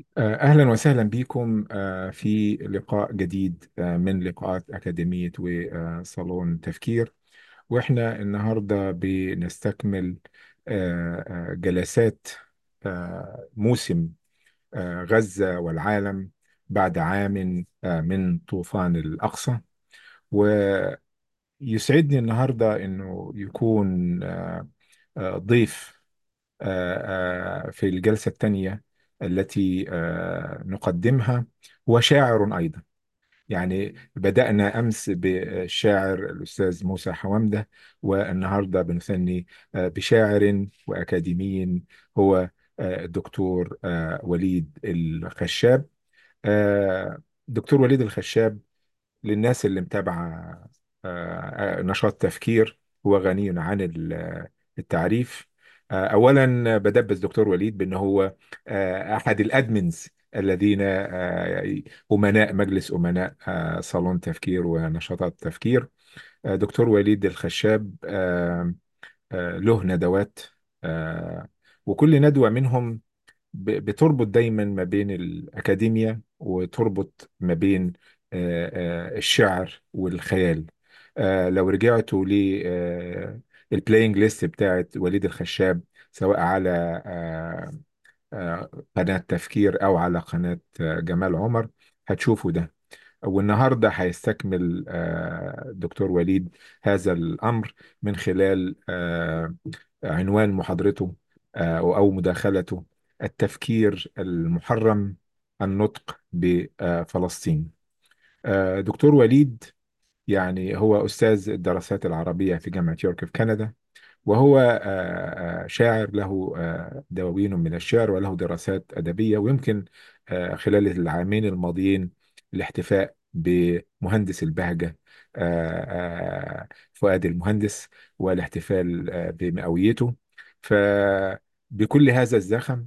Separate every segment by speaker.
Speaker 1: آه، أهلا وسهلا بكم آه، في لقاء جديد آه، من لقاءات أكاديمية وصالون تفكير وإحنا النهاردة بنستكمل آه، آه، جلسات آه، موسم آه، غزة والعالم بعد عام آه، من طوفان الأقصى ويسعدني النهاردة أنه يكون آه، آه، ضيف آه، آه، في الجلسة الثانية التي آه، نقدمها هو شاعر أيضا يعني بدأنا أمس بالشاعر الأستاذ موسى حوامدة والنهاردة بنثني آه، بشاعر وأكاديمي هو آه، الدكتور آه، وليد الخشاب آه، دكتور وليد الخشاب للناس اللي متابعة آه، آه، نشاط تفكير هو غني عن ال- التعريف آه، أولا بدبس دكتور وليد بأنه هو آه، أحد الأدمنز الذين آه، أمناء مجلس أمناء آه، صالون تفكير ونشاطات تفكير آه، دكتور وليد الخشاب آه، آه، له ندوات آه، وكل ندوة منهم ب- بتربط دايما ما بين الأكاديمية وتربط ما بين آه، آه، الشعر والخيال آه، لو رجعتوا للبلاينج ليست بتاعت وليد الخشاب سواء على آه، آه، قناة تفكير أو على قناة آه، جمال عمر هتشوفوا ده والنهارده هيستكمل آه، دكتور وليد هذا الأمر من خلال آه، عنوان محاضرته آه، أو مداخلته التفكير المحرم النطق بفلسطين آه، دكتور وليد يعني هو أستاذ الدراسات العربية في جامعة يورك في كندا وهو آه، آه، شاعر له آه، دواوين من الشعر وله دراسات أدبية ويمكن آه، خلال العامين الماضيين الاحتفاء بمهندس البهجة آه، آه، فؤاد المهندس والاحتفال آه، بمئويته فبكل هذا الزخم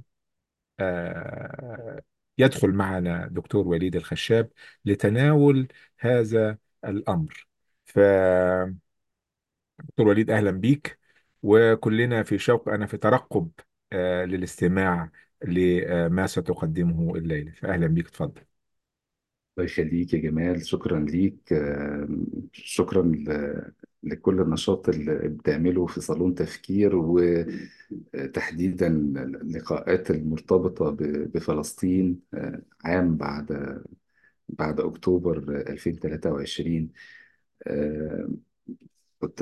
Speaker 1: آه، يدخل معنا دكتور وليد الخشاب لتناول هذا الأمر فدكتور وليد أهلا بيك وكلنا في شوق أنا في ترقب آه، للاستماع لما ستقدمه الليلة فأهلا بيك تفضل
Speaker 2: الله يخليك يا جمال شكرا ليك آه، شكرا ل- لكل النشاط اللي بتعمله في صالون تفكير وتحديدا اللقاءات المرتبطة ب- بفلسطين آه، عام بعد بعد أكتوبر 2023 آه، كنت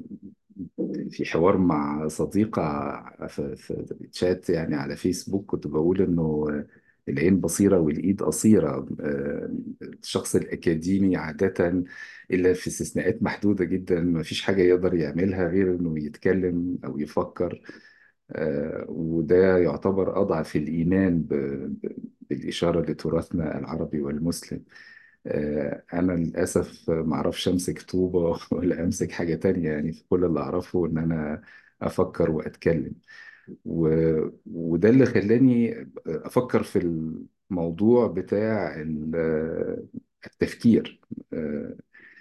Speaker 2: في حوار مع صديقة في, في تشات يعني على فيسبوك كنت بقول إنه العين بصيرة والإيد قصيرة آه، الشخص الأكاديمي عادة إلا في استثناءات محدودة جدا ما فيش حاجة يقدر يعملها غير إنه يتكلم أو يفكر آه، وده يعتبر أضعف الإيمان ب- ب- بالإشارة لتراثنا العربي والمسلم آه، أنا للأسف ما أعرفش أمسك طوبة ولا أمسك حاجة تانية يعني في كل اللي أعرفه إن أنا أفكر وأتكلم و... وده اللي خلاني أفكر في الموضوع بتاع ال- التفكير آه،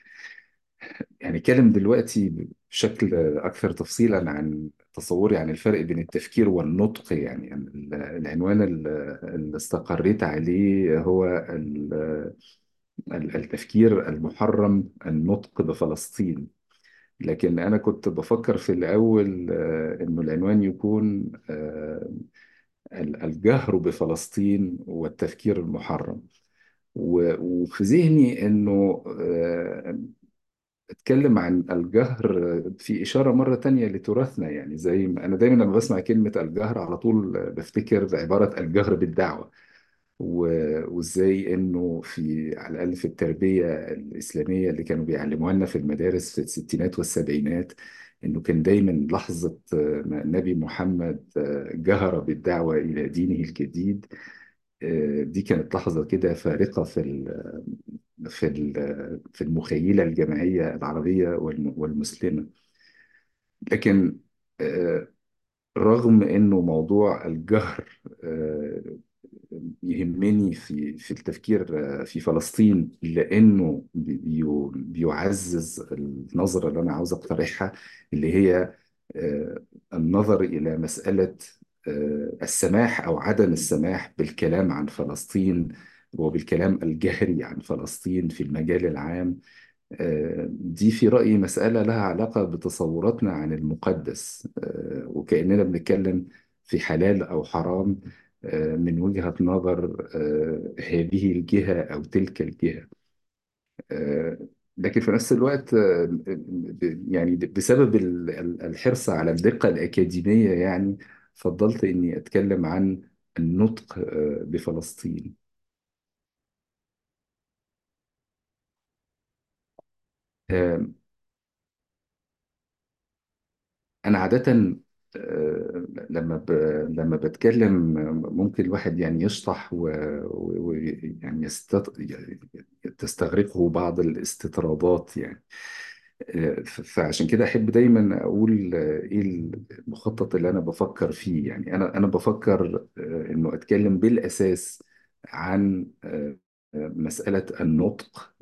Speaker 2: يعني اتكلم دلوقتي بشكل أكثر تفصيلا عن تصوري عن الفرق بين التفكير والنطق يعني يعني ال- العنوان ال- اللي استقريت عليه هو ال- ال- التفكير المحرم النطق بفلسطين لكن أنا كنت بفكر في الأول آه، إنه العنوان يكون آه، ال- الجهر بفلسطين والتفكير المحرم و- وفي ذهني إنه آه، اتكلم عن الجهر في إشارة مرة تانية لتراثنا يعني زي ما أنا دايما لما بسمع كلمة الجهر على طول بفتكر عبارة الجهر بالدعوة و- وإزاي إنه في على الأقل في التربية الإسلامية اللي كانوا بيعلموها لنا في المدارس في الستينات والسبعينات إنه كان دايما لحظة ما النبي محمد جهر بالدعوة إلى دينه الجديد دي كانت لحظة كده فارقة في ال في ال- في المخيلة الجماعية العربية والم- والمسلمة لكن آه، رغم انه موضوع الجهر آه، يهمني في في التفكير آه، في فلسطين لانه بي- بيو- بيعزز النظرة اللي انا عاوز اقترحها اللي هي آه، النظر الى مسألة آه، السماح أو عدم السماح بالكلام عن فلسطين وبالكلام الجهري عن فلسطين في المجال العام آه، دي في رأيي مسألة لها علاقة بتصوراتنا عن المقدس آه، وكأننا بنتكلم في حلال أو حرام آه، من وجهة نظر آه، هذه الجهة أو تلك الجهة آه، لكن في نفس الوقت آه، ب- يعني بسبب ال- ال- الحرص على الدقة الأكاديمية يعني فضلت إني أتكلم عن النطق آه، بفلسطين آه، أنا عادة آه، لما ب... لما بتكلم ممكن الواحد يعني يشطح ويعني و... و... يعني يست... تستغرقه بعض الاستطرادات يعني آه، ف- فعشان كده أحب دايما أقول آه، إيه المخطط اللي أنا بفكر فيه يعني أنا أنا بفكر آه، إنه أتكلم بالأساس عن آه، آه، مسألة النطق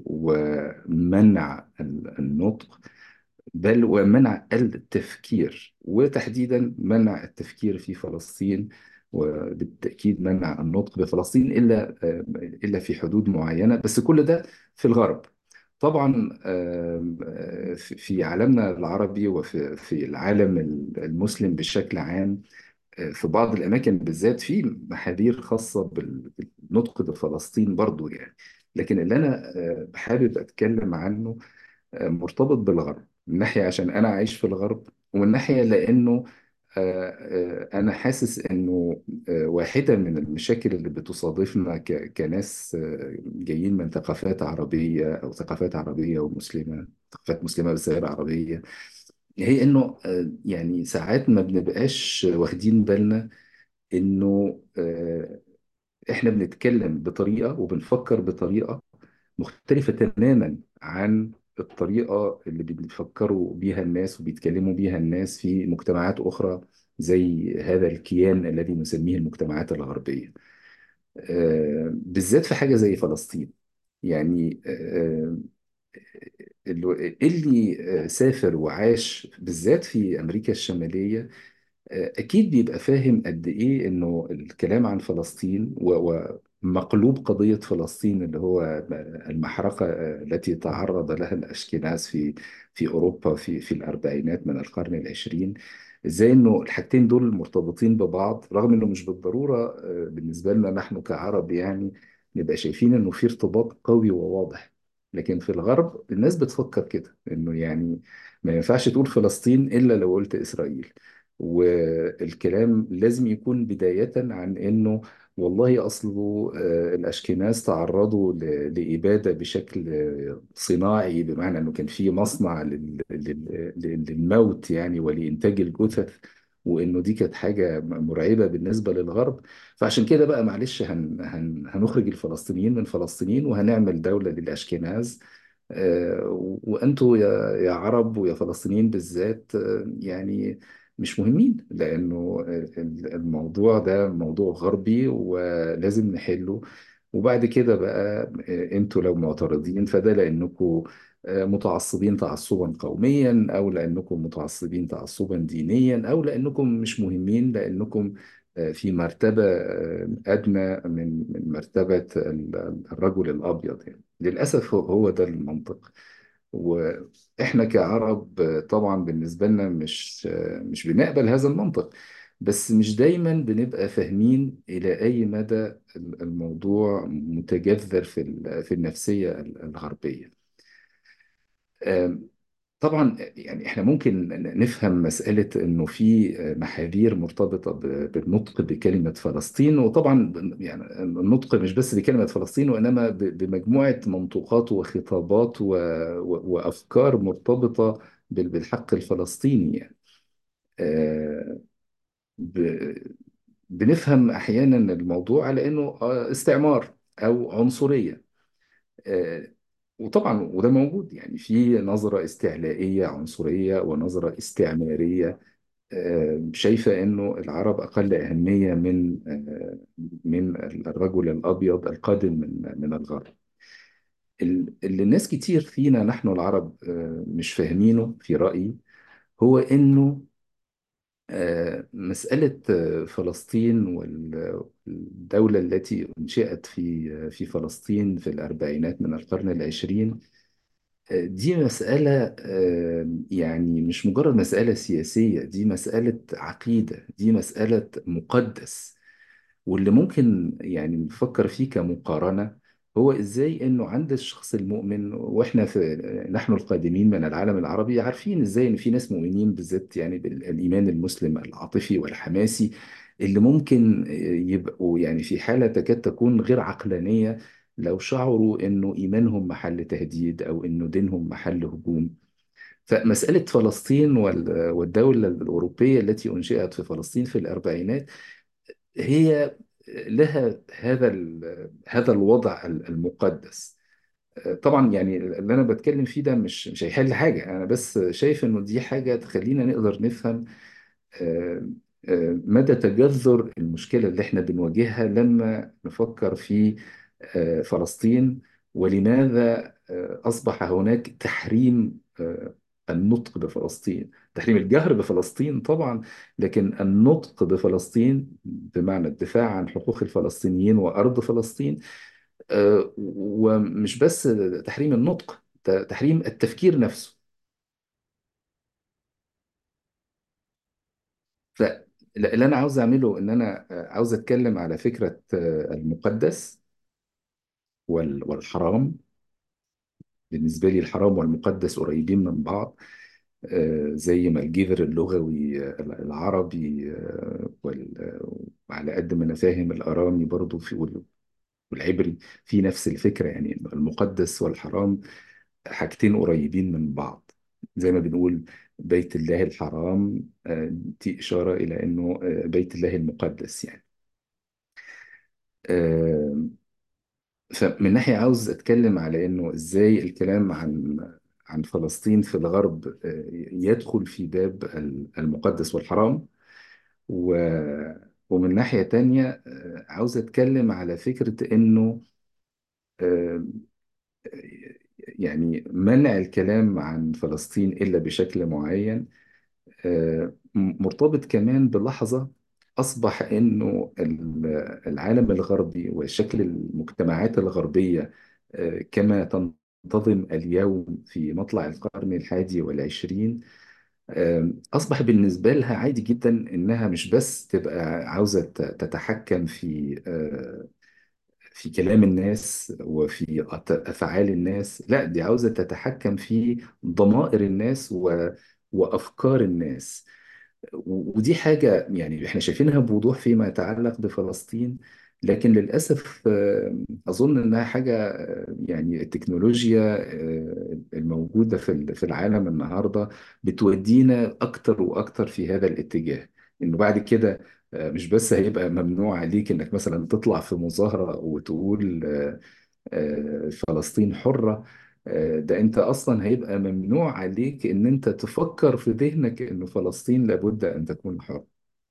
Speaker 2: ومنع النطق بل ومنع التفكير وتحديدا منع التفكير في فلسطين وبالتأكيد منع النطق بفلسطين إلا إلا في حدود معينة بس كل ده في الغرب طبعا آم، آه، في في عالمنا العربي وفي في العالم المسلم بشكل عام آه، في بعض الأماكن بالذات في محاذير خاصة بال- بالنطق بفلسطين برضو يعني لكن اللي أنا آه، حابب أتكلم عنه مرتبط بالغرب من ناحية عشان أنا عايش في الغرب ومن ناحية لأنه آه، آه، أنا حاسس إنه آه، واحدة من المشاكل اللي بتصادفنا ك- كناس آه، جايين من ثقافات عربية أو ثقافات عربية ومسلمة ثقافات مسلمة بس غير عربية هي إنه آه، يعني ساعات ما بنبقاش واخدين بالنا إنه آه، إحنا بنتكلم بطريقة وبنفكر بطريقة مختلفة تماما عن الطريقة اللي بيفكروا بيها الناس وبيتكلموا بيها الناس في مجتمعات أخرى زي هذا الكيان الذي نسميه المجتمعات الغربية آه، بالذات في حاجة زي فلسطين يعني آه، اللي اللي آه، سافر وعاش بالذات في أمريكا الشمالية أكيد بيبقى فاهم قد إيه إنه الكلام عن فلسطين و- ومقلوب قضية فلسطين اللي هو المحرقة التي تعرض لها الأشكناز في في أوروبا في في الأربعينات من القرن العشرين إزاي إنه الحاجتين دول مرتبطين ببعض رغم إنه مش بالضرورة آه، بالنسبة لنا نحن كعرب يعني نبقى شايفين إنه في ارتباط قوي وواضح لكن في الغرب الناس بتفكر كده إنه يعني ما ينفعش تقول فلسطين إلا لو قلت إسرائيل والكلام لازم يكون بداية عن إنه والله أصله آه، الأشكناز تعرضوا ل- لإبادة بشكل آه، صناعي بمعنى إنه كان في مصنع لل- لل- لل- للموت يعني ولإنتاج الجثث وإنه دي كانت حاجة مرعبة بالنسبة للغرب فعشان كده بقى معلش هن هن هنخرج الفلسطينيين من فلسطين وهنعمل دولة للأشكناز آه، وأنتوا يا يا عرب ويا فلسطينيين بالذات آه، يعني مش مهمين لأنه الموضوع ده موضوع غربي ولازم نحله وبعد كده بقى انتوا لو معترضين فده لأنكم متعصبين تعصبا قوميا أو لأنكم متعصبين تعصبا دينيا أو لأنكم مش مهمين لأنكم في مرتبة أدنى من من مرتبة الرجل الأبيض يعني للأسف هو هو ده المنطق واحنا كعرب طبعا بالنسبه لنا مش مش بنقبل هذا المنطق بس مش دايما بنبقى فاهمين الى اي مدى الموضوع متجذر في ال- في النفسيه الغربيه طبعا يعني احنا ممكن نفهم مسألة انه في محاذير مرتبطة ب- بالنطق بكلمة فلسطين وطبعا يعني النطق مش بس بكلمة فلسطين وانما ب- بمجموعة منطوقات وخطابات و- و- وافكار مرتبطة بال- بالحق الفلسطيني يعني آه، ب- بنفهم احيانا الموضوع على انه آه، استعمار او عنصرية آه، وطبعا وده موجود يعني في نظرة استعلائية عنصرية ونظرة استعمارية آه، شايفة إنه العرب أقل أهمية من آه، من الرجل الأبيض القادم من من الغرب ال- اللي الناس كتير فينا نحن العرب آه، مش فاهمينه في رأيي هو إنه آه، مسألة آه، فلسطين والدولة التي أنشئت في آه، في فلسطين في الأربعينات من القرن العشرين آه، دي مسألة آه، يعني مش مجرد مسألة سياسية دي مسألة عقيدة دي مسألة مقدس واللي ممكن يعني نفكر فيه كمقارنة هو ازاي انه عند الشخص المؤمن واحنا في نحن القادمين من العالم العربي عارفين ازاي ان في ناس مؤمنين بالذات يعني بالايمان المسلم العاطفي والحماسي اللي ممكن يبقوا يعني في حالة تكاد تكون غير عقلانية لو شعروا انه ايمانهم محل تهديد او انه دينهم محل هجوم فمسألة فلسطين وال- والدولة الأوروبية التي أنشئت في فلسطين في الأربعينات هي لها هذا ال- هذا الوضع المقدس طبعا يعني اللي انا بتكلم فيه ده مش مش هيحل حاجه انا بس شايف انه دي حاجه تخلينا نقدر نفهم آه، آه، مدى تجذر المشكله اللي احنا بنواجهها لما نفكر في آه، فلسطين ولماذا آه، اصبح هناك تحريم آه، النطق بفلسطين تحريم الجهر بفلسطين طبعا لكن النطق بفلسطين بمعنى الدفاع عن حقوق الفلسطينيين وارض فلسطين آه، ومش بس تحريم النطق ت- تحريم التفكير نفسه فاللي انا عاوز اعمله ان انا آه، عاوز اتكلم على فكرة آه، المقدس وال- والحرام بالنسبة لي الحرام والمقدس قريبين من بعض آه، زي ما الجذر اللغوي آه، العربي آه، وال- وعلى قد ما انا فاهم الارامي برضو في وال- والعبري في نفس الفكرة يعني إنه المقدس والحرام حاجتين قريبين من بعض زي ما بنقول بيت الله الحرام آه، دي إشارة إلى إنه آه، بيت الله المقدس يعني آه، فمن ناحية عاوز أتكلم على إنه إزاي الكلام عن عن فلسطين في الغرب آه، يدخل في باب المقدس والحرام و ومن ناحية تانية آه، عاوز أتكلم على فكرة إنه آه، يعني منع الكلام عن فلسطين إلا بشكل معين آه، مرتبط كمان بلحظة أصبح إنه ال- العالم الغربي وشكل المجتمعات الغربية آه، كما تنتظم اليوم في مطلع القرن الحادي والعشرين آه، أصبح بالنسبة لها عادي جدا إنها مش بس تبقى عاوزة ت- تتحكم في آه، في كلام الناس وفي أت- أفعال الناس لا دي عاوزة تتحكم في ضمائر الناس و... وأفكار الناس و- ودي حاجة يعني احنا شايفينها بوضوح فيما يتعلق بفلسطين لكن للأسف آه، أظن إنها حاجة آه، يعني التكنولوجيا آه، الموجودة في ال- في العالم النهاردة بتودينا أكتر وأكتر في هذا الاتجاه إنه بعد كده آه، مش بس هيبقى ممنوع عليك إنك مثلا تطلع في مظاهرة وتقول آه، آه، فلسطين حرة آه، ده انت اصلا هيبقى ممنوع عليك ان انت تفكر في ذهنك ان فلسطين لابد ان تكون حرة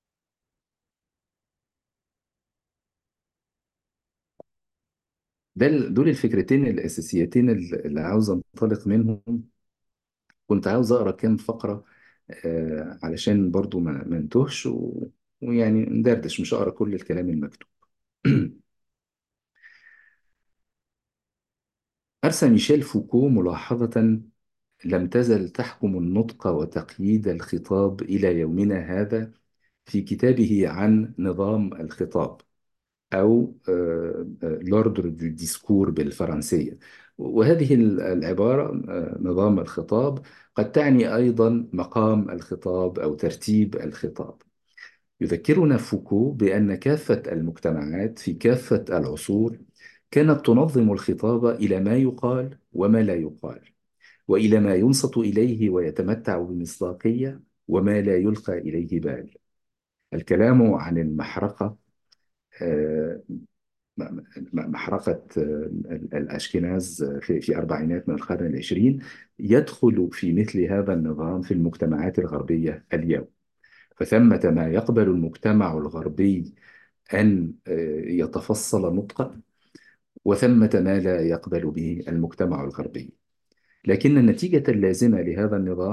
Speaker 2: ده ال- دول الفكرتين الاساسيتين اللي اللي عاوز انطلق منهم كنت عاوز اقرا كام فقرة آه، علشان برضو ما ما نتوهش و- ويعني ندردش مش اقرا كل الكلام المكتوب أرسى ميشيل فوكو ملاحظة لم تزل تحكم النطق وتقييد الخطاب إلى يومنا هذا في كتابه عن نظام الخطاب أو لوردر دو ديسكور بالفرنسية وهذه ال- العبارة آه، نظام الخطاب قد تعني أيضا مقام الخطاب أو ترتيب الخطاب يذكرنا فوكو بأن كافة المجتمعات في كافة العصور كانت تنظم الخطاب إلى ما يقال وما لا يقال وإلى ما ينصت إليه ويتمتع بمصداقية وما لا يلقى إليه بال الكلام عن المحرقة آه، م- م- محرقة آه، ال- الأشكناز في في أربعينات من القرن العشرين يدخل في مثل هذا النظام في المجتمعات الغربية اليوم فثمة ما يقبل المجتمع الغربي أن آه، يتفصل نطقا وثمة ما لا يقبل به المجتمع الغربي لكن النتيجة اللازمة لهذا النظام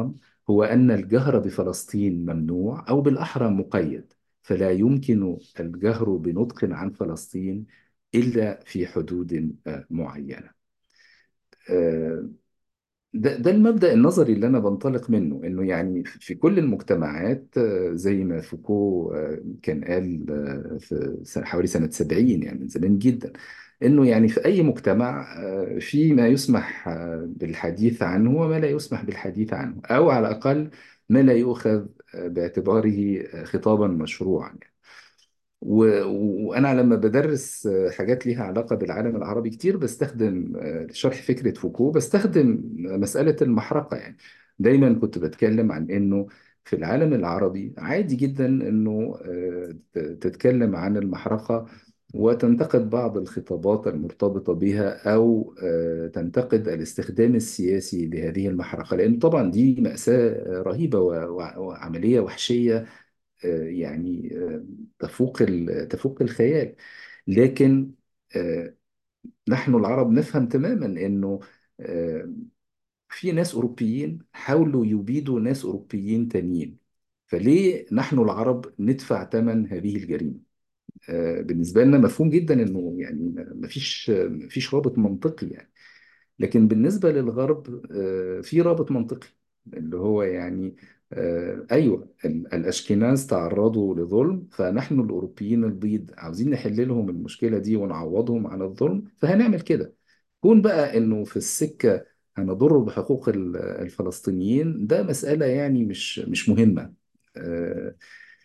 Speaker 2: هو أن الجهر بفلسطين ممنوع أو بالأحرى مقيد فلا يمكن الجهر بنطق عن فلسطين إلا في حدود آه، معينة آه، ده, ده المبدأ النظري اللي أنا بنطلق منه إنه يعني في كل المجتمعات آه، زي ما فوكو آه، كان قال آه، في سنة- حوالي سنة 70 يعني من زمان جدا إنه يعني في أي مجتمع آه، في ما يسمح آه، بالحديث عنه وما لا يسمح بالحديث عنه أو على الأقل ما لا يؤخذ آه، باعتباره آه، خطابا مشروعا يعني. و- وأنا لما بدرس حاجات ليها علاقة بالعالم العربي كتير بستخدم آه، لشرح فكرة فوكو بستخدم مسألة المحرقة يعني دايما كنت بتكلم عن إنه في العالم العربي عادي جدا إنه آه، ت- تتكلم عن المحرقة وتنتقد بعض الخطابات المرتبطة بها أو آه، تنتقد الاستخدام السياسي لهذه المحرقة لأن طبعا دي مأساة رهيبة و- و- وعملية وحشية آه، يعني آه، تفوق ال- تفوق الخيال لكن آه، نحن العرب نفهم تماما انه آه، في ناس اوروبيين حاولوا يبيدوا ناس اوروبيين تانيين فليه نحن العرب ندفع ثمن هذه الجريمة آه، بالنسبة لنا مفهوم جدا انه يعني ما فيش ما فيش رابط منطقي يعني لكن بالنسبة للغرب آه، في رابط منطقي اللي هو يعني آه، أيوة ال- الأشكناز تعرضوا لظلم فنحن الأوروبيين البيض عاوزين نحل لهم المشكلة دي ونعوضهم عن الظلم فهنعمل كده كون بقى إنه في السكة هنضر بحقوق ال- الفلسطينيين ده مسألة يعني مش مش مهمة آه،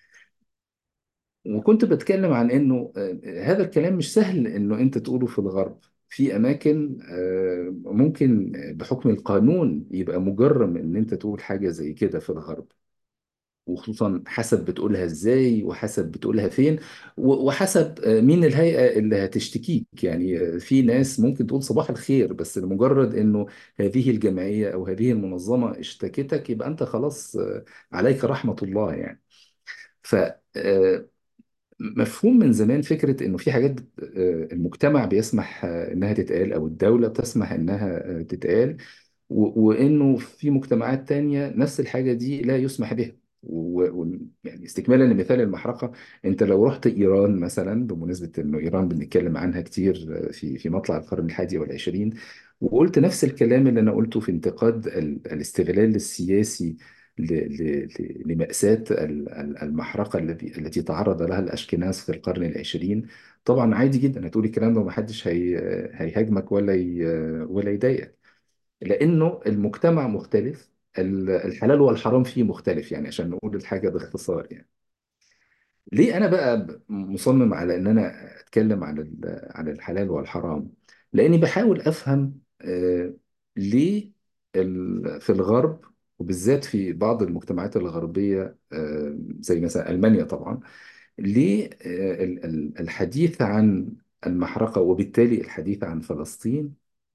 Speaker 2: وكنت بتكلم عن انه آه، هذا الكلام مش سهل انه انت تقوله في الغرب في اماكن آه، ممكن بحكم القانون يبقى مجرم ان انت تقول حاجة زي كده في الغرب وخصوصا حسب بتقولها ازاي وحسب بتقولها فين و- وحسب آه، مين الهيئة اللي هتشتكيك يعني آه، في ناس ممكن تقول صباح الخير بس لمجرد انه هذه الجمعية او هذه المنظمة اشتكتك يبقى انت خلاص آه، عليك رحمة الله يعني ف آه، مفهوم من زمان فكرة إنه في حاجات بت- آه، المجتمع بيسمح آه، إنها تتقال أو الدولة بتسمح إنها آه، تتقال و- وإنه في مجتمعات تانية نفس الحاجة دي لا يسمح بها و- و- يعني استكمالا لمثال المحرقة أنت لو رحت إيران مثلا بمناسبة إنه إيران بنتكلم عنها كتير آه، في في مطلع القرن الحادي والعشرين وقلت نفس الكلام اللي أنا قلته في انتقاد ال- الاستغلال السياسي ل- ل- ل- لمأساة ال- ال- المحرقة التي التي تعرض لها الأشكناز في القرن العشرين طبعا عادي جدا هتقولي الكلام ده ومحدش هي هيهاجمك ولا ي- ولا يضايقك لأنه المجتمع مختلف ال- الحلال والحرام فيه مختلف يعني عشان نقول الحاجة باختصار يعني ليه انا بقى ب- مصمم على ان انا اتكلم عن ال- عن الحلال والحرام لاني بحاول افهم آه، ليه ال- في الغرب وبالذات في بعض المجتمعات الغربية آه، زي مثلا ألمانيا طبعا ليه آه، ال- ال- الحديث عن المحرقة وبالتالي الحديث عن فلسطين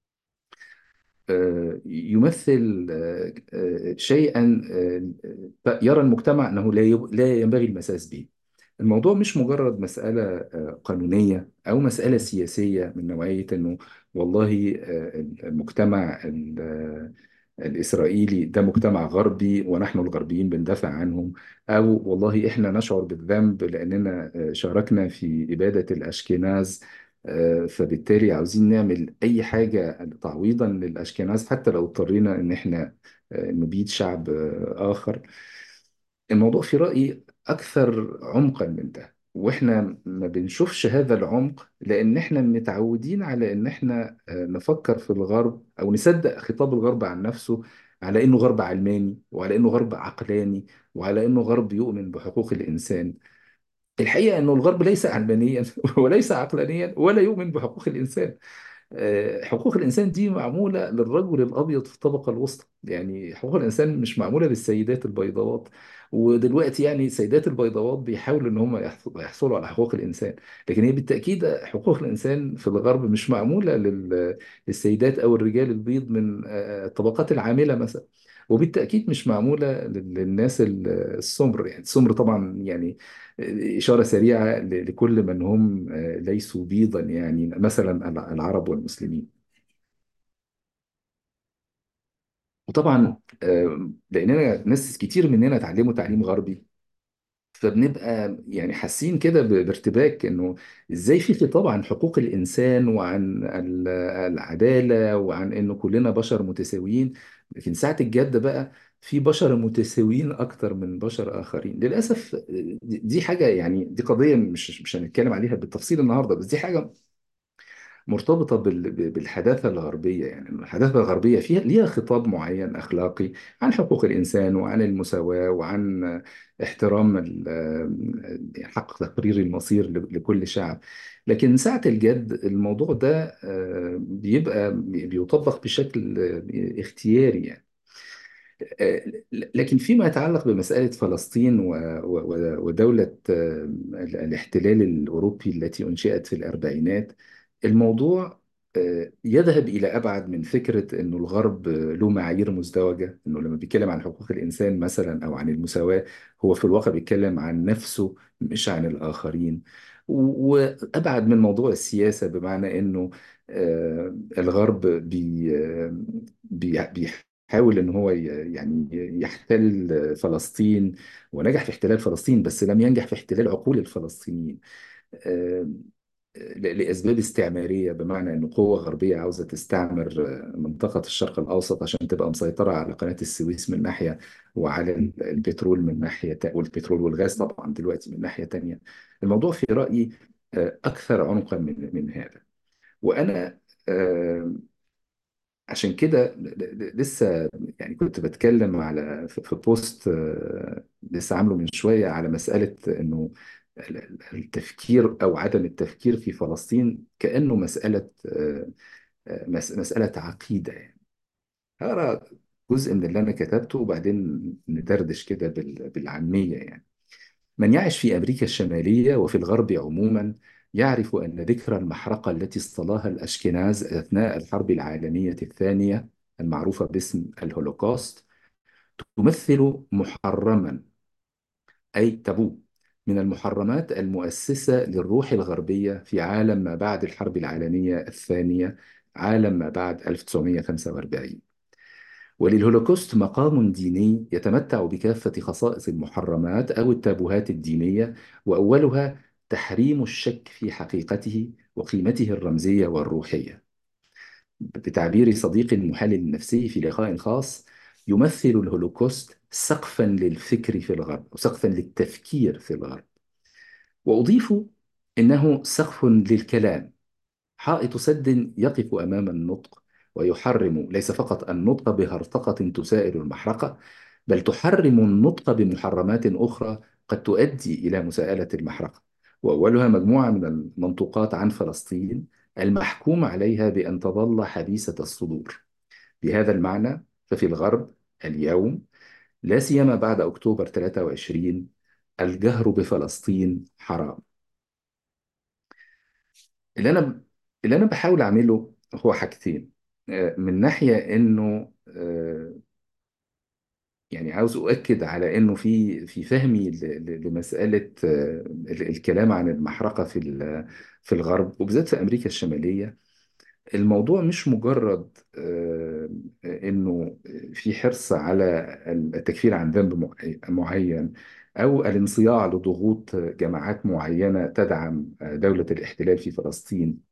Speaker 2: آه، يمثل آه، آه، شيئا آه، يرى المجتمع أنه لا يب- لا ينبغي المساس به الموضوع مش مجرد مسألة آه، قانونية أو مسألة سياسية من نوعية إنه والله آه، المجتمع ال- آه، الإسرائيلي ده مجتمع غربي ونحن الغربيين بندافع عنهم أو والله إحنا نشعر بالذنب لأننا آه، شاركنا في إبادة الأشكناز آه، فبالتالي عاوزين نعمل أي حاجة تعويضا للأشكناز حتى لو اضطرينا إن إحنا آه، نبيد شعب آه، آخر الموضوع في رأيي أكثر عمقا من ده وإحنا ما بنشوفش هذا العمق لأن إحنا متعودين على إن إحنا آه، نفكر في الغرب أو نصدق خطاب الغرب عن نفسه على إنه غرب علماني وعلى إنه غرب عقلاني وعلى إنه غرب يؤمن بحقوق الإنسان الحقيقة إنه الغرب ليس علمانيا وليس عقلانيا ولا يؤمن بحقوق الإنسان آه، حقوق الإنسان دي معمولة للرجل الأبيض في الطبقة الوسطى يعني حقوق الإنسان مش معمولة للسيدات البيضاوات ودلوقتي يعني السيدات البيضاوات بيحاولوا إن هم يحص- يحصلوا على حقوق الإنسان لكن هي بالتأكيد حقوق الإنسان في الغرب مش معمولة لل- للسيدات أو الرجال البيض من آه، الطبقات العاملة مثلا وبالتأكيد مش معمولة لل- للناس ال- السمر يعني السمر طبعا يعني إشارة سريعة ل- لكل من هم آه، ليسوا بيضا يعني مثلا الع- العرب والمسلمين وطبعا آه، لاننا ناس كتير مننا اتعلموا تعليم غربي فبنبقى يعني حاسين كده ب- بارتباك انه ازاي في خطاب عن حقوق الانسان وعن ال- العداله وعن انه كلنا بشر متساويين لكن ساعه الجد بقى في بشر متساويين اكتر من بشر اخرين للاسف دي دي حاجه يعني دي قضيه مش مش هنتكلم عليها بالتفصيل النهارده بس دي حاجه مرتبطة بال- بالحداثة الغربية يعني الحداثة الغربية فيها ليها خطاب معين أخلاقي عن حقوق الإنسان وعن المساواة وعن احترام ال- حق تقرير المصير ل- لكل شعب لكن ساعة الجد الموضوع ده آه، بيبقى بيطبق بشكل آه، اختياري يعني آه، لكن فيما يتعلق بمسألة فلسطين و- و- ودولة آه، الاحتلال الأوروبي التي أنشئت في الأربعينات الموضوع آه، يذهب إلى أبعد من فكرة أنه الغرب آه، له معايير مزدوجة أنه لما بيتكلم عن حقوق الإنسان مثلا أو عن المساواة هو في الواقع بيتكلم عن نفسه مش عن الآخرين و- وأبعد من موضوع السياسة بمعنى أنه آه، الغرب بي آه، بي حاول ان هو ي- يعني يحتل فلسطين ونجح في احتلال فلسطين بس لم ينجح في احتلال عقول الفلسطينيين آه، ل- لاسباب استعماريه بمعنى ان قوه غربيه عاوزه تستعمر آه، منطقه الشرق الاوسط عشان تبقى مسيطره على قناه السويس من ناحيه وعلى ال- البترول من ناحيه تا- والبترول والغاز طبعا دلوقتي من ناحيه تانيه الموضوع في رايي آه، اكثر عمقا من من هذا وانا آه، عشان كده ل- ل- لسه يعني كنت بتكلم على في في بوست آه، لسه عامله من شوية على مسألة إنه ال- ال- التفكير أو عدم التفكير في فلسطين كأنه مسألة آه، آه، مس- مسألة عقيدة يعني هقرا جزء من اللي أنا كتبته وبعدين ندردش كده بال- بالعامية يعني من يعش في أمريكا الشمالية وفي الغرب عموما يعرف أن ذكرى المحرقة التي اصطلاها الأشكناز أثناء الحرب العالمية الثانية المعروفة باسم الهولوكوست تمثل محرما أي تابو من المحرمات المؤسسة للروح الغربية في عالم ما بعد الحرب العالمية الثانية عالم ما بعد 1945 وللهولوكوست مقام ديني يتمتع بكافة خصائص المحرمات أو التابوهات الدينية وأولها تحريم الشك في حقيقته وقيمته الرمزية والروحية بتعبير صديق محلل نفسي في لقاء خاص يمثل الهولوكوست سقفا للفكر في الغرب وسقفا للتفكير في الغرب وأضيف إنه سقف للكلام حائط سد يقف أمام النطق ويحرم ليس فقط النطق بهرطقة تسائل المحرقة بل تحرم النطق بمحرمات أخرى قد تؤدي إلى مساءلة المحرقة وأولها مجموعة من المنطوقات عن فلسطين المحكوم عليها بأن تظل حبيسة الصدور بهذا المعنى ففي الغرب اليوم لا سيما بعد أكتوبر 23 الجهر بفلسطين حرام اللي انا اللي انا بحاول اعمله هو حاجتين آه، من ناحيه انه آه، يعني عاوز اؤكد على انه في في فهمي ل- ل- لمساله آه، ال- الكلام عن المحرقه في ال- في الغرب وبالذات في امريكا الشماليه الموضوع مش مجرد آه، انه في حرص على التكفير عن ذنب معي- معين او الانصياع لضغوط جماعات معينه تدعم آه، دوله الاحتلال في فلسطين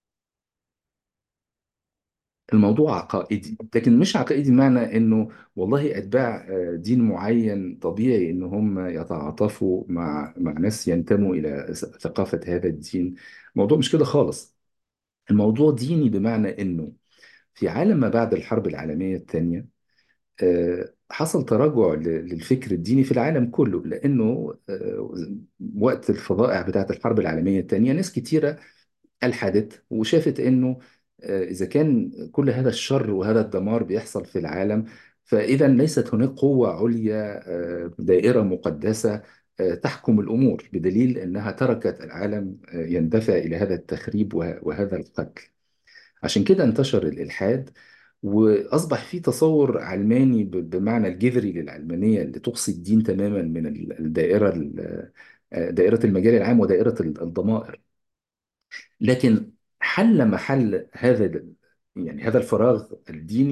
Speaker 2: الموضوع عقائدي لكن مش عقائدي بمعنى انه والله اتباع آه، دين معين طبيعي ان هم يتعاطفوا مع مع ناس ينتموا الى ث- ثقافة هذا الدين الموضوع مش كده خالص الموضوع ديني بمعنى انه في عالم ما بعد الحرب العالمية الثانية آه، حصل تراجع ل- للفكر الديني في العالم كله لانه آه، وقت الفظائع بتاعت الحرب العالمية الثانية ناس كتيرة ألحدت وشافت إنه آه، إذا كان كل هذا الشر وهذا الدمار بيحصل في العالم فإذا ليست هناك قوة عليا آه، دائرة مقدسة آه، تحكم الأمور بدليل أنها تركت العالم آه، يندفع إلى هذا التخريب وه- وهذا القتل عشان كده انتشر الإلحاد وأصبح في تصور علماني ب- بمعنى الجذري للعلمانية اللي تقصي الدين تماما من ال- الدائرة ال- آه، دائرة المجال العام ودائرة ال- الضمائر لكن حل محل هذا ال- يعني هذا الفراغ الديني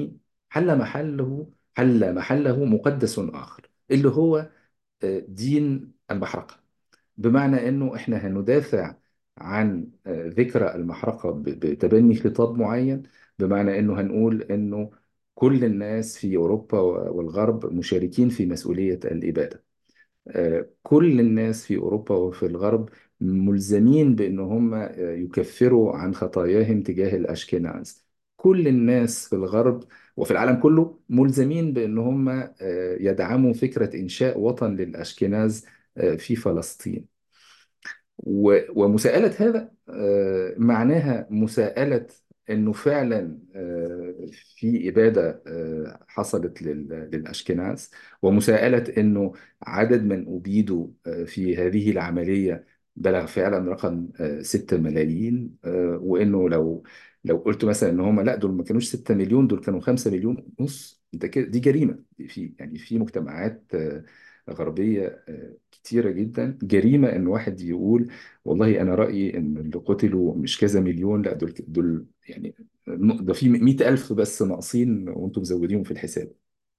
Speaker 2: حل محله حل محله مقدس آخر اللي هو آه، دين المحرقة بمعنى انه احنا هندافع عن آه، ذكرى المحرقة ب- بتبني خطاب معين بمعنى انه هنقول انه كل الناس في اوروبا والغرب مشاركين في مسؤولية الإبادة آه، كل الناس في أوروبا وفي الغرب ملزمين بأن هم آه، يكفروا عن خطاياهم تجاه الأشكناز كل الناس في الغرب وفي العالم كله ملزمين بأن هم آه، يدعموا فكرة إنشاء وطن للأشكناز آه، في فلسطين و- ومساءلة هذا آه، معناها مساءلة انه فعلا آه، في إبادة آه، حصلت لل- للأشكناز ومساءلة انه عدد من أبيدوا آه، في هذه العملية بلغ فعلا رقم آه، 6 ملايين آه، وانه لو لو قلت مثلا ان هم لا دول ما كانوش 6 مليون دول كانوا 5 مليون ونص ده كده دي جريمة في يعني في مجتمعات آه، غربية آه، كتيرة جدا جريمة إن واحد يقول والله أنا رأيي إن اللي قتلوا مش كذا مليون لا دول دول يعني ده في مئة ألف بس ناقصين وأنتم مزوديهم في الحساب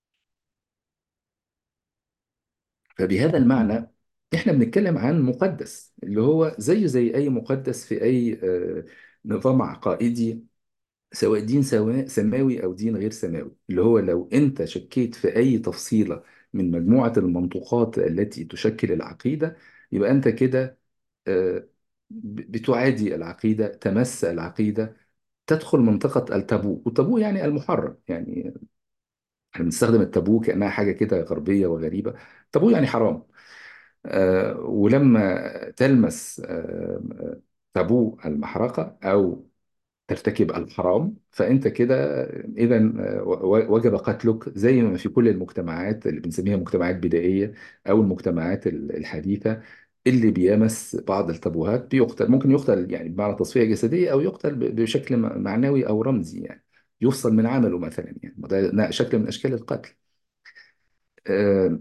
Speaker 2: فبهذا المعنى إحنا بنتكلم عن مقدس اللي هو زيه زي أي مقدس في أي آه، نظام عقائدي سواء دين سواء سماوي أو دين غير سماوي اللي هو لو أنت شكيت في أي تفصيلة من مجموعة المنطوقات التي تشكل العقيدة يبقى أنت كده آه، بتعادي العقيدة تمس العقيدة تدخل منطقة التابو والتابو يعني المحرم يعني احنا بنستخدم التابو كأنها حاجة كده غربية وغريبة تابو يعني حرام آه، ولما تلمس آه، آه، تابو المحرقة أو ترتكب الحرام فأنت كده إذا وجب قتلك زي ما في كل المجتمعات اللي بنسميها مجتمعات بدائية أو المجتمعات الحديثة اللي بيمس بعض التابوهات بيقتل ممكن يقتل يعني بمعنى تصفية جسدية أو يقتل ب- بشكل م- معنوي أو رمزي يعني يفصل من عمله مثلا يعني وده شكل من أشكال القتل آه،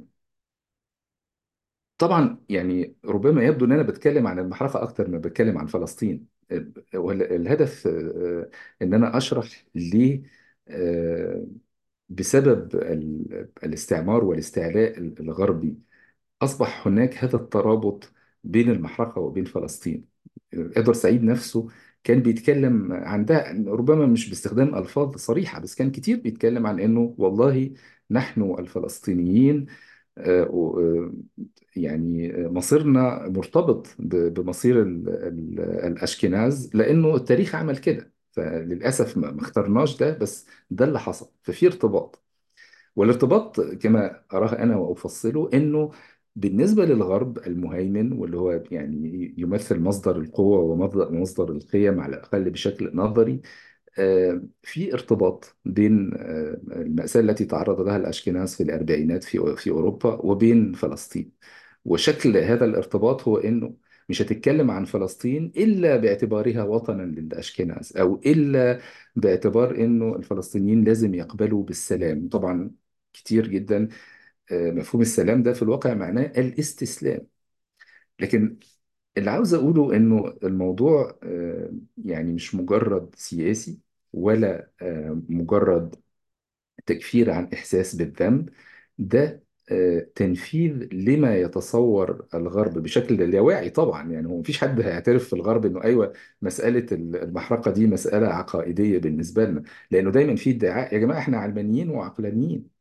Speaker 2: طبعا يعني ربما يبدو ان انا بتكلم عن المحرقه اكتر ما بتكلم عن فلسطين وال- الهدف آه، ان انا اشرح ليه آه، بسبب ال- الاستعمار والاستعلاء الغربي اصبح هناك هذا الترابط بين المحرقه وبين فلسطين ادوارد سعيد نفسه كان بيتكلم عن ده ربما مش باستخدام الفاظ صريحه بس كان كتير بيتكلم عن انه والله نحن الفلسطينيين آه، آه، يعني مصيرنا مرتبط ب- بمصير ال- ال- الأشكناز لأنه التاريخ عمل كده فللأسف ما ما اخترناش ده بس ده اللي حصل ففي ارتباط والارتباط كما أراه أنا وأفصله أنه بالنسبة للغرب المهيمن واللي هو يعني يمثل مصدر القوة ومصدر مصدر القيم على الأقل بشكل نظري آه، في ارتباط بين آه، المأساة التي تعرض لها الأشكناز في الأربعينات في في أوروبا وبين فلسطين وشكل هذا الارتباط هو إنه مش هتتكلم عن فلسطين إلا باعتبارها وطنا للأشكناز أو إلا باعتبار إنه الفلسطينيين لازم يقبلوا بالسلام طبعا كتير جدا آه، مفهوم السلام ده في الواقع معناه الاستسلام لكن اللي عاوز أقوله إنه الموضوع آه، يعني مش مجرد سياسي ولا آه، مجرد تكفير عن إحساس بالذنب ده آه، تنفيذ لما يتصور الغرب بشكل لا واعي طبعا يعني هو مفيش حد هيعترف في الغرب انه ايوه مساله المحرقه دي مساله عقائديه بالنسبه لنا لانه دايما في ادعاء يا جماعه احنا علمانيين وعقلانيين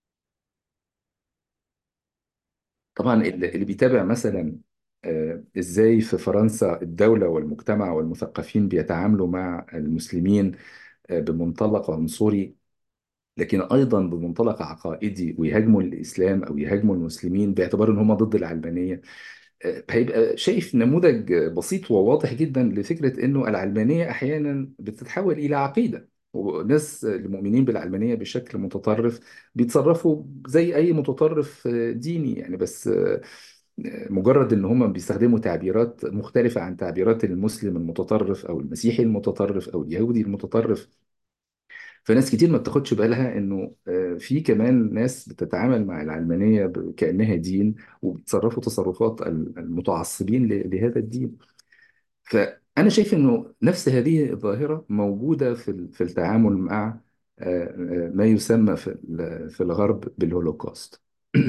Speaker 2: طبعا اللي اللي بيتابع مثلا آه، ازاي في فرنسا الدوله والمجتمع والمثقفين بيتعاملوا مع المسلمين آه، بمنطلق عنصري لكن ايضا بمنطلق عقائدي ويهاجموا الاسلام او يهاجموا المسلمين باعتبار ان هم ضد العلمانيه آه، هيبقى شايف نموذج بسيط وواضح جدا لفكره انه العلمانيه احيانا بتتحول الى عقيده وناس المؤمنين بالعلمانيه بشكل متطرف بيتصرفوا زي اي متطرف آه، ديني يعني بس آه، مجرد ان هم بيستخدموا تعبيرات مختلفه عن تعبيرات المسلم المتطرف او المسيحي المتطرف او اليهودي المتطرف فناس كتير ما بتاخدش بالها انه آه، في كمان ناس بتتعامل مع العلمانية ب- كأنها دين وبيتصرفوا تصرفات ال- المتعصبين ل- لهذا الدين فأنا شايف انه نفس هذه الظاهرة موجودة في ال- في التعامل مع آه، آه، ما يسمى في ال- في الغرب بالهولوكوست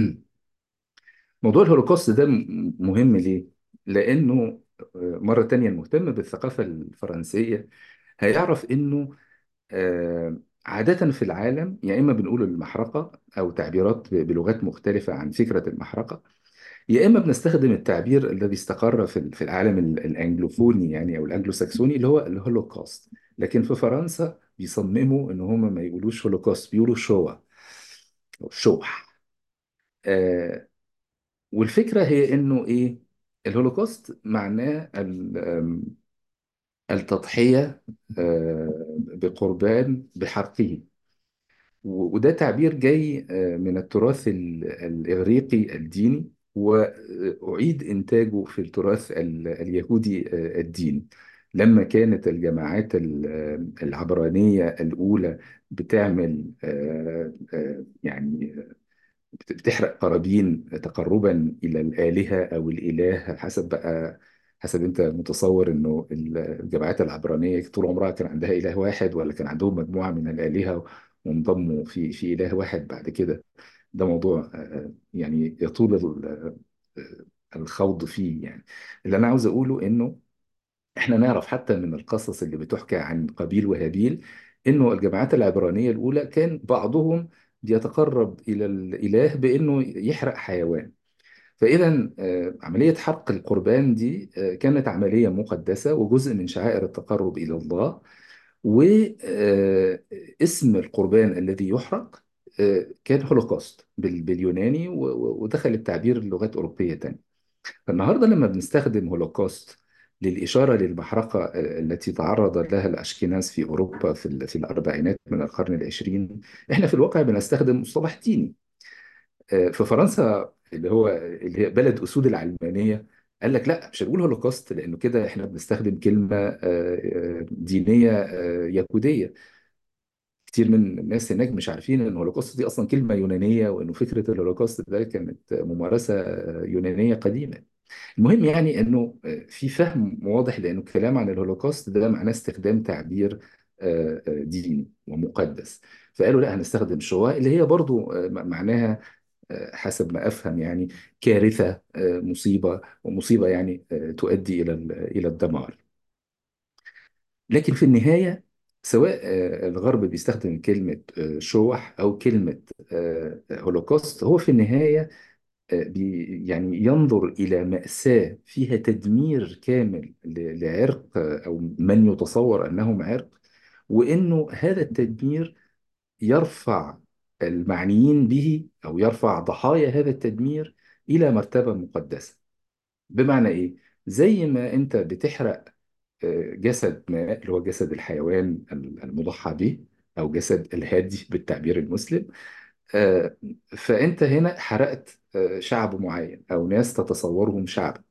Speaker 2: موضوع الهولوكوست ده م- مهم ليه؟ لأنه آه، مرة تانية المهتم بالثقافة الفرنسية هيعرف إنه آه، عادة في العالم يا إما بنقول المحرقة أو تعبيرات ب- بلغات مختلفة عن فكرة المحرقة يا إما بنستخدم التعبير الذي استقر في ال- في العالم ال- الأنجلوفوني يعني أو الأنجلو ساكسوني اللي هو الهولوكوست لكن في فرنسا بيصمموا إن هم ما يقولوش هولوكوست بيقولوا شوا أو شوح آه، والفكرة هي إنه إيه الهولوكوست معناه ال- آم، التضحية آه، بقربان بحرقه و- وده تعبير جاي آه، من التراث ال- الإغريقي الديني وأعيد إنتاجه في التراث ال- اليهودي آه، الديني لما كانت الجماعات ال- آه، العبرانية الأولى بتعمل آه، آه، يعني بت- بتحرق قرابين تقربا إلى الآلهة أو الإله حسب بقى حسب أنت متصور إنه الجماعات العبرانية طول عمرها كان عندها إله واحد ولا كان عندهم مجموعة من الآلهة وانضموا في في إله واحد بعد كده ده موضوع آه، يعني يطول ال- آه، الخوض فيه يعني اللي أنا عاوز أقوله إنه احنا نعرف حتى من القصص اللي بتحكى عن قابيل وهابيل انه الجماعات العبرانية الاولى كان بعضهم بيتقرب الى الاله بانه يحرق حيوان فاذا آه، عملية حرق القربان دي آه، كانت عملية مقدسة وجزء من شعائر التقرب الى الله واسم القربان الذي يحرق آه، كان هولوكوست بال- باليوناني و- و- ودخل التعبير لغات أوروبية تانية فالنهارده لما بنستخدم هولوكوست للإشارة للمحرقة التي تعرض لها الأشكناز في أوروبا في ال- في الأربعينات من القرن العشرين إحنا في الواقع بنستخدم مصطلح ديني آه، في فرنسا اللي هو اللي هي بلد أسود العلمانية قال لك لا مش هنقول هولوكوست لأنه كده إحنا بنستخدم كلمة آه، آه، دينية آه، يهودية كتير من الناس هناك مش عارفين ان الهولوكوست دي اصلا كلمه يونانيه وانه فكره الهولوكوست ده كانت ممارسه آه، يونانيه قديمه المهم يعني انه في فهم واضح لانه الكلام عن الهولوكوست ده معناه استخدام تعبير آه، آه، ديني ومقدس فقالوا لا هنستخدم شواء اللي هي برضو آه، معناها آه، حسب ما افهم يعني كارثه آه، مصيبه ومصيبه يعني آه، تؤدي الى ال- الى الدمار لكن في النهايه سواء آه، الغرب بيستخدم كلمه آه، شوح او كلمه آه، هولوكوست هو في النهايه بي- يعني ينظر إلى مأساة فيها تدمير كامل ل- لعرق أو من يتصور أنهم عرق وإنه هذا التدمير يرفع المعنيين به أو يرفع ضحايا هذا التدمير إلى مرتبة مقدسة بمعنى إيه؟ زي ما أنت بتحرق آه، جسد ما اللي هو جسد الحيوان المضحى به أو جسد الهادي بالتعبير المسلم آه، فأنت هنا حرقت آه، شعب معين أو ناس تتصورهم شعب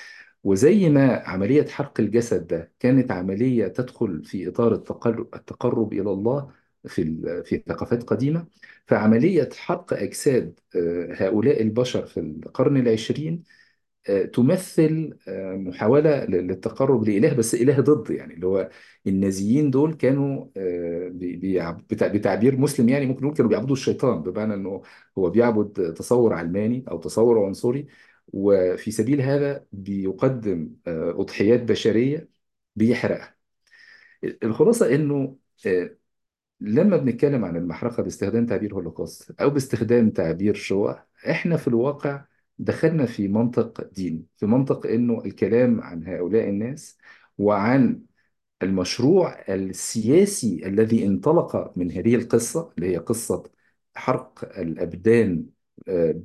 Speaker 2: وزي ما عملية حرق الجسد ده كانت عملية تدخل في إطار التقرب, التقرب إلى الله في ال- في ثقافات قديمة فعملية حرق أجساد آه، هؤلاء البشر في القرن العشرين آه، تمثل آه، محاولة ل- للتقرب لإله بس إله ضد يعني اللي هو النازيين دول كانوا آه، بي- بيعب- بتع- بتعبير مسلم يعني ممكن نقول كانوا بيعبدوا الشيطان بمعنى إنه هو بيعبد تصور علماني أو تصور عنصري وفي سبيل هذا بيقدم آه، أضحيات بشرية بيحرقها الخلاصة إنه آه، لما بنتكلم عن المحرقة باستخدام تعبير هولوكوست أو باستخدام تعبير شواء إحنا في الواقع دخلنا في منطق ديني في منطق إنه الكلام عن هؤلاء الناس وعن المشروع السياسي الذي انطلق من هذه القصة اللي هي قصة حرق الأبدان آه،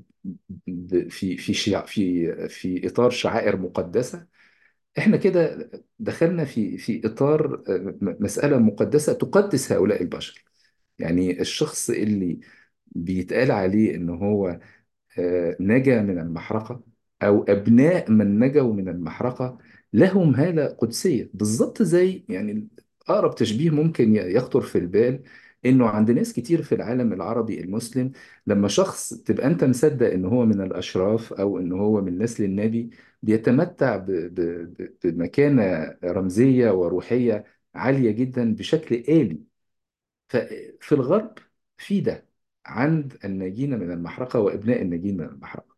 Speaker 2: ب- في في شيع- في في إطار شعائر مقدسة احنا كده دخلنا في في اطار آه، م- مساله مقدسه تقدس هؤلاء البشر يعني الشخص اللي بيتقال عليه ان هو آه، نجا من المحرقة أو أبناء من نجوا من المحرقة لهم هالة قدسية بالظبط زي يعني أقرب تشبيه ممكن ي- يخطر في البال إنه عند ناس كتير في العالم العربي المسلم لما شخص تبقى أنت مصدق إن هو من الأشراف أو إن هو من نسل النبي بيتمتع ب- ب- ب- بمكانة رمزية وروحية عالية جدا بشكل آلي ففي الغرب في ده عند الناجين من المحرقة وإبناء الناجين من المحرقة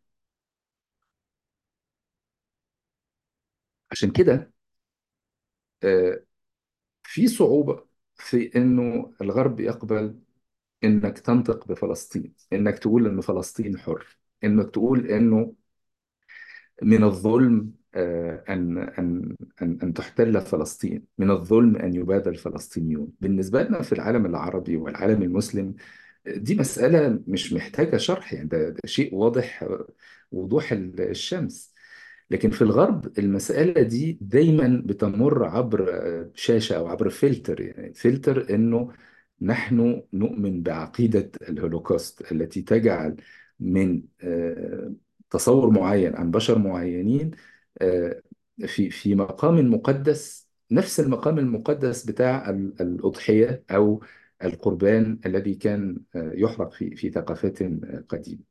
Speaker 2: عشان كده آه، في صعوبة في إنه الغرب يقبل إنك تنطق بفلسطين إنك تقول إن فلسطين حر إنك تقول إنه من الظلم آه، أن أن أن أن تحتل فلسطين، من الظلم أن يباد الفلسطينيون، بالنسبة لنا في العالم العربي والعالم المسلم دي مسألة مش محتاجة شرح يعني ده, ده شيء واضح آه، وضوح الشمس. لكن في الغرب المسألة دي دايما بتمر عبر آه، شاشة أو عبر فلتر يعني فلتر إنه نحن نؤمن بعقيدة الهولوكوست التي تجعل من آه، تصور معين عن بشر معينين آه، في في مقام مقدس نفس المقام المقدس بتاع ال- الأضحية أو القربان الذي كان يحرق في في ثقافات قديمة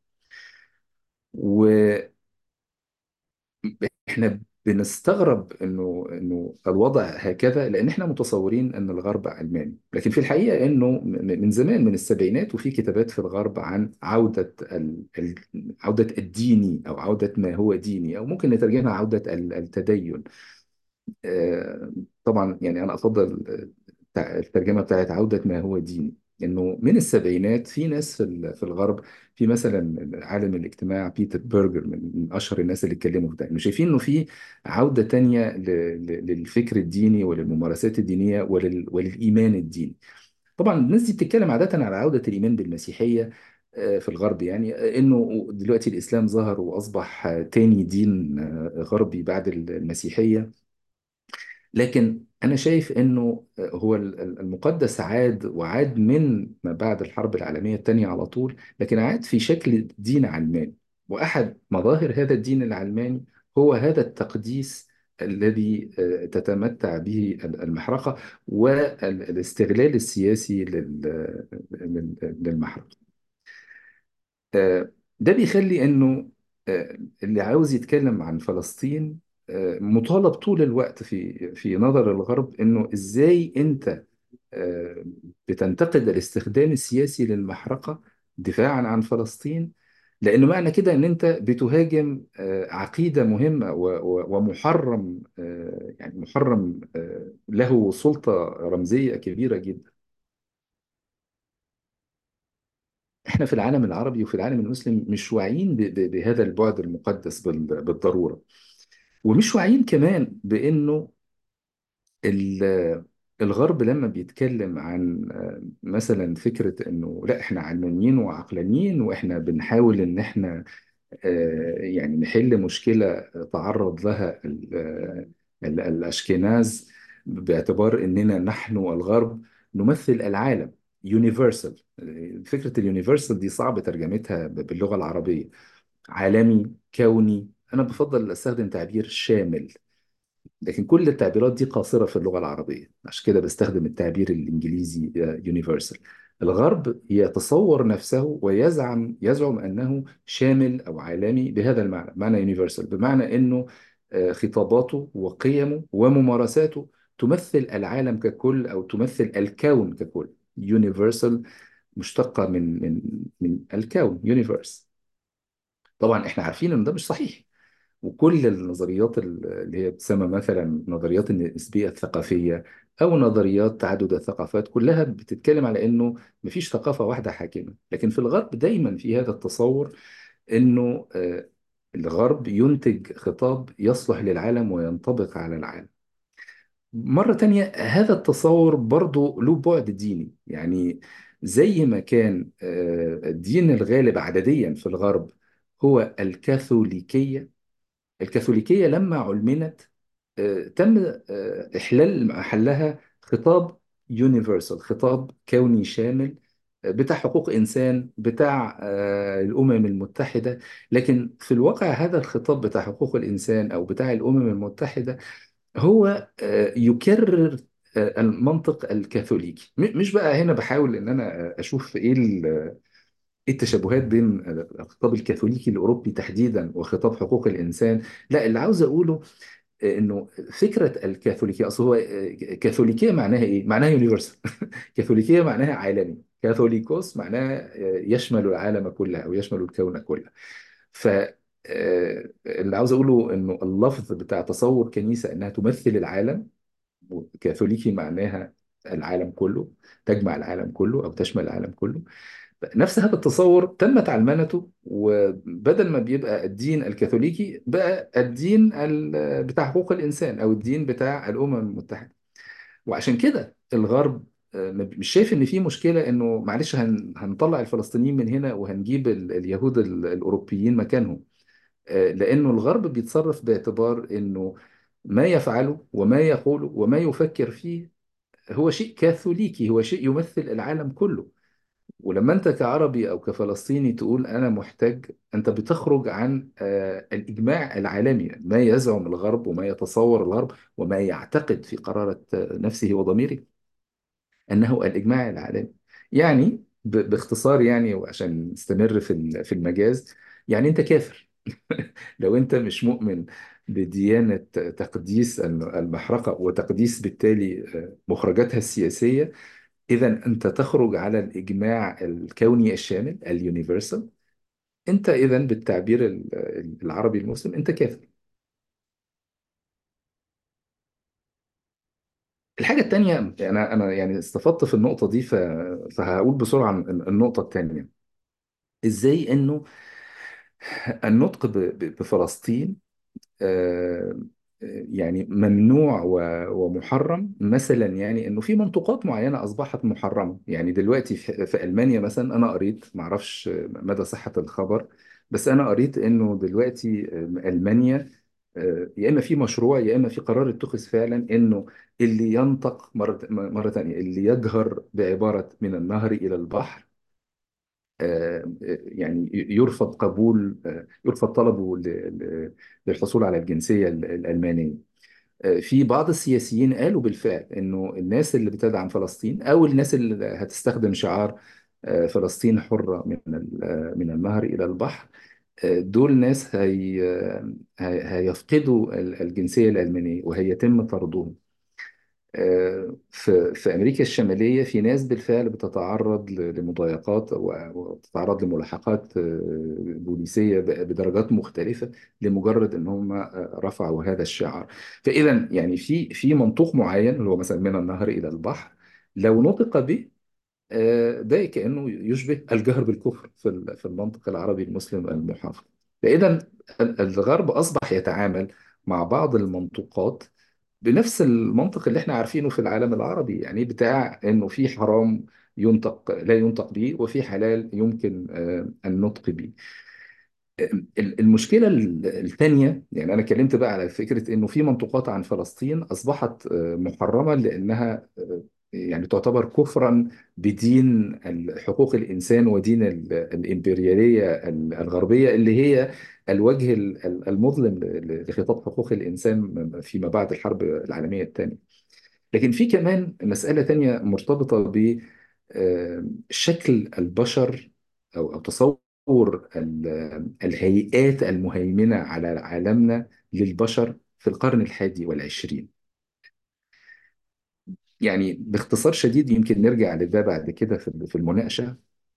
Speaker 2: احنا بنستغرب انه انه الوضع هكذا لان احنا متصورين ان الغرب علماني لكن في الحقيقه انه م- من زمان من السبعينات وفي كتابات في الغرب عن عوده ال... ال... عوده الديني او عوده ما هو ديني او ممكن نترجمها عوده ال- التدين آه، طبعا يعني انا افضل آه، الترجمه بتاعت عوده ما هو ديني انه من السبعينات في ناس في ال- في الغرب في مثلا عالم الاجتماع بيتر بيرجر من من اشهر الناس اللي اتكلموا في ده انه شايفين انه في عوده تانية ل- ل- للفكر الديني وللممارسات الدينيه ولل وللايمان الديني طبعا الناس دي بتتكلم عاده على عوده الايمان بالمسيحيه آه، في الغرب يعني آه، انه دلوقتي الاسلام ظهر واصبح آه، تاني دين آه، غربي بعد المسيحيه لكن أنا شايف إنه هو المقدس عاد وعاد من ما بعد الحرب العالمية الثانية على طول لكن عاد في شكل دين علماني وأحد مظاهر هذا الدين العلماني هو هذا التقديس الذي آه، تتمتع به المحرقة والاستغلال السياسي لل- لل- للمحرقة آه، ده بيخلي انه آه، اللي عاوز يتكلم عن فلسطين آه، مطالب طول الوقت في في نظر الغرب انه ازاي انت آه، بتنتقد الاستخدام السياسي للمحرقة دفاعا عن فلسطين لانه معنى كده ان انت بتهاجم آه، عقيدة مهمة و- و- ومحرم آه، يعني محرم آه، له سلطة رمزية كبيرة جدا احنا في العالم العربي وفي العالم المسلم مش واعيين ب- ب- بهذا البعد المقدس بال- بالضرورة ومش واعيين كمان بانه ال- الغرب لما بيتكلم عن آه، مثلا فكرة انه لا احنا علمانيين وعقلانيين واحنا بنحاول ان احنا آه، يعني نحل مشكلة تعرض لها ال- ال- الأشكناز باعتبار أننا نحن الغرب نمثل العالم يونيفرسال فكرة اليونيفرسال دي صعب ترجمتها ب- باللغة العربية عالمي كوني أنا بفضل أستخدم تعبير شامل لكن كل التعبيرات دي قاصرة في اللغة العربية عشان كده بستخدم التعبير الإنجليزي يونيفرسال الغرب يتصور نفسه ويزعم يزعم أنه شامل أو عالمي بهذا المعنى معنى يونيفرسال بمعنى أنه آه، خطاباته وقيمه وممارساته تمثل العالم ككل أو تمثل الكون ككل يونيفرسال مشتقة من من من الكون يونيفرس طبعا احنا عارفين ان ده مش صحيح وكل النظريات اللي هي بتسمى مثلا نظريات النسبية الثقافية أو نظريات تعدد الثقافات كلها بتتكلم على إنه مفيش ثقافة واحدة حاكمة لكن في الغرب دايما في هذا التصور إنه آه، الغرب ينتج خطاب يصلح للعالم وينطبق على العالم مرة تانية هذا التصور برضه له بعد ديني يعني زي ما كان آه، الدين الغالب عدديا في الغرب هو الكاثوليكية الكاثوليكية لما علمنت آه، تم آه، إحلال محلها خطاب يونيفرسال خطاب كوني شامل آه، بتاع حقوق إنسان بتاع آه، الأمم المتحدة لكن في الواقع هذا الخطاب بتاع حقوق الإنسان أو بتاع الأمم المتحدة هو آه، يكرر آه، المنطق الكاثوليكي م- مش بقى هنا بحاول ان انا اشوف ايه ال- إيه التشابهات بين الخطاب الكاثوليكي الاوروبي تحديدا وخطاب حقوق الانسان لا اللي عاوز اقوله انه فكره الكاثوليكيه اصل هو كاثوليكيه معناها ايه؟ معناها يونيفرسال كاثوليكيه معناها عالمي كاثوليكوس معناها يشمل العالم كله او يشمل الكون كله ف آه، اللي عاوز اقوله انه اللفظ بتاع تصور كنيسه انها تمثل العالم كاثوليكي معناها العالم كله تجمع العالم كله او تشمل العالم كله نفس هذا التصور تم تعلمنته وبدل ما بيبقى الدين الكاثوليكي بقى الدين ال- بتاع حقوق الإنسان أو الدين بتاع الأمم المتحدة وعشان كده الغرب آه، مش شايف ان في مشكله انه معلش هن هنطلع الفلسطينيين من هنا وهنجيب ال- اليهود ال- الاوروبيين مكانهم آه، لانه الغرب بيتصرف باعتبار انه ما يفعله وما يقوله وما يفكر فيه هو شيء كاثوليكي هو شيء يمثل العالم كله ولما انت كعربي او كفلسطيني تقول انا محتاج انت بتخرج عن آه، الاجماع العالمي ما يزعم الغرب وما يتصور الغرب وما يعتقد في قرارة آه، نفسه وضميره انه الاجماع العالمي يعني ب- باختصار يعني وعشان نستمر في ال- في المجاز يعني انت كافر لو انت مش مؤمن بديانة تقديس المحرقة وتقديس بالتالي آه، مخرجاتها السياسية إذا أنت تخرج على الإجماع الكوني الشامل اليونيفرسال أنت إذا بالتعبير ال- العربي المسلم أنت كافر الحاجة التانية أنا أنا يعني استفدت في النقطة دي ف- فهقول بسرعة عن النقطة التانية إزاي إنه النطق ب- ب- بفلسطين آه، يعني ممنوع و- ومحرم مثلا يعني انه في منطقات معينه اصبحت محرمه يعني دلوقتي في في المانيا مثلا انا قريت ما اعرفش مدى صحه الخبر بس انا قريت انه دلوقتي المانيا آه، يا اما في مشروع يا اما في قرار اتخذ فعلا انه اللي ينطق مره مره ثانيه اللي يجهر بعباره من النهر الى البحر آه، يعني يرفض قبول آه، يرفض طلبه ل- ل- للحصول على الجنسية ال- الألمانية آه، في بعض السياسيين قالوا بالفعل إنه الناس اللي بتدعم فلسطين أو الناس اللي هتستخدم شعار آه، فلسطين حرة من ال- آه، من النهر إلى البحر آه، دول ناس هي هي- هيفقدوا ال- الجنسية الألمانية وهيتم طردهم آه، في في أمريكا الشمالية في ناس بالفعل بتتعرض ل- لمضايقات و- وتتعرض لملاحقات آه، بوليسية ب- بدرجات مختلفة لمجرد إن هم آه، رفعوا هذا الشعار فإذا يعني في في منطوق معين اللي هو مثلا من النهر إلى البحر لو نطق به آه، ده كأنه يشبه الجهر بالكفر في ال- في المنطق العربي المسلم المحافظ فإذا ال- الغرب أصبح يتعامل مع بعض المنطوقات بنفس المنطق اللي احنا عارفينه في العالم العربي يعني بتاع انه في حرام ينطق لا ينطق به وفي حلال يمكن آه، النطق به ال- المشكلة الثانية يعني أنا اتكلمت بقى على فكرة إنه في منطقات عن فلسطين أصبحت آه، محرمة لأنها آه، يعني تعتبر كفرا بدين ال- حقوق الإنسان ودين ال- الإمبريالية ال- الغربية اللي هي الوجه ال- ال- المظلم ل- لخطاب حقوق الإنسان فيما بعد الحرب العالمية الثانية لكن في كمان مسألة تانية مرتبطة بشكل البشر أو أو تصور ال- الهيئات المهيمنة على عالمنا للبشر في القرن الحادي والعشرين يعني باختصار شديد يمكن نرجع لده بعد كده في في المناقشة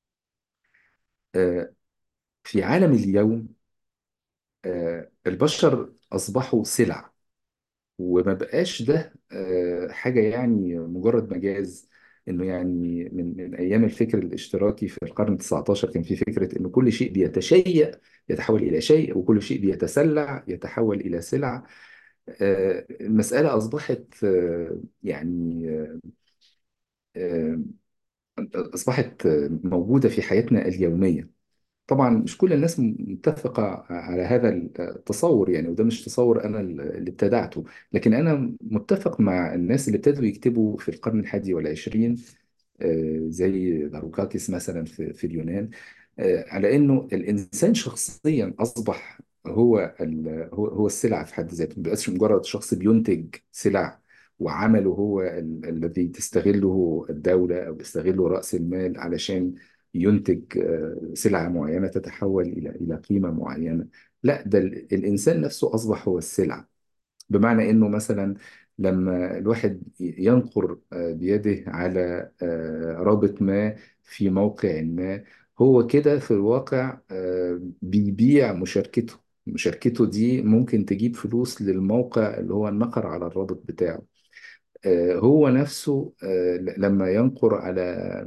Speaker 2: آه، في عالم اليوم آه، البشر أصبحوا سلع وما بقاش ده آه، حاجة يعني مجرد مجاز انه يعني من من ايام الفكر الاشتراكي في القرن 19 كان في فكرة انه كل شيء بيتشيء يتحول الى شيء وكل شيء بيتسلع يتحول الى سلع آه، المسألة اصبحت آه، يعني آه، اصبحت آه، موجودة في حياتنا اليومية طبعا مش كل الناس متفقة على هذا التصور يعني وده مش تصور أنا اللي ابتدعته لكن أنا متفق مع الناس اللي ابتدوا يكتبوا في القرن الحادي والعشرين آه، زي داروكاكيس مثلا في في اليونان آه، على انه الانسان شخصيا اصبح هو ال- هو هو السلعه في حد ذاته ما بيبقاش مجرد شخص بينتج سلع وعمله هو ال- الذي تستغله الدوله او يستغله راس المال علشان ينتج آه، سلعه معينه تتحول الى الى قيمه معينه لا ده ال- الانسان نفسه اصبح هو السلعه بمعنى انه مثلا لما الواحد ينقر آه، بيده على آه، رابط ما في موقع ما هو كده في الواقع آه، بيبيع مشاركته مشاركته دي ممكن تجيب فلوس للموقع اللي هو نقر على الرابط بتاعه آه، هو نفسه آه، لما ينقر على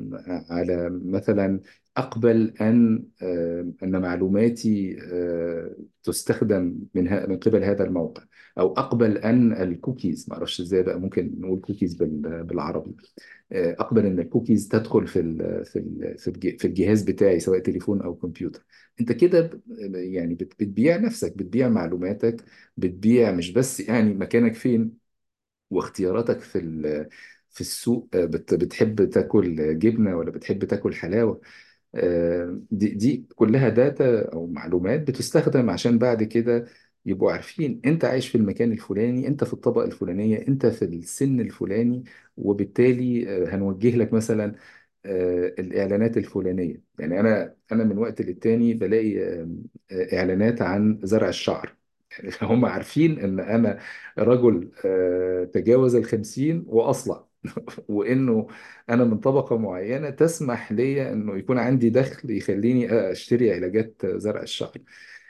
Speaker 2: على مثلا أقبل أن آه، أن معلوماتي آه، تستخدم من ه- من قبل هذا الموقع أو أقبل أن الكوكيز ما أعرفش إزاي بقى ممكن نقول كوكيز بال- بالعربي آه، أقبل أن الكوكيز تدخل في ال- في ال- في الج- في الجهاز بتاعي سواء تليفون أو كمبيوتر أنت كده ب- يعني بت- بتبيع نفسك بتبيع معلوماتك بتبيع مش بس يعني مكانك فين واختياراتك في ال- في السوق آه، بت- بتحب تاكل جبنة ولا بتحب تاكل حلاوة آه، دي دي كلها داتا أو معلومات بتستخدم عشان بعد كده يبقوا عارفين أنت عايش في المكان الفلاني أنت في الطبقة الفلانية أنت في السن الفلاني وبالتالي آه، هنوجه لك مثلا آه، الإعلانات الفلانية يعني أنا أنا من وقت للتاني بلاقي آه، آه، إعلانات عن زرع الشعر يعني هم عارفين إن أنا رجل آه، تجاوز الخمسين وأصلع وإنه أنا من طبقة معينة تسمح لي إنه يكون عندي دخل يخليني أشتري علاجات زرع الشعر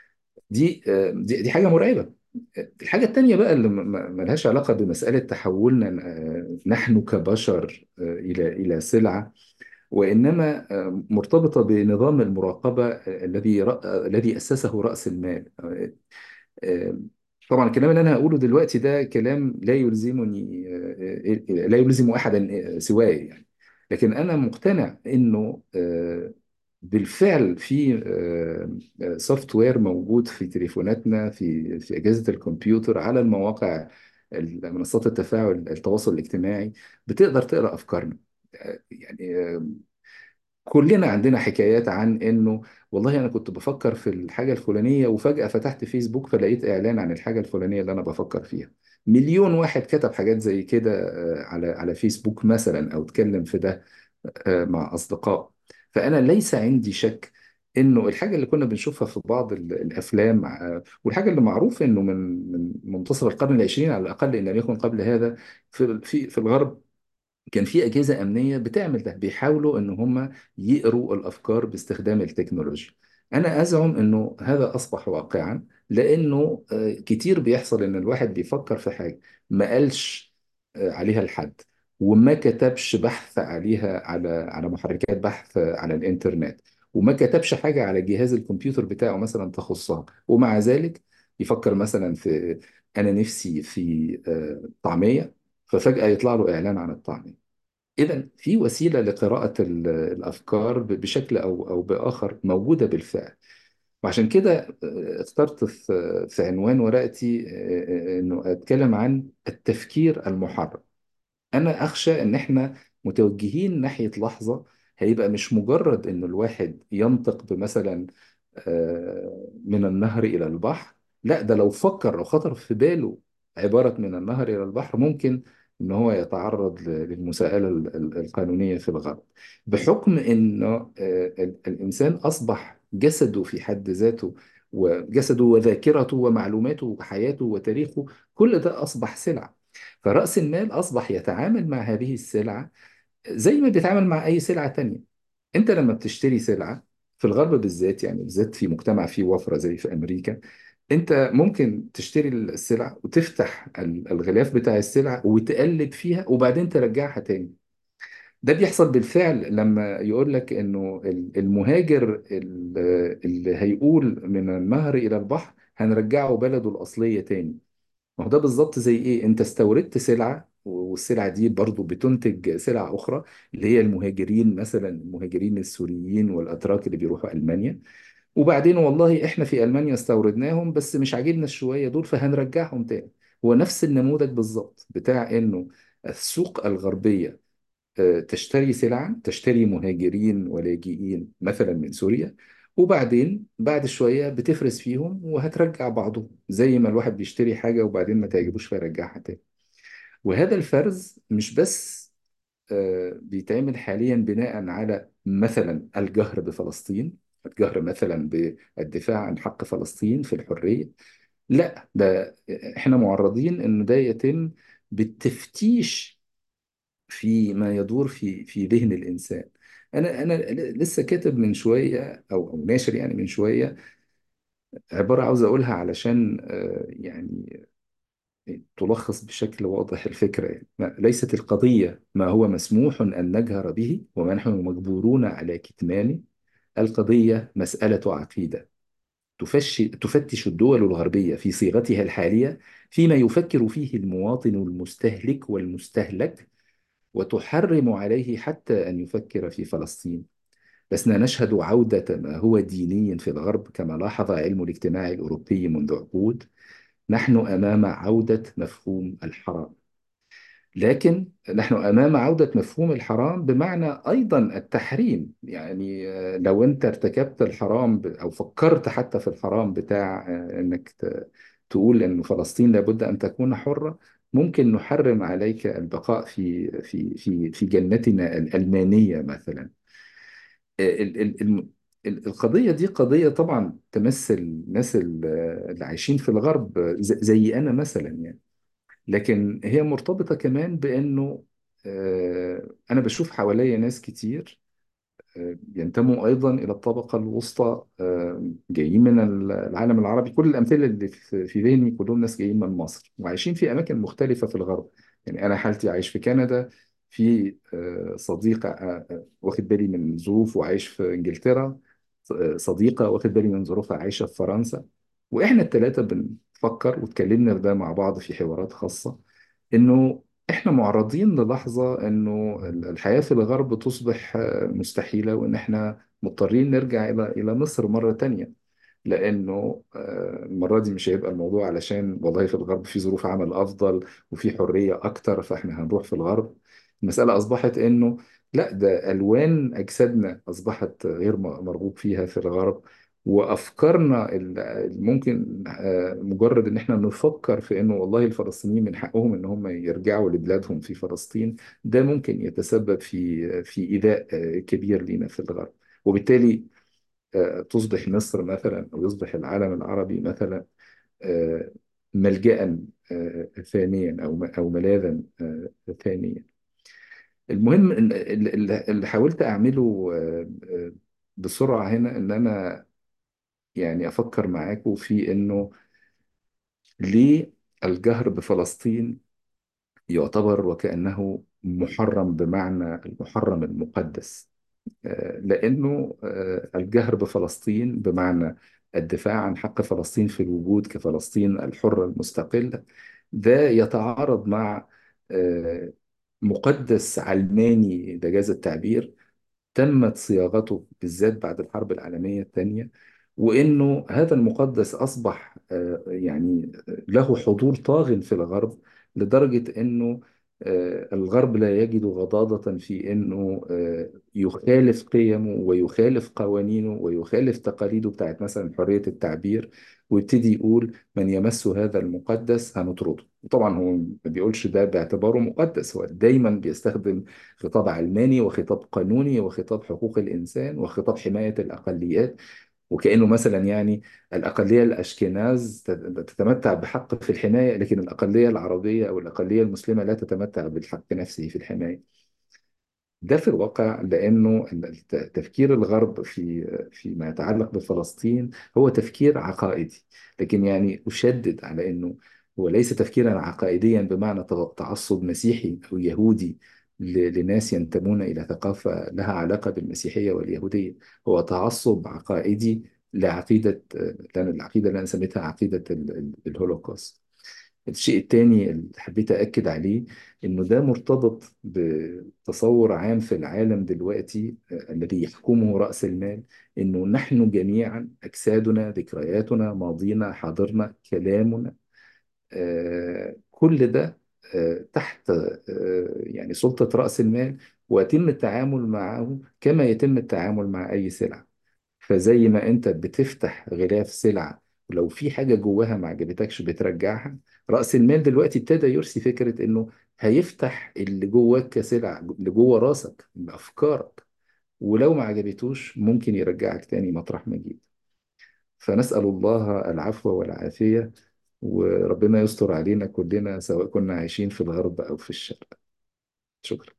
Speaker 2: دي آه، دي دي حاجة مرعبة الحاجة التانية بقى اللي م- م- ملهاش علاقة بمسألة تحولنا آه، نحن كبشر آه، إلى إلى سلعة وإنما آه، مرتبطة بنظام المراقبة آه، الذي رأ- آه، الذي أسسه رأس المال آه، آه، طبعا الكلام اللي أنا هقوله دلوقتي ده كلام لا يلزمني آه، آه، لا يلزم أحدا آه، سواي يعني لكن أنا مقتنع إنه آه، بالفعل في سوفت وير موجود في تليفوناتنا في في أجهزة الكمبيوتر على المواقع منصات التفاعل التواصل الاجتماعي بتقدر تقرأ أفكارنا آه، يعني آه، كلنا عندنا حكايات عن انه والله انا كنت بفكر في الحاجه الفلانيه وفجاه فتحت فيسبوك فلقيت اعلان عن الحاجه الفلانيه اللي انا بفكر فيها مليون واحد كتب حاجات زي كده آه، على على فيسبوك مثلا او اتكلم في ده آه، مع اصدقاء فانا ليس عندي شك انه الحاجه اللي كنا بنشوفها في بعض ال- الافلام آه، والحاجه اللي معروف انه من من منتصف القرن العشرين على الاقل ان لم يكن قبل هذا في في في الغرب كان في أجهزة أمنية بتعمل ده بيحاولوا إن هم يقروا الأفكار باستخدام التكنولوجيا أنا أزعم إنه هذا أصبح واقعا لأنه آه، كتير بيحصل إن الواحد بيفكر في حاجة ما قالش آه، عليها الحد وما كتبش بحث عليها على على محركات بحث على الإنترنت وما كتبش حاجة على جهاز الكمبيوتر بتاعه مثلا تخصها ومع ذلك يفكر مثلا في أنا نفسي في آه، طعمية ففجأة يطلع له إعلان عن الطعمية إذا في وسيلة لقراءة ال- الأفكار ب- بشكل أو أو بآخر موجودة بالفعل وعشان كده آه، اخترت في في عنوان ورقتي آه، آه، إنه أتكلم عن التفكير المحرر أنا أخشى إن إحنا متوجهين ناحية لحظة هيبقى مش مجرد إنه الواحد ينطق بمثلا آه، من النهر إلى البحر لا ده لو فكر لو خطر في باله عبارة من النهر إلى البحر ممكن إن هو يتعرض ل- للمساءلة ال- ال- القانونية في الغرب بحكم إنه آه، ال- الإنسان أصبح جسده في حد ذاته وجسده وذاكرته ومعلوماته وحياته وتاريخه كل ده أصبح سلعة فرأس المال أصبح يتعامل مع هذه السلعة زي ما بيتعامل مع أي سلعة تانية أنت لما بتشتري سلعة في الغرب بالذات يعني بالذات في مجتمع فيه وفرة زي في أمريكا أنت ممكن تشتري السلعة وتفتح ال- الغلاف بتاع السلعة وتقلب فيها وبعدين ترجعها تاني ده بيحصل بالفعل لما يقول لك انه ال- المهاجر ال- اللي هيقول من النهر الى البحر هنرجعه بلده الاصليه تاني ما هو ده بالظبط زي ايه انت استوردت سلعة والسلعة دي برضو بتنتج سلع أخرى اللي هي المهاجرين مثلا المهاجرين السوريين والأتراك اللي بيروحوا ألمانيا وبعدين والله احنا في ألمانيا استوردناهم بس مش عاجبنا الشوية دول فهنرجعهم تاني هو نفس النموذج بالظبط بتاع انه السوق الغربية آه، تشتري سلعا تشتري مهاجرين ولاجئين مثلا من سوريا وبعدين بعد شوية بتفرز فيهم وهترجع بعضهم زي ما الواحد بيشتري حاجة وبعدين ما تعجبوش فيرجعها تاني وهذا الفرز مش بس آه، بيتعمل حاليا بناء على مثلا الجهر بفلسطين الجهر مثلا بالدفاع عن حق فلسطين في الحرية لا ده احنا معرضين ان ده يتم بالتفتيش في ما يدور في في ذهن الانسان انا انا لسه كاتب من شويه او او ناشر يعني من شويه عباره عاوز اقولها علشان آه، يعني تلخص بشكل واضح الفكره يعني ما- ليست القضيه ما هو مسموح ان نجهر به وما نحن مجبورون على كتمانه القضيه مساله عقيده تفش تفتش الدول الغربيه في صيغتها الحاليه فيما يفكر فيه المواطن المستهلك والمستهلك وتحرم عليه حتى أن يفكر في فلسطين لسنا نشهد عودة ما هو ديني في الغرب كما لاحظ علم الاجتماع الأوروبي منذ عقود نحن أمام عودة مفهوم الحرام لكن نحن أمام عودة مفهوم الحرام بمعنى أيضا التحريم يعني آه، لو أنت ارتكبت الحرام ب- أو فكرت حتى في الحرام بتاع آه، أنك ت- تقول أن فلسطين لابد أن تكون حرة ممكن نحرم عليك البقاء في في في في جنتنا الألمانية مثلا آه، ال- ال- الم- ال- القضية دي قضية طبعا تمس الناس ال- اللي عايشين في الغرب آه، ز- زي أنا مثلا يعني لكن هي مرتبطة كمان بأنه آه، أنا بشوف حواليا ناس كتير آه، ينتموا أيضا إلى الطبقة الوسطى آه، جايين من العالم العربي كل الأمثلة اللي في في ذهني كلهم ناس جايين من مصر وعايشين في أماكن مختلفة في الغرب يعني أنا حالتي عايش في كندا في آه، صديق آه، آه، واخد بالي من ظروفه وعايش في إنجلترا آه، صديقة واخد بالي من ظروفها عايشة في فرنسا وإحنا الثلاثة بنفكر واتكلمنا في ده مع بعض في حوارات خاصة انه احنا معرضين للحظة انه الحياة في الغرب تصبح آه، مستحيلة وان احنا مضطرين نرجع الى الى مصر مرة تانية لانه آه، المرة دي مش هيبقى الموضوع علشان والله في الغرب في ظروف عمل افضل وفي حرية اكتر فاحنا هنروح في الغرب المسألة اصبحت انه لا ده الوان اجسادنا اصبحت غير م- مرغوب فيها في الغرب وافكارنا ال- ممكن آه، مجرد ان احنا نفكر في انه والله الفلسطينيين من حقهم ان هم يرجعوا لبلادهم في فلسطين ده ممكن يتسبب في في ايذاء آه، كبير لينا في الغرب وبالتالي آه، تصبح مصر مثلا او يصبح العالم العربي مثلا آه، ملجأ آه، ثانيا او او ملاذا آه، ثانيا المهم إن- اللي اللي حاولت اعمله آه، آه، بسرعة هنا ان انا يعني افكر معاكم في انه ليه الجهر بفلسطين يعتبر وكأنه محرم بمعنى المحرم المقدس آه، لأنه آه، الجهر بفلسطين بمعنى الدفاع عن حق فلسطين في الوجود كفلسطين الحرة المستقلة ده يتعارض مع آه، مقدس علماني ده جاز التعبير تمت صياغته بالذات بعد الحرب العالمية الثانية وإنه هذا المقدس أصبح آه، يعني له حضور طاغ في الغرب لدرجة إنه آه، الغرب لا يجد غضاضة في إنه آه، يخالف قيمه ويخالف قوانينه ويخالف تقاليده بتاعت مثلا حرية التعبير ويبتدي يقول من يمس هذا المقدس هنطرده وطبعا هو ما بيقولش ده باعتباره مقدس هو دايما بيستخدم خطاب علماني وخطاب قانوني وخطاب حقوق الإنسان وخطاب حماية الأقليات وكأنه مثلا يعني الأقلية الأشكناز تتمتع بحق في الحماية لكن الأقلية العربية أو الأقلية المسلمة لا تتمتع بالحق نفسه في الحماية ده في الواقع لأنه الت- تفكير الغرب في فيما يتعلق بفلسطين هو تفكير عقائدي لكن يعني أشدد على أنه هو ليس تفكيرا عقائديا بمعنى ت- تعصب مسيحي أو يهودي ل- لناس ينتمون إلى ثقافة لها علاقة بالمسيحية واليهودية هو تعصب عقائدي لعقيدة لأن العقيدة اللي أنا سميتها عقيدة ال- ال- الهولوكوست الشيء التاني اللي حبيت أكد عليه إنه ده مرتبط بتصور عام في العالم دلوقتي آه، الذي يحكمه رأس المال إنه نحن جميعا أجسادنا ذكرياتنا ماضينا حاضرنا كلامنا آه، كل ده آه، تحت آه، يعني سلطة رأس المال ويتم التعامل معه كما يتم التعامل مع أي سلعة فزي ما انت بتفتح غلاف سلعة ولو في حاجة جواها ما عجبتكش بترجعها رأس المال دلوقتي ابتدى يرسي فكرة انه هيفتح اللي جواك كسلعة اللي جوه راسك بأفكارك ولو ما عجبتوش ممكن يرجعك تاني مطرح ما جيت فنسأل الله العفو والعافية وربنا يستر علينا كلنا سواء كنا عايشين في الغرب أو في الشرق شكرا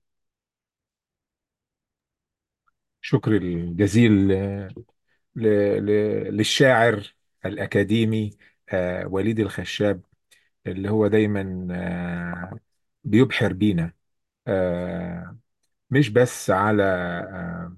Speaker 1: شكر الجزيل ل- ل- للشاعر الأكاديمي آه، وليد الخشاب اللي هو دايما آه، بيبحر بينا آه، مش بس على آه،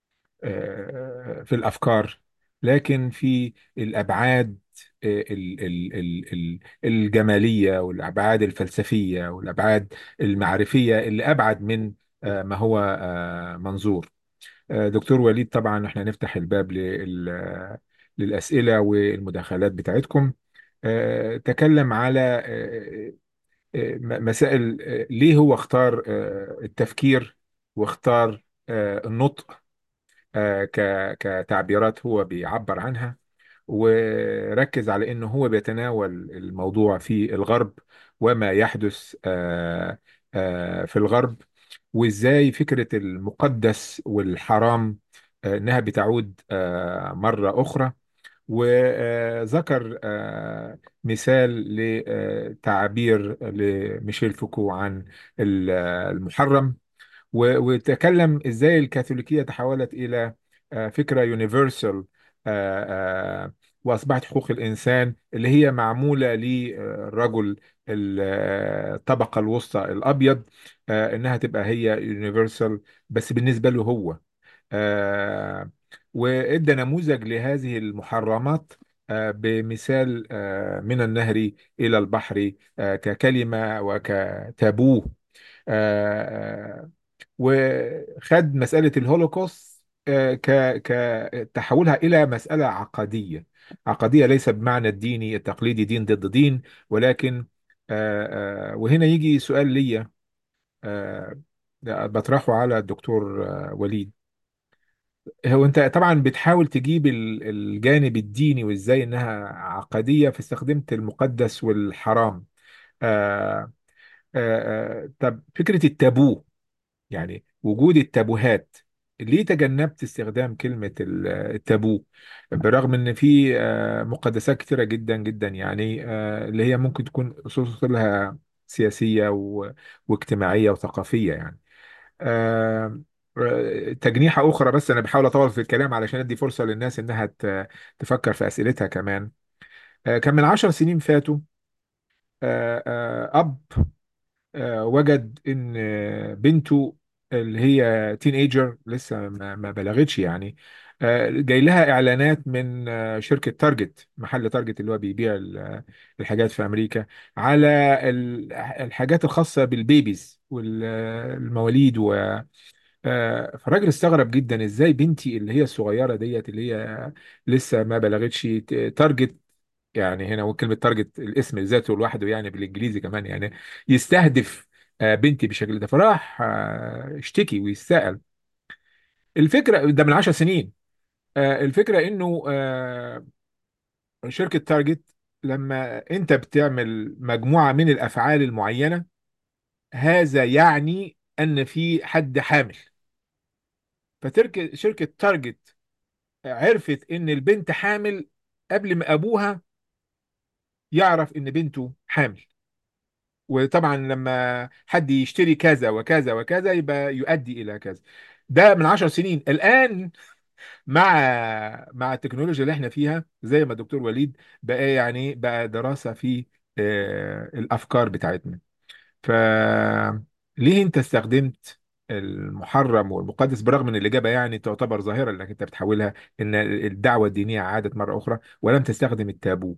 Speaker 1: آه، في الأفكار لكن في الأبعاد آه، ال- ال- ال- ال- الجمالية والأبعاد الفلسفية والأبعاد المعرفية اللي أبعد من آه، ما هو آه، منظور آه، دكتور وليد طبعا احنا نفتح الباب لل- للأسئلة والمداخلات بتاعتكم آه، تكلم على آه، آه، م- مسائل آه، ليه هو اختار آه، التفكير واختار آه، النطق آه، ك- كتعبيرات هو بيعبر عنها وركز على انه هو بيتناول الموضوع في الغرب وما يحدث آه، آه، في الغرب وازاي فكرة المقدس والحرام آه، انها بتعود آه، مرة اخرى وذكر آه، مثال لتعبير لميشيل فوكو عن ال- المحرم و- وتكلم ازاي الكاثوليكية تحولت الى آه، فكرة يونيفرسال واصبحت حقوق الانسان اللي هي معمولة للرجل ال- آه، الطبقة الوسطى الابيض آه، انها تبقى هي يونيفرسال بس بالنسبة له هو آه، وادى نموذج لهذه المحرمات آه، بمثال آه، من النهر الى البحر آه، ككلمة وكتابوه آه، آه، وخد مسألة الهولوكوست آه، ك كتحولها إلى مسألة عقدية عقدية ليس بمعنى الديني التقليدي دين ضد دين ولكن آه، آه، وهنا يجي سؤال لي آه، بطرحه على الدكتور آه، وليد هو انت طبعا بتحاول تجيب ال- الجانب الديني وازاي انها عقدية فاستخدمت المقدس والحرام آه آه آه طب فكرة التابو يعني وجود التابوهات ليه تجنبت استخدام كلمة ال- التابو برغم ان في آه، مقدسات كتيرة جدا جدا يعني آه، اللي هي ممكن تكون اصولها سياسية و- واجتماعية وثقافية يعني آه، آه، تجنيحة أخرى بس أنا بحاول أطول في الكلام علشان أدي فرصة للناس إنها ت- تفكر في أسئلتها كمان آه، كان من عشر سنين فاتوا آه، آه، أب آه، وجد ان آه، بنته اللي هي تين ايجر لسه ما ما بلغتش يعني آه، جاي لها اعلانات من آه، شركه تارجت محل تارجت اللي هو بيبيع ال- الحاجات في امريكا على ال- الحاجات الخاصه بالبيبيز والمواليد و آه، فالراجل استغرب جدا ازاي بنتي اللي هي الصغيره ديت اللي هي لسه ما بلغتش ت- تارجت يعني هنا وكلمة تارجت الاسم ذاته لوحده يعني بالانجليزي كمان يعني يستهدف آه، بنتي بالشكل ده فراح آه، اشتكي ويسأل الفكرة ده من عشر سنين آه، الفكرة انه آه، شركة تارجت لما انت بتعمل مجموعة من الافعال المعينة هذا يعني ان في حد حامل فترك شركة تارجت عرفت ان البنت حامل قبل ما ابوها يعرف ان بنته حامل وطبعا لما حد يشتري كذا وكذا وكذا يبقى يؤدي الى كذا ده من عشر سنين الان مع مع التكنولوجيا اللي احنا فيها زي ما الدكتور وليد بقى يعني بقى دراسة في آه، الافكار بتاعتنا ف ليه انت استخدمت المحرم والمقدس برغم ان الاجابه يعني تعتبر ظاهره انك انت بتحولها ان الدعوه الدينيه عادت مره اخرى ولم تستخدم التابو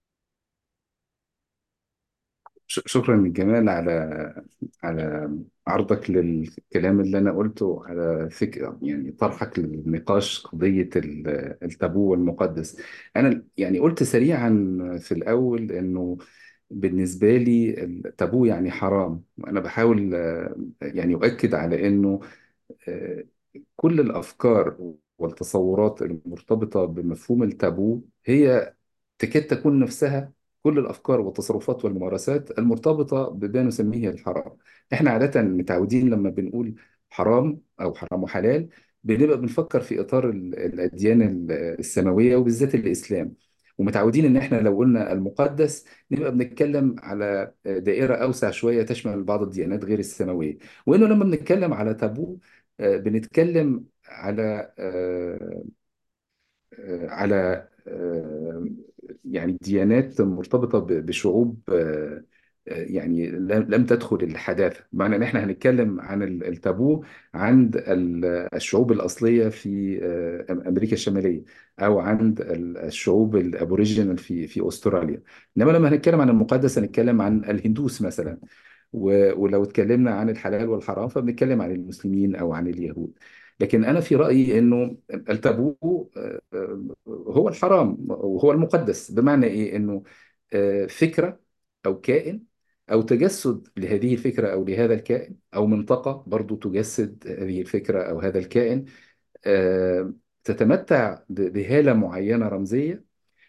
Speaker 2: ش- شكرا للجمال على على عرضك للكلام اللي أنا قلته على فكرة يعني طرحك للنقاش قضية ال- التابو والمقدس أنا يعني قلت سريعا في الأول إنه بالنسبة لي التابو يعني حرام أنا بحاول آه، يعني أؤكد على إنه آه، كل الأفكار والتصورات المرتبطة بمفهوم التابو هي تكاد تكون نفسها كل الأفكار والتصرفات والممارسات المرتبطة بما نسميه الحرام إحنا عادة متعودين لما بنقول حرام أو حرام وحلال بنبقى بنفكر في إطار ال- الأديان ال- السماوية وبالذات الإسلام ومتعودين ان احنا لو قلنا المقدس نبقى بنتكلم على دائرة اوسع شوية تشمل بعض الديانات غير السماوية وانه لما بنتكلم على تابو آه، بنتكلم على آه، آه، على آه، يعني ديانات مرتبطة ب- بشعوب آه، آه، يعني لم لم تدخل الحداثة بمعنى ان احنا هنتكلم عن ال- التابو عند ال- الشعوب الأصلية في آه، أم- أمريكا الشمالية أو عند ال- الشعوب الأبوريجينال في في أستراليا إنما لما هنتكلم عن المقدس هنتكلم عن الهندوس مثلا و- ولو اتكلمنا عن الحلال والحرام فبنتكلم عن المسلمين او عن اليهود لكن انا في رايي انه التابو آه، آه، هو الحرام وهو المقدس بمعنى ايه انه آه، فكره او كائن او تجسد لهذه الفكره او لهذا الكائن او منطقه برضو تجسد هذه الفكره او هذا الكائن آه، تتمتع ب- بهاله معينه رمزيه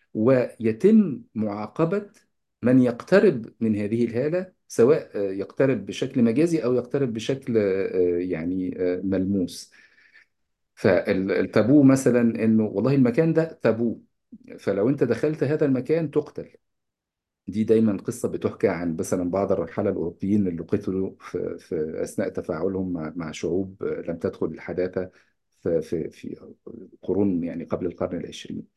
Speaker 2: ويتم معاقبة من يقترب من هذه الهالة سواء آه، يقترب بشكل مجازي أو يقترب بشكل آه، يعني آه، ملموس فالتابو مثلا إنه والله المكان ده تابو فلو أنت دخلت هذا المكان تقتل دي دايما قصة بتحكى عن مثلا بعض الرحالة الأوروبيين اللي قتلوا في, في أثناء تفاعلهم مع, مع شعوب آه، لم تدخل الحداثة في, في, في قرون يعني قبل القرن العشرين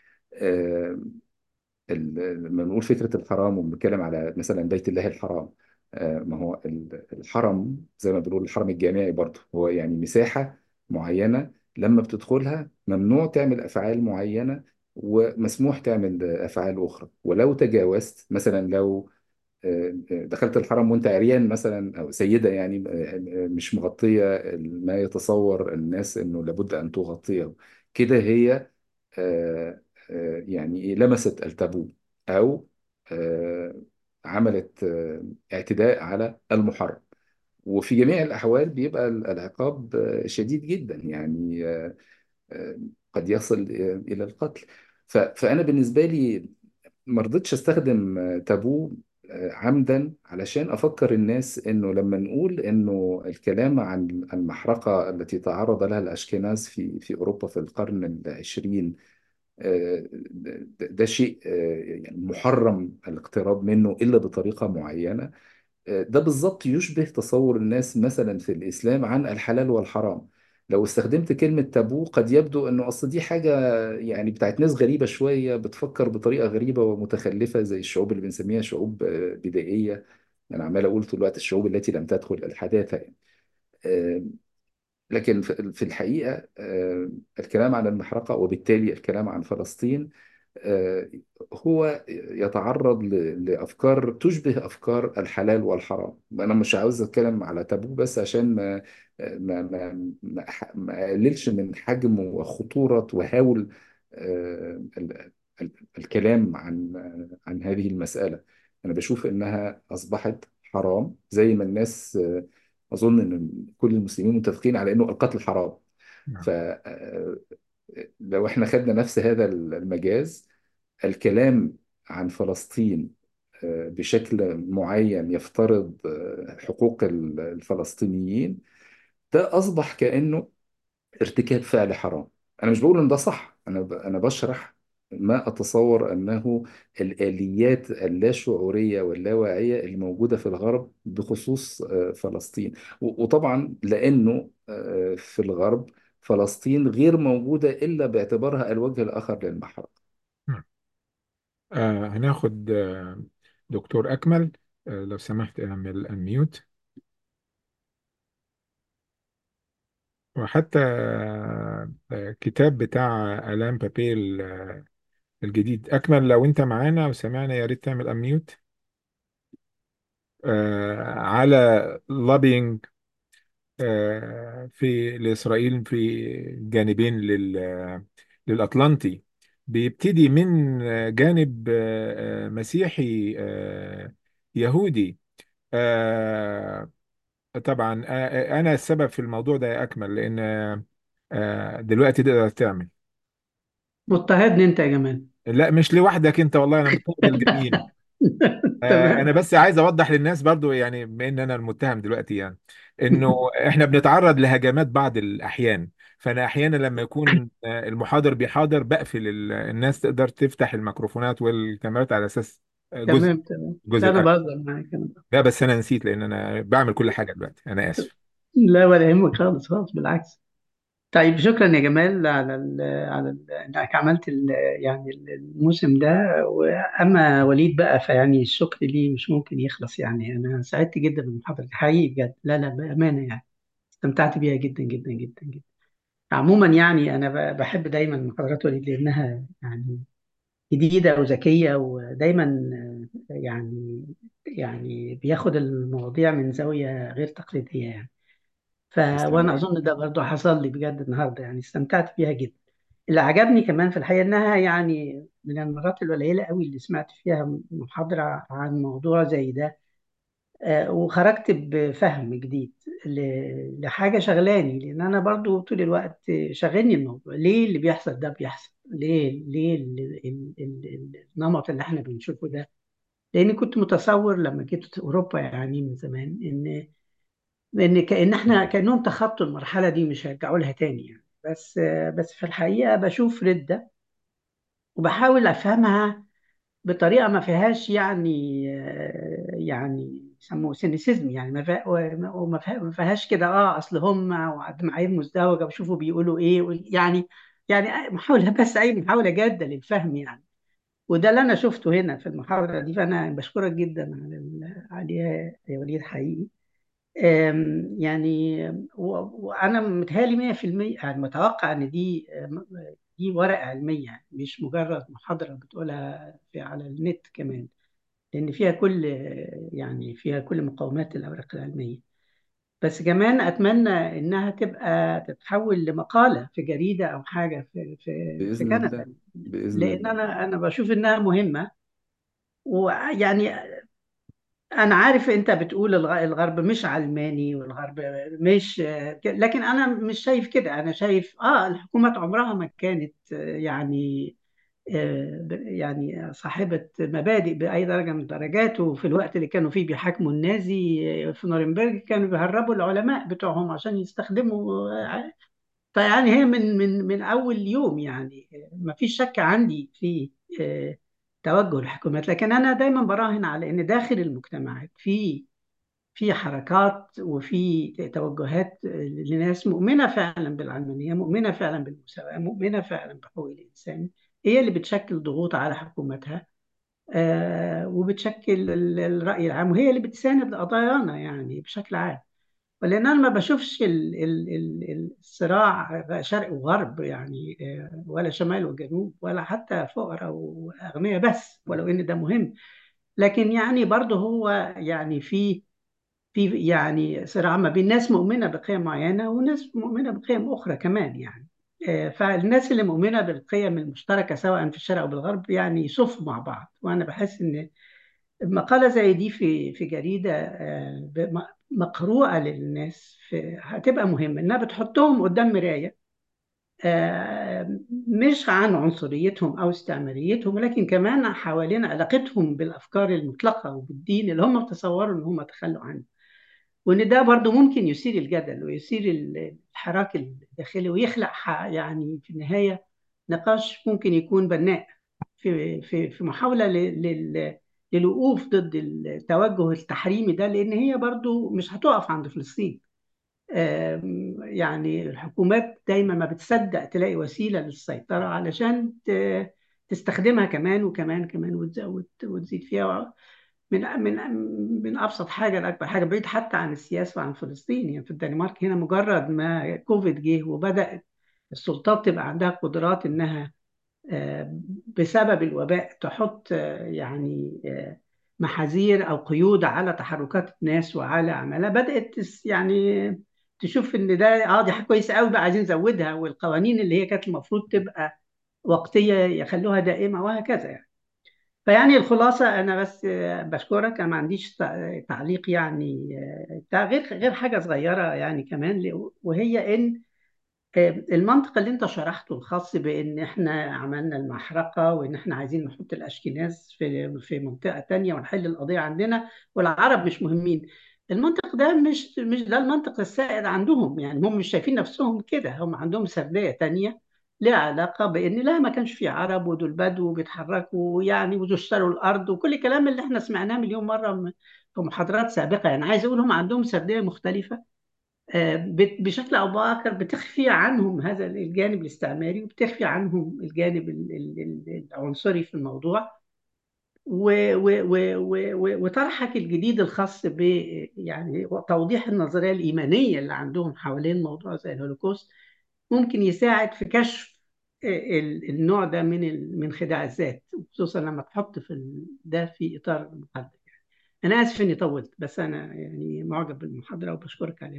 Speaker 2: آه، ال- لما بنقول فكرة الحرام وبنتكلم على مثلا بيت الله الحرام آه، ما هو ال- الحرم زي ما بنقول الحرم الجامعي برضه هو يعني مساحة معينة لما بتدخلها ممنوع تعمل أفعال معينة ومسموح تعمل أفعال أخرى ولو تجاوزت مثلا لو آه، آه، دخلت الحرم وانت عريان مثلا او سيده يعني آه، آه، مش مغطيه ما يتصور الناس انه لابد ان تغطيه كده هي آه، آه، يعني إيه لمست التابو أو آه، عملت آه، اعتداء على المحرم وفي جميع الأحوال بيبقى العقاب آه، شديد جدا يعني آه، آه، قد يصل آه، إلى القتل ف- فأنا بالنسبة لي ما رضيتش استخدم آه، تابو آه، عمدا علشان افكر الناس انه لما نقول انه الكلام عن المحرقه التي تعرض لها الاشكناز في في اوروبا في القرن العشرين آه، ده ده شيء آه، يعني محرم الاقتراب منه إلا بطريقة معينة آه، ده بالضبط يشبه تصور الناس مثلا في الإسلام عن الحلال والحرام لو استخدمت كلمة تابو قد يبدو أنه أصل دي حاجة يعني بتاعت ناس غريبة شوية بتفكر بطريقة غريبة ومتخلفة زي الشعوب اللي بنسميها شعوب آه، بدائية أنا عمال أقول طول الوقت الشعوب التي لم تدخل الحداثة يعني. آه، لكن في في الحقيقة آه، الكلام عن المحرقة وبالتالي الكلام عن فلسطين آه، هو يتعرض ل- لأفكار تشبه أفكار الحلال والحرام أنا مش عاوز أتكلم على تابو بس عشان ما ما ما ما أح- ما أقللش من حجم وخطورة وهول آه، ال- ال- الكلام عن عن هذه المسألة أنا بشوف إنها أصبحت حرام زي ما الناس آه، أظن إن كل المسلمين متفقين على إنه القتل حرام
Speaker 1: نعم
Speaker 2: فلو إحنا خدنا نفس هذا المجاز الكلام عن فلسطين آه، بشكل معين يفترض آه، حقوق ال- الفلسطينيين ده أصبح كأنه ارتكاب فعل حرام أنا مش بقول إن ده صح أنا ب- أنا بشرح ما أتصور أنه الآليات اللاشعورية واللاواعية الموجودة في الغرب بخصوص آه، فلسطين و- وطبعا لأنه آه، في الغرب فلسطين غير موجودة إلا باعتبارها الوجه الآخر للمحرق
Speaker 1: نعم. آه هناخد آه دكتور أكمل آه لو سمحت اعمل أنميوت وحتى آه آه، كتاب بتاع ألان بابيل آه الجديد أكمل لو أنت معانا وسمعنا يا ريت تعمل أنميوت آه على lobbying آه في لإسرائيل في جانبين لل للأطلنطي بيبتدي من آه، جانب آه، آه، مسيحي آه، يهودي آه، طبعا آه، آه، انا السبب في الموضوع ده يا اكمل لان آه، آه، دلوقتي تقدر تعمل
Speaker 3: مضطهدني انت يا جمال
Speaker 1: لا مش لوحدك انت والله انا مضطهد الجميع آه، انا
Speaker 3: تمام
Speaker 1: بس عايز اوضح للناس برضو يعني بما ان انا المتهم دلوقتي يعني انه احنا بنتعرض لهجمات بعض الاحيان فانا احيانا لما يكون آه، المحاضر بيحاضر بقفل ال- الناس تقدر تفتح الميكروفونات والكاميرات على اساس آه، جزء
Speaker 3: تمام تمام
Speaker 1: جزء
Speaker 3: لا انا
Speaker 1: الاكل
Speaker 3: بهزر معاك انا بهزر.
Speaker 1: لا بس انا نسيت لان انا بعمل كل حاجه دلوقتي انا اسف
Speaker 3: لا ولا يهمك خالص خالص بالعكس طيب شكرا يا جمال على ال على ال انك عملت ال يعني الموسم ده واما وليد بقى فيعني الشكر ليه مش ممكن يخلص يعني انا سعدت جدا بالمحاضره دي حقيقي بجد لا لا بامانه يعني استمتعت بيها جدا جدا جدا جدا عموما يعني انا ب- بحب دايما محاضرات وليد لانها يعني جديده وذكيه ودايما آه، يعني يعني بياخد المواضيع من زاويه غير تقليديه يعني ف
Speaker 1: تسلم
Speaker 3: وانا
Speaker 1: لي
Speaker 3: اظن ده برضه حصل لي بجد النهارده يعني استمتعت بيها جدا اللي عجبني كمان في الحقيقه انها يعني من المرات القليله قوي اللي سمعت فيها محاضره عن موضوع زي ده آه، وخرجت بفهم جديد ل- لحاجه شغلاني لان انا برضو طول الوقت شاغلني الموضوع ليه اللي بيحصل ده بيحصل ليه ليه ال- ال- ال- ال- النمط اللي احنا بنشوفه ده لاني كنت متصور لما جيت اوروبا يعني من زمان ان لان كأن احنا كأنهم تخطوا المرحلة دي مش هيرجعوا لها تاني يعني بس بس في الحقيقة بشوف ردة وبحاول افهمها بطريقة ما فيهاش يعني يعني يسموه سينيسيزم يعني ما فيها وما فيها- ما فيهاش كده اه اصل هم معايير مزدوجة بشوفوا بيقولوا ايه يعني يعني محاولة بس اي محاولة جادة للفهم يعني وده اللي انا شفته هنا في المحاضرة دي فانا بشكرك جدا على ال- عليها يا وليد حقيقي آم، يعني و- وانا متهيألي 100% يعني متوقع ان دي آم، دي ورقه علميه مش مجرد محاضره بتقولها في على النت كمان لان فيها كل يعني فيها كل مقومات الاوراق العلميه بس كمان اتمنى انها تبقى تتحول لمقاله في جريده او حاجه في في في
Speaker 2: بإذن الله
Speaker 3: كندا
Speaker 2: بإذن
Speaker 3: لان
Speaker 2: الله
Speaker 3: انا انا بشوف انها مهمه ويعني أنا عارف أنت بتقول الغ- الغرب مش علماني والغرب مش لكن أنا مش شايف كده أنا شايف آه الحكومات عمرها ما كانت آه، يعني آه، ب- يعني صاحبة مبادئ بأي درجة من الدرجات وفي الوقت اللي كانوا فيه بيحاكموا النازي آه، في نورنبرج كانوا بيهربوا العلماء بتوعهم عشان يستخدموا آه، فيعني هي من من من أول يوم يعني آه، ما فيش شك عندي في آه، توجه الحكومات لكن أنا دايما براهن على إن داخل المجتمعات في في حركات وفي توجهات لناس مؤمنة فعلا بالعلمانية مؤمنة فعلا بالمساواة مؤمنة فعلا بحقوق الإنسان هي اللي بتشكل ضغوط على حكومتها آه، وبتشكل ال- الرأي العام وهي اللي بتساند قضايانا يعني بشكل عام ولأن أنا ما بشوفش ال- ال- ال- الصراع شرق وغرب يعني آه، ولا شمال وجنوب ولا حتى فقراء وأغنياء بس ولو إن ده مهم لكن يعني برضه هو يعني في في يعني صراع ما بين ناس مؤمنة بقيم معينة وناس مؤمنة بقيم أخرى كمان يعني آه، فالناس اللي مؤمنة بالقيم المشتركة سواء في الشرق أو بالغرب يعني يصفوا مع بعض وأنا بحس إن مقالة زي دي في في جريدة آه، ب- مقروءة للناس في هتبقى مهمة إنها بتحطهم قدام مراية آه، مش عن عنصريتهم أو استعماريتهم ولكن كمان حوالين علاقتهم بالأفكار المطلقة وبالدين اللي هم تصوروا إن هم تخلوا عنه وان ده برضو ممكن يثير الجدل ويثير الحراك الداخلي ويخلق ح- يعني في النهاية نقاش ممكن يكون بناء في في في محاولة ل- لل- للوقوف ضد التوجه التحريمي ده لأن هي برضو مش هتقف عند فلسطين آم، يعني الحكومات دايما ما بتصدق تلاقي وسيلة للسيطرة علشان ت- تستخدمها كمان وكمان كمان وتز- وت- وتزيد فيها من من من ابسط حاجه لاكبر حاجه بعيد حتى عن السياسه وعن فلسطين يعني في الدنمارك هنا مجرد ما كوفيد جه وبدات السلطات تبقى عندها قدرات انها آه، بسبب الوباء تحط آه، يعني آه، محاذير او قيود على تحركات الناس وعلى اعمالها بدات تس- يعني تشوف ان ده اه دي حاجه كويسه قوي بقى عايزين نزودها والقوانين اللي هي كانت المفروض تبقى وقتيه يخلوها دائمه وهكذا يعني. فيعني الخلاصة أنا بس آه، بشكرك أنا ما عنديش تع- تعليق يعني آه، بتاع غير غير حاجة صغيرة يعني كمان ل- وهي إن المنطق اللي انت شرحته الخاص بان احنا عملنا المحرقة وان احنا عايزين نحط الاشكناز في في منطقة تانية ونحل القضية عندنا والعرب مش مهمين المنطق ده مش مش ده المنطق السائد عندهم يعني هم مش شايفين نفسهم كده هم عندهم سردية تانية لها علاقة بان لا ما كانش في عرب ودول بدو بيتحركوا يعني ودول اشتروا الارض وكل الكلام اللي احنا سمعناه مليون مرة في محاضرات سابقة يعني عايز اقول هم عندهم سردية مختلفة بشكل او باخر بتخفي عنهم هذا الجانب الاستعماري وبتخفي عنهم الجانب العنصري في الموضوع وطرحك الجديد الخاص ب يعني توضيح النظريه الايمانيه اللي عندهم حوالين موضوع زي الهولوكوست ممكن يساعد في كشف النوع ده من من خداع الذات خصوصا لما تحط في ده في اطار المحاضره أنا آسف إني طولت بس أنا يعني معجب بالمحاضرة وبشكرك عليها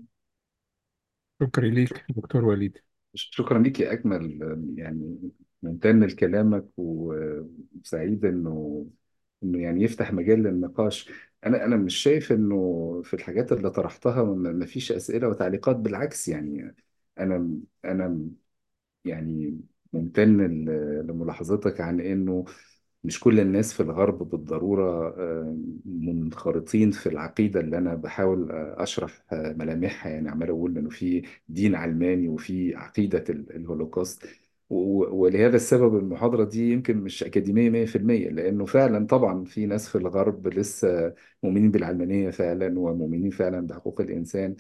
Speaker 1: شكرا ليك دكتور وليد
Speaker 2: شكرا ليك يا أكمل يعني ممتن لكلامك وسعيد إنه إنه يعني يفتح مجال للنقاش أنا أنا مش شايف إنه في الحاجات اللي طرحتها ما فيش أسئلة وتعليقات بالعكس يعني أنا أنا يعني ممتن لملاحظتك عن إنه مش كل الناس في الغرب بالضرورة آه، منخرطين في العقيدة اللي أنا بحاول آه، أشرح آه، ملامحها يعني عمال أقول إنه في دين علماني وفي عقيدة الهولوكوست ولهذا السبب المحاضرة دي يمكن مش أكاديمية 100% لأنه فعلا طبعا في ناس في الغرب لسه مؤمنين بالعلمانية فعلا ومؤمنين فعلا بحقوق الإنسان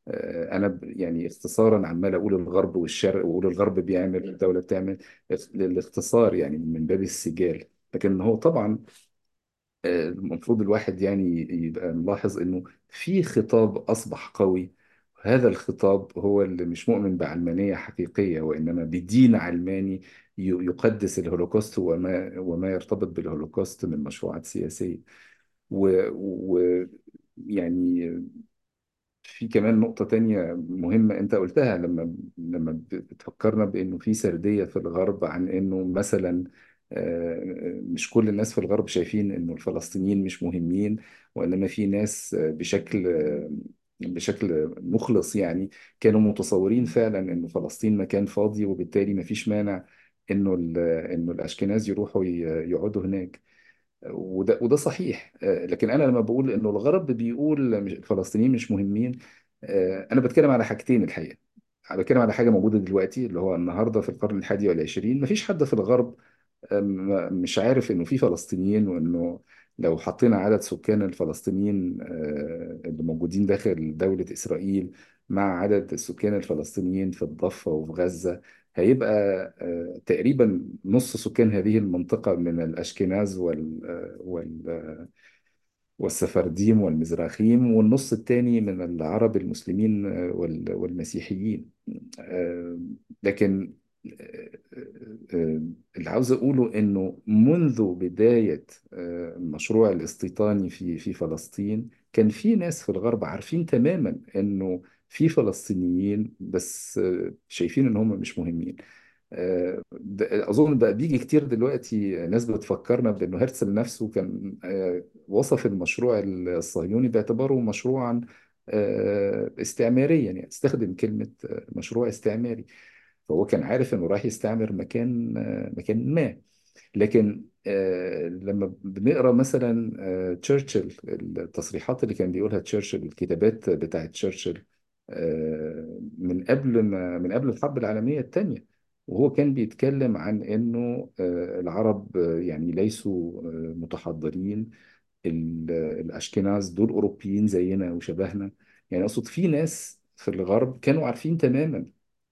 Speaker 2: انا يعني اختصارا عمال اقول الغرب والشرق واقول الغرب بيعمل الدوله بتعمل الاختصار يعني من باب السجال لكن هو طبعا آه، المفروض الواحد يعني يبقى ملاحظ انه في خطاب اصبح قوي هذا الخطاب هو اللي مش مؤمن بعلمانية حقيقية وإنما بدين علماني ي- يقدس الهولوكوست وما وما يرتبط بالهولوكوست من مشروعات سياسية و, و يعني في كمان نقطة تانية مهمة أنت قلتها لما لما بتفكرنا بأنه في سردية في الغرب عن أنه مثلا آه، مش كل الناس في الغرب شايفين أنه الفلسطينيين مش مهمين وإنما في ناس آه، بشكل آه، بشكل مخلص يعني كانوا متصورين فعلا أنه فلسطين مكان فاضي وبالتالي ما فيش مانع أنه ال- أنه الأشكناز يروحوا ي- يقعدوا هناك وده وده صحيح آه، لكن انا لما بقول انه الغرب بيقول مش- الفلسطينيين مش مهمين آه، انا بتكلم على حاجتين الحقيقه بتكلم على حاجه موجوده دلوقتي اللي هو النهارده في القرن الحادي والعشرين مفيش حد في الغرب آه، م- مش عارف انه في فلسطينيين وانه لو حطينا عدد سكان الفلسطينيين آه، اللي موجودين داخل دولة إسرائيل مع عدد السكان الفلسطينيين في الضفة وفي غزة هيبقى آه، تقريبا نص سكان هذه المنطقة من الأشكناز وال آه، وال والسفرديم والمزراخيم والنص الثاني من العرب المسلمين آه، وال- والمسيحيين آه، لكن آه، آه، اللي عاوز أقوله إنه منذ بداية آه، المشروع الاستيطاني في في فلسطين كان في ناس في الغرب عارفين تماما إنه في فلسطينيين بس آه، شايفين إن هم مش مهمين آه، ده- اظن بقى بيجي كتير دلوقتي ناس بتفكرنا بانه هرتزل نفسه كان آه، وصف المشروع الصهيوني باعتباره مشروعا آه، استعماريا يعني استخدم كلمة آه، مشروع استعماري فهو كان عارف انه راح يستعمر مكان آه، مكان ما لكن آه، لما بنقرا مثلا آه، تشرشل التصريحات اللي كان بيقولها تشرشل الكتابات بتاعت تشرشل آه، من قبل ما من قبل الحرب العالمية الثانية وهو كان بيتكلم عن انه آه، العرب آه، يعني ليسوا آه، متحضرين ال- الاشكناز دول اوروبيين زينا وشبهنا يعني اقصد في ناس في الغرب كانوا عارفين تماما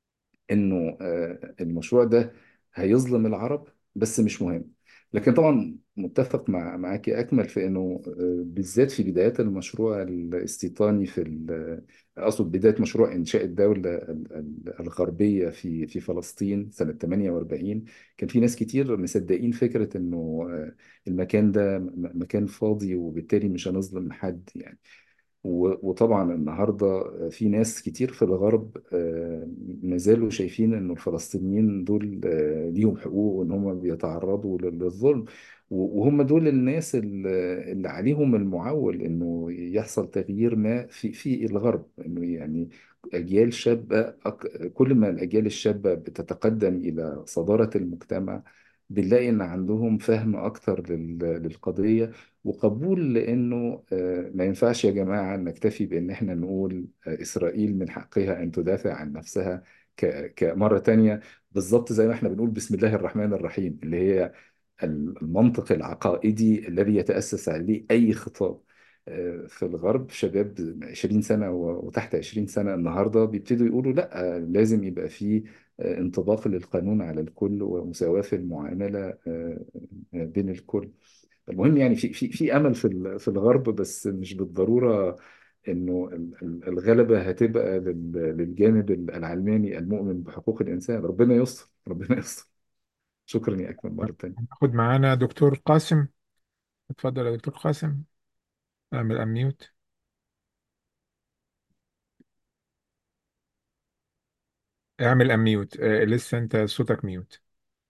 Speaker 2: انه آه، المشروع ده هيظلم العرب بس مش مهم لكن طبعا متفق مع معاك اكمل في انه آه، بالذات في بدايات المشروع الاستيطاني في ال- اقصد بدايه مشروع انشاء الدوله ال- ال- الغربيه في في فلسطين سنه 48 كان في ناس كتير مصدقين فكره انه آه، المكان ده م- مكان فاضي وبالتالي مش هنظلم حد يعني و- وطبعا النهارده في ناس كتير في الغرب آه، ما زالوا شايفين انه الفلسطينيين دول آه، ليهم حقوق وان هم بيتعرضوا لل- للظلم و- وهم دول الناس ال- اللي عليهم المعول انه يحصل تغيير ما في في الغرب انه يعني اجيال شابه أك- كل ما الاجيال الشابه بتتقدم الى صداره المجتمع بنلاقي ان عندهم فهم اكتر لل- للقضيه وقبول لانه آه، ما ينفعش يا جماعه نكتفي بان احنا نقول آه، اسرائيل من حقها ان تدافع عن نفسها ك- كمره تانية بالظبط زي ما احنا بنقول بسم الله الرحمن الرحيم اللي هي المنطق العقائدي الذي يتأسس عليه أي خطاب آه، في الغرب شباب 20 سنة و- وتحت 20 سنة النهاردة بيبتدوا يقولوا لا آه، لازم يبقى في آه، انطباق للقانون على الكل ومساواة في المعاملة آه، آه، بين الكل المهم يعني في في في امل في ال- في الغرب بس مش بالضروره انه ال- ال- الغلبه هتبقى لل- للجانب العلماني المؤمن بحقوق الانسان ربنا يستر ربنا يستر شكرا يا اكمل مره تانية
Speaker 1: ناخد معانا دكتور قاسم اتفضل يا دكتور قاسم اعمل اميوت اعمل اميوت آه لسه انت صوتك ميوت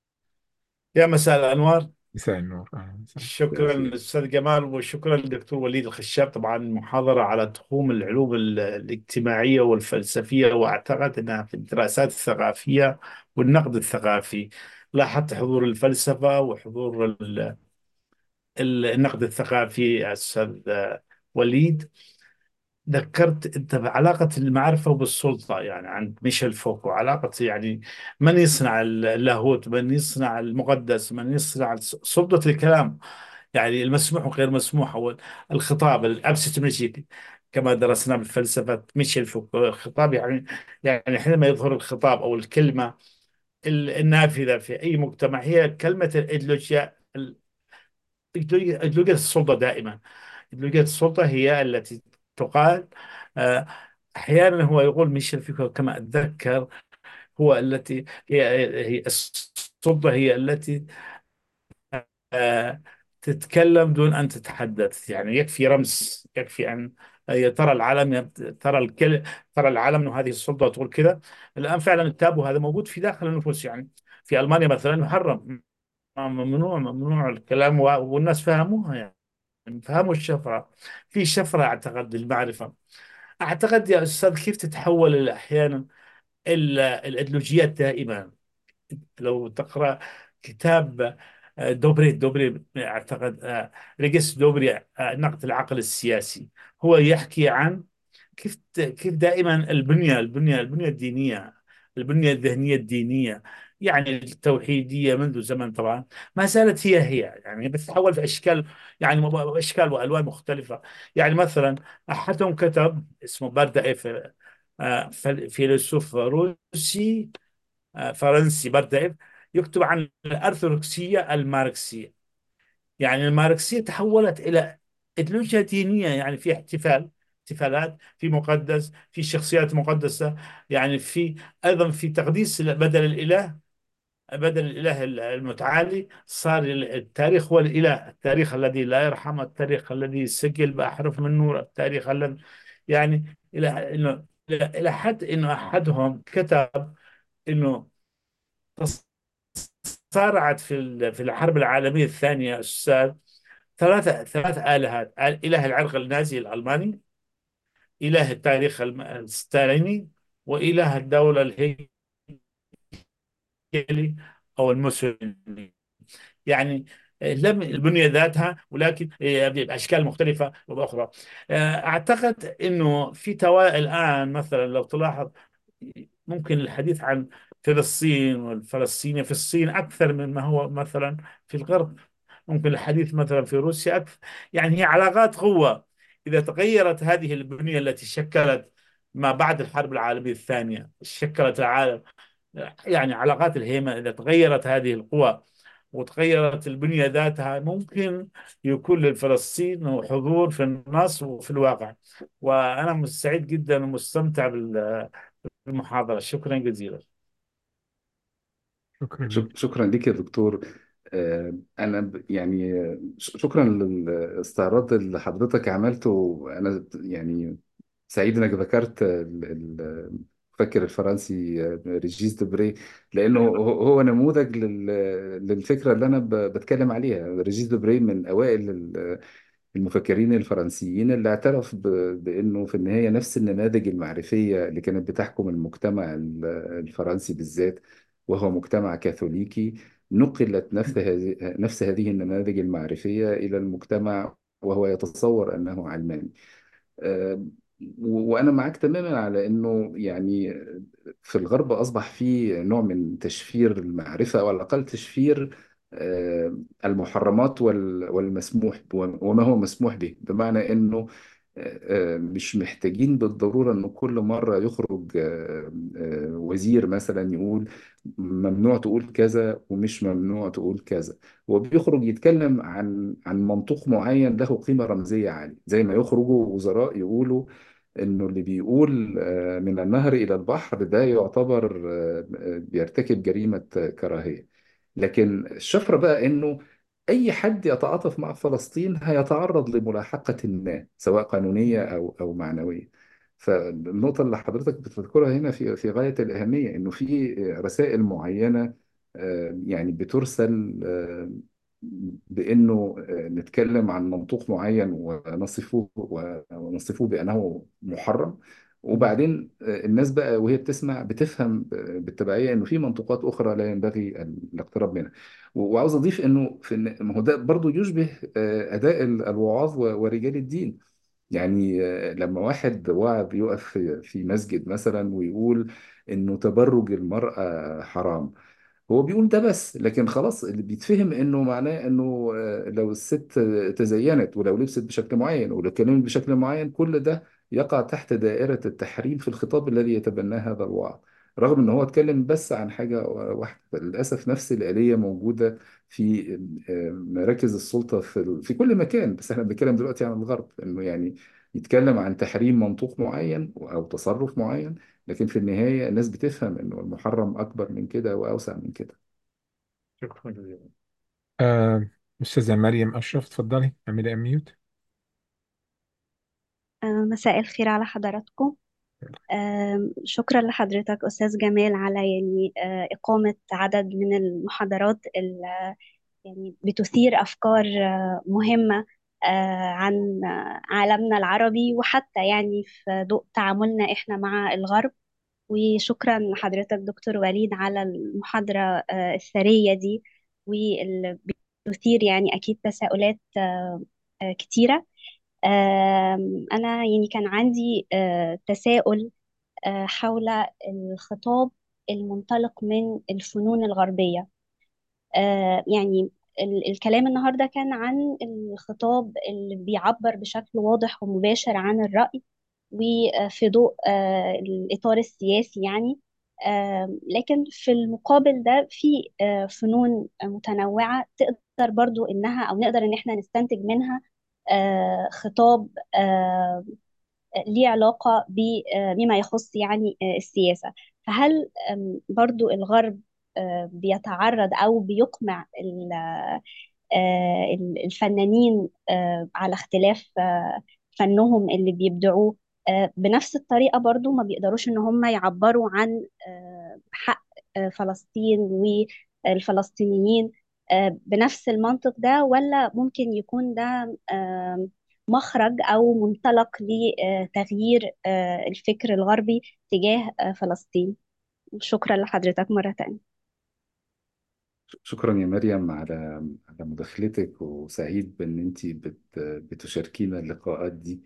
Speaker 4: يا مساء الأنوار
Speaker 1: مساء النور اهلا وسهلا
Speaker 4: شكرا أستاذ جمال وشكرا للدكتور وليد الخشاب طبعا محاضرة على تخوم العلوم ال- الاجتماعية والفلسفية وأعتقد أنها في الدراسات الثقافية والنقد الثقافي لاحظت حضور الفلسفة وحضور ال- ال- النقد الثقافي أستاذ وليد ذكرت انت بعلاقه المعرفه بالسلطه يعني عند ميشيل فوكو علاقه يعني من يصنع اللاهوت من يصنع المقدس من يصنع سلطه الكلام يعني المسموح وغير مسموح او الخطاب الابستمولوجي كما درسنا بالفلسفه ميشيل فوكو الخطاب يعني يعني حينما يظهر الخطاب او الكلمه ال- النافذه في اي مجتمع هي كلمه الايديولوجيا ايديولوجيا السلطه دائما ايديولوجيا السلطه هي التي تقال آه، احيانا هو يقول ميشيل فيكو كما اتذكر هو التي هي هي السلطه هي التي آه، تتكلم دون ان تتحدث يعني يكفي رمز يكفي ان هي ترى العالم ترى الكل ترى العالم انه هذه السلطه تقول كذا الان فعلا التابو هذا موجود في داخل النفوس يعني في المانيا مثلا محرم ممنوع ممنوع الكلام والناس فهموها يعني فهموا الشفرة في شفرة أعتقد للمعرفة أعتقد يا أستاذ كيف تتحول أحيانا ال- الأيديولوجيات دائما لو تقرأ كتاب آه، دوبري دوبري أعتقد آه، ريجس دوبري آه، نقد العقل السياسي هو يحكي عن كيف كيف دائما البنية البنية البنية الدينية البنية الذهنية الدينية يعني التوحيدية منذ زمن طبعا ما زالت هي هي يعني بتتحول في أشكال يعني مب- أشكال وألوان مختلفة يعني مثلا أحدهم كتب اسمه باردايف آه، فل- فيلسوف روسي آه، فرنسي باردايف يكتب عن الأرثوذكسية الماركسية يعني الماركسية تحولت إلى إيديولوجيا دينية يعني في احتفال احتفالات في مقدس في شخصيات مقدسة يعني في أيضا في تقديس بدل الإله بدل الإله المتعالي صار التاريخ هو الإله التاريخ الذي لا يرحم التاريخ الذي سجل بأحرف من نور التاريخ الذي يعني إلى إنه إلى إلى حد إنه أحدهم كتب إنه تصارعت في ال- في الحرب العالمية الثانية أستاذ ثلاثة ثلاث آلهات إله العرق النازي الألماني إله التاريخ الم- الستاليني وإله الدولة الهيكلي أو الموسوليني يعني لم البنية ذاتها ولكن بأشكال مختلفة وأخرى أعتقد أنه في توا الآن مثلا لو تلاحظ ممكن الحديث عن فلسطين والفلسطينية في الصين أكثر مما هو مثلا في الغرب ممكن الحديث مثلا في روسيا أكثر يعني هي علاقات قوة إذا تغيرت هذه البنية التي شكلت ما بعد الحرب العالمية الثانية شكلت العالم يعني علاقات الهيمنة إذا تغيرت هذه القوى وتغيرت البنية ذاتها ممكن يكون للفلسطين حضور في النص وفي الواقع وأنا مستعد جدا ومستمتع بال- بالمحاضرة شكرا جزيلا
Speaker 1: شكرا لك
Speaker 2: شك- شكرا لك يا دكتور آه، أنا ب- يعني آه، ش- شكرا للاستعراض اللي حضرتك عملته أنا يعني سعيد إنك ذكرت ال- ال- المفكر الفرنسي آه، ريجيس دبري لأنه هو هو نموذج لل- للفكرة اللي أنا ب- بتكلم عليها ريجيس دبري من أوائل ال- المفكرين الفرنسيين اللي اعترف ب- بأنه في النهاية نفس النماذج المعرفية اللي كانت بتحكم المجتمع ال- الفرنسي بالذات وهو مجتمع كاثوليكي نقلت نفس هذه نفس هذه النماذج المعرفية إلى المجتمع وهو يتصور أنه علماني آه، و- وأنا معاك تماما على أنه يعني في الغرب أصبح في نوع من تشفير المعرفة أو على الأقل تشفير آه، المحرمات وال- والمسموح وما هو مسموح به بمعنى أنه آه، آه، مش محتاجين بالضرورة أنه كل مرة يخرج آه، آه، وزير مثلا يقول ممنوع تقول كذا ومش ممنوع تقول كذا هو بيخرج يتكلم عن عن منطوق معين له قيمة رمزية عالية زي ما يخرجوا وزراء يقولوا انه اللي بيقول آه، من النهر الى البحر ده يعتبر آه، آه، بيرتكب جريمة آه، كراهية لكن الشفرة بقى انه اي حد يتعاطف مع فلسطين هيتعرض لملاحقة ما سواء قانونية او او معنوية فالنقطة اللي حضرتك بتذكرها هنا في في غاية الأهمية إنه في رسائل معينة آه، يعني بترسل آه، بانه نتكلم عن منطوق معين ونصفه ونصفه بانه محرم وبعدين الناس بقى وهي بتسمع بتفهم بالتبعيه انه في منطوقات اخرى لا ينبغي الاقتراب منها وعاوز اضيف انه في إن- ما هو ده برضه يشبه اداء الوعاظ ورجال الدين يعني لما واحد واعظ يقف في في مسجد مثلا ويقول انه تبرج المرأة حرام هو بيقول ده بس لكن خلاص اللي بيتفهم انه معناه انه آه، لو الست تزينت ولو لبست بشكل معين ولو اتكلمت بشكل معين كل ده يقع تحت دائرة التحريم في الخطاب الذي يتبناه هذا الوعظ رغم ان هو اتكلم بس عن حاجة واحدة للأسف نفس الآلية موجودة في آه، مراكز السلطة في في كل مكان بس احنا بنتكلم دلوقتي عن الغرب انه يعني يتكلم عن تحريم منطوق معين او تصرف معين لكن في النهاية الناس بتفهم انه المحرم اكبر من كده واوسع من كده
Speaker 4: شكرا جزيلا
Speaker 1: آه، أستاذة مريم أشرف تفضلي اعملي أميوت
Speaker 5: آه، مساء الخير على حضراتكم آم، شكرا لحضرتك أستاذ جمال على يعني آه، إقامة عدد من المحاضرات اللي يعني بتثير أفكار آه، مهمة آه، عن آه، عالمنا العربي وحتى يعني في ضوء تعاملنا إحنا مع الغرب وشكرا لحضرتك دكتور وليد على المحاضرة آه، الثرية دي واللي بتثير يعني أكيد تساؤلات آه، آه، كتيرة آم، أنا يعني كان عندي آه، تساؤل آه، حول الخطاب المنطلق من الفنون الغربية آه، يعني ال- الكلام النهاردة كان عن الخطاب اللي بيعبر بشكل واضح ومباشر عن الرأي وفي ضوء آه، الإطار السياسي يعني آم، لكن في المقابل ده في آه، فنون متنوعة تقدر برضو إنها أو نقدر إن إحنا نستنتج منها آه، خطاب آه، ليه علاقة ب- آه، بما يخص يعني آه، السياسة فهل آم، برضو الغرب آه، بيتعرض أو بيقمع ال- آه، ال- الفنانين آه، على اختلاف آه، فنهم اللي بيبدعوه آه، بنفس الطريقة برضو ما بيقدروش إن هم يعبروا عن آه، حق آه، فلسطين والفلسطينيين آه، بنفس المنطق ده ولا ممكن يكون ده آم، مخرج أو منطلق لتغيير آه، الفكر الغربي تجاه آه، فلسطين شكرا لحضرتك مرة تانية
Speaker 2: شكرا يا مريم على على مداخلتك وسعيد بان انت بت بتشاركينا اللقاءات دي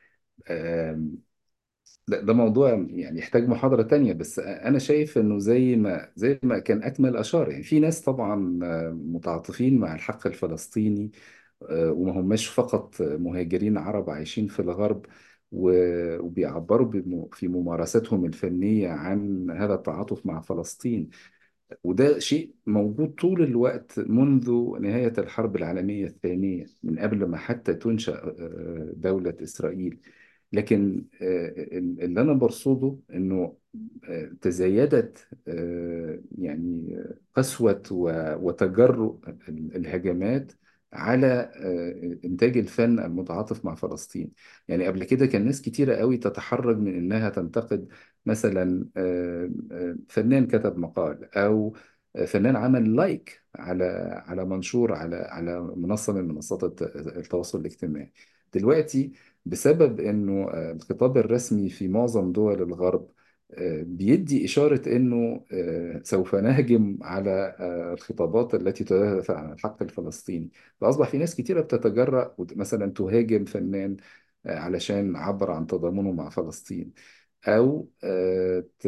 Speaker 2: آم، لا ده موضوع يعني يحتاج محاضرة تانية بس أنا شايف إنه زي ما زي ما كان أكمل أشار يعني في ناس طبعا آه، متعاطفين مع الحق الفلسطيني آه، وما هماش فقط مهاجرين عرب عايشين في الغرب و- وبيعبروا بم- في ممارساتهم الفنية عن هذا التعاطف مع فلسطين وده شيء موجود طول الوقت منذ نهاية الحرب العالمية الثانية من قبل ما حتى تنشأ آه، دولة إسرائيل لكن آه، اللي أنا برصده إنه آه، تزايدت آه، يعني قسوة و- وتجرؤ ال- الهجمات على آه، إنتاج الفن المتعاطف مع فلسطين يعني قبل كده كان ناس كتيرة قوي تتحرج من إنها تنتقد مثلا آه، آه، فنان كتب مقال أو آه، فنان عمل لايك على على منشور على على منصة من منصات الت- التواصل الاجتماعي دلوقتي بسبب إنه آه، الخطاب الرسمي في معظم دول الغرب آه، بيدي إشارة إنه آه، سوف نهجم على آه، الخطابات التي تدافع عن الحق الفلسطيني فأصبح في ناس كتيرة بتتجرأ وت- مثلا تهاجم فنان آه، علشان عبر عن تضامنه مع فلسطين أو آه، ت-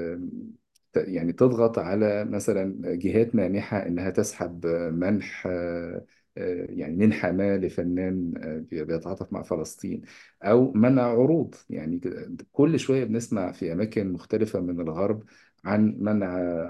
Speaker 2: ت- يعني تضغط على مثلا جهات مانحة إنها تسحب آه، منح آه، آه، يعني منحة ما لفنان آه، بيتعاطف مع فلسطين أو منع عروض يعني ك- كل شوية بنسمع في أماكن مختلفة من الغرب عن منع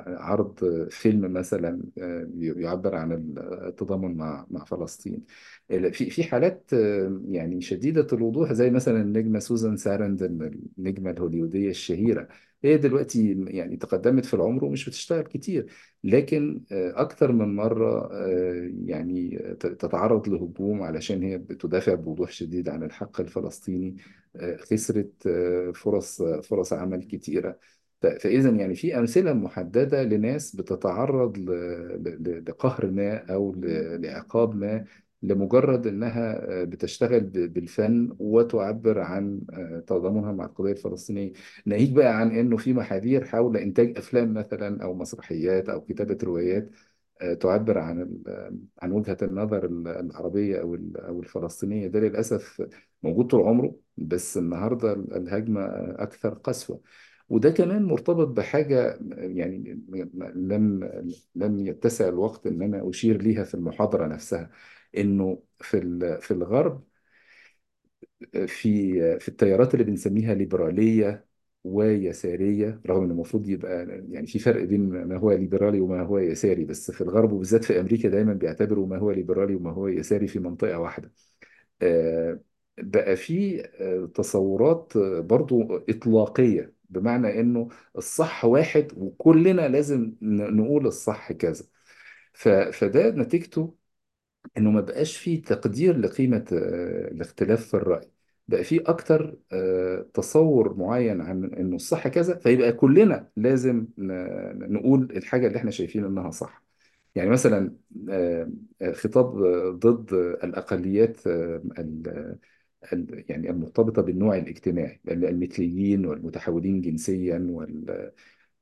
Speaker 2: عرض فيلم مثلا آه، يعبر عن التضامن مع مع فلسطين في في حالات آه، يعني شديدة الوضوح زي مثلا النجمة سوزان سارندن النجمة الهوليودية الشهيرة هي دلوقتي يعني تقدمت في العمر ومش بتشتغل كتير لكن آه، أكتر من مرة آه، يعني ت- تتعرض لهجوم علشان هي بتدافع بوضوح شديد عن الحق الفلسطيني آه، خسرت آه، فرص فرص عمل كتيرة ف- فإذا يعني في أمثلة محددة لناس بتتعرض ل- ل- لقهر ما أو ل- لعقاب ما لمجرد إنها آه، بتشتغل ب- بالفن وتعبر عن آه، تضامنها مع القضية الفلسطينية ناهيك بقى عن إنه في محاذير حول إنتاج أفلام مثلا أو مسرحيات أو كتابة روايات آه، تعبر عن ال- عن وجهة النظر ال- العربية أو ال- أو الفلسطينية ده للأسف موجود طول عمره بس النهاردة الهجمة أكثر قسوة وده كمان مرتبط بحاجة يعني لم لم يتسع الوقت إن أنا أشير ليها في المحاضرة نفسها إنه في ال- في الغرب في في التيارات اللي بنسميها ليبرالية ويسارية رغم ان المفروض يبقى يعني في فرق بين ما هو ليبرالي وما هو يساري بس في الغرب وبالذات في امريكا دايما بيعتبروا ما هو ليبرالي وما هو يساري في منطقة واحدة آه، بقى في آه، تصورات آه، برضو إطلاقية بمعنى إنه الصح واحد وكلنا لازم ن- نقول الصح كذا ف- فده نتيجته إنه ما بقاش فيه تقدير لقيمة آه، الاختلاف في الرأي بقى فيه أكتر آه، تصور معين عن إنه الصح كذا فيبقى كلنا لازم ن- نقول الحاجة اللي إحنا شايفين إنها صح يعني مثلا آه، آه، خطاب آه، ضد الأقليات آه، ال- ال- يعني المرتبطة بالنوع الاجتماعي المثليين والمتحولين جنسيا وال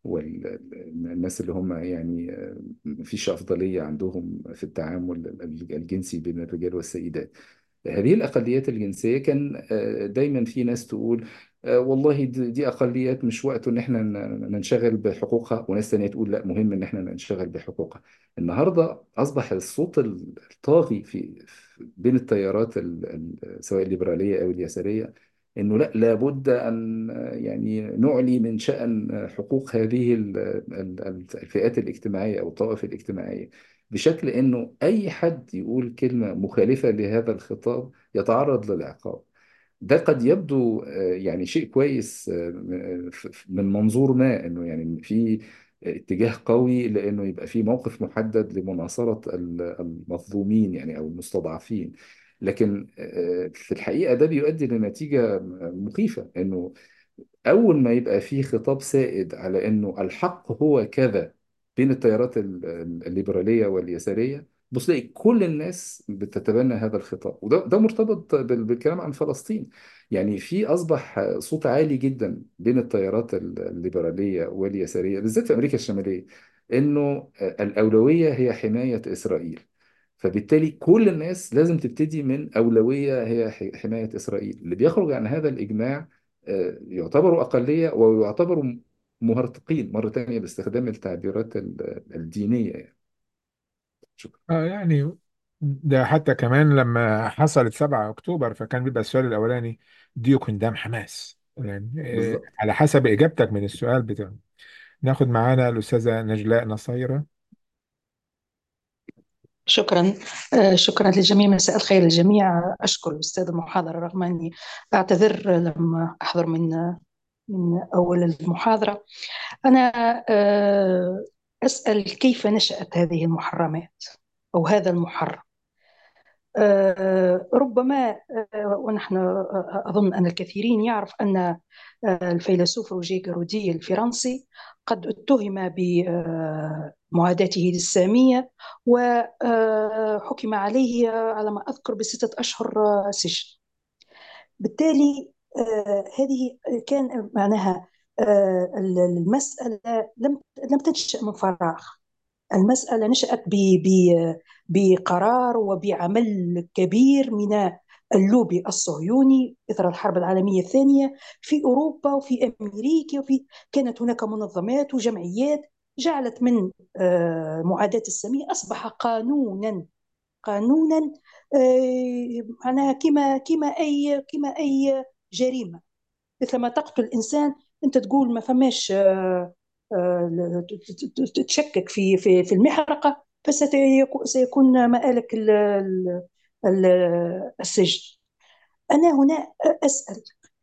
Speaker 2: والناس اللي هم يعني آه، مفيش أفضلية عندهم في التعامل الجنسي بين الرجال والسيدات هذه الأقليات الجنسية كان آه، دايما في ناس تقول آه، والله دي دي أقليات مش وقته إن إحنا ن- ننشغل بحقوقها وناس تانية تقول لا مهم إن إحنا ننشغل بحقوقها النهاردة أصبح الصوت الطاغي في في- بين التيارات ال- ال- سواء الليبرالية أو اليسارية إنه لا لابد أن آه، يعني نعلي من شأن آه، حقوق هذه ال- ال- الفئات الاجتماعية أو الطوائف الاجتماعية بشكل انه اي حد يقول كلمة مخالفة لهذا الخطاب يتعرض للعقاب ده قد يبدو آه، يعني شيء كويس آه، م- ف- من منظور ما انه يعني في اتجاه قوي لانه يبقى في موقف محدد لمناصرة ال- المظلومين يعني او المستضعفين لكن آه، في الحقيقة ده بيؤدي لنتيجة مخيفة انه أول ما يبقى في خطاب سائد على إنه الحق هو كذا بين التيارات ال- ال- الليبرالية واليسارية بص تلاقي كل الناس بتتبنى هذا الخطاب وده ده مرتبط بال- بالكلام عن فلسطين يعني في أصبح صوت عالي جدا بين التيارات ال- الليبرالية واليسارية بالذات في أمريكا الشمالية إنه الأولوية هي حماية إسرائيل فبالتالي كل الناس لازم تبتدي من أولوية هي ح- حماية إسرائيل اللي بيخرج عن هذا الإجماع آه، يعتبروا أقلية ويعتبروا مهرطقين مرة تانية باستخدام التعبيرات ال- الدينية يعني شكرا
Speaker 1: آه يعني ده حتى كمان لما حصلت 7 أكتوبر فكان بيبقى السؤال الأولاني do you condemn حماس يعني آه،
Speaker 2: بالظبط
Speaker 1: على حسب إجابتك من السؤال بتاعه ناخد معانا الأستاذة نجلاء نصيرة
Speaker 6: شكرا آه، شكرا للجميع مساء الخير للجميع أشكر الأستاذ المحاضرة رغم أني أعتذر لما أحضر من من أول المحاضرة أنا آه، أسأل كيف نشأت هذه المحرمات أو هذا المحرم آه، ربما آه، ونحن آه، أظن أن الكثيرين يعرف أن الفيلسوف روجيه جارودي الفرنسي قد اتهم بمعاداته للسامية وحكم عليه على ما أذكر بستة أشهر سجن بالتالي هذه كان معناها المسألة لم لم تنشأ من فراغ المسألة نشأت بقرار وبعمل كبير من اللوبي الصهيوني إثر الحرب العالمية الثانية في أوروبا وفي أمريكا وفي كانت هناك منظمات وجمعيات جعلت من آه، معاداة السامية أصبح قانونا قانونا آه، معناها كما كما أي كما أي جريمة مثلما تقتل إنسان أنت تقول ما فماش آه، تشكك في في في المحرقة فسيكون مآلك السجن أنا هنا أسأل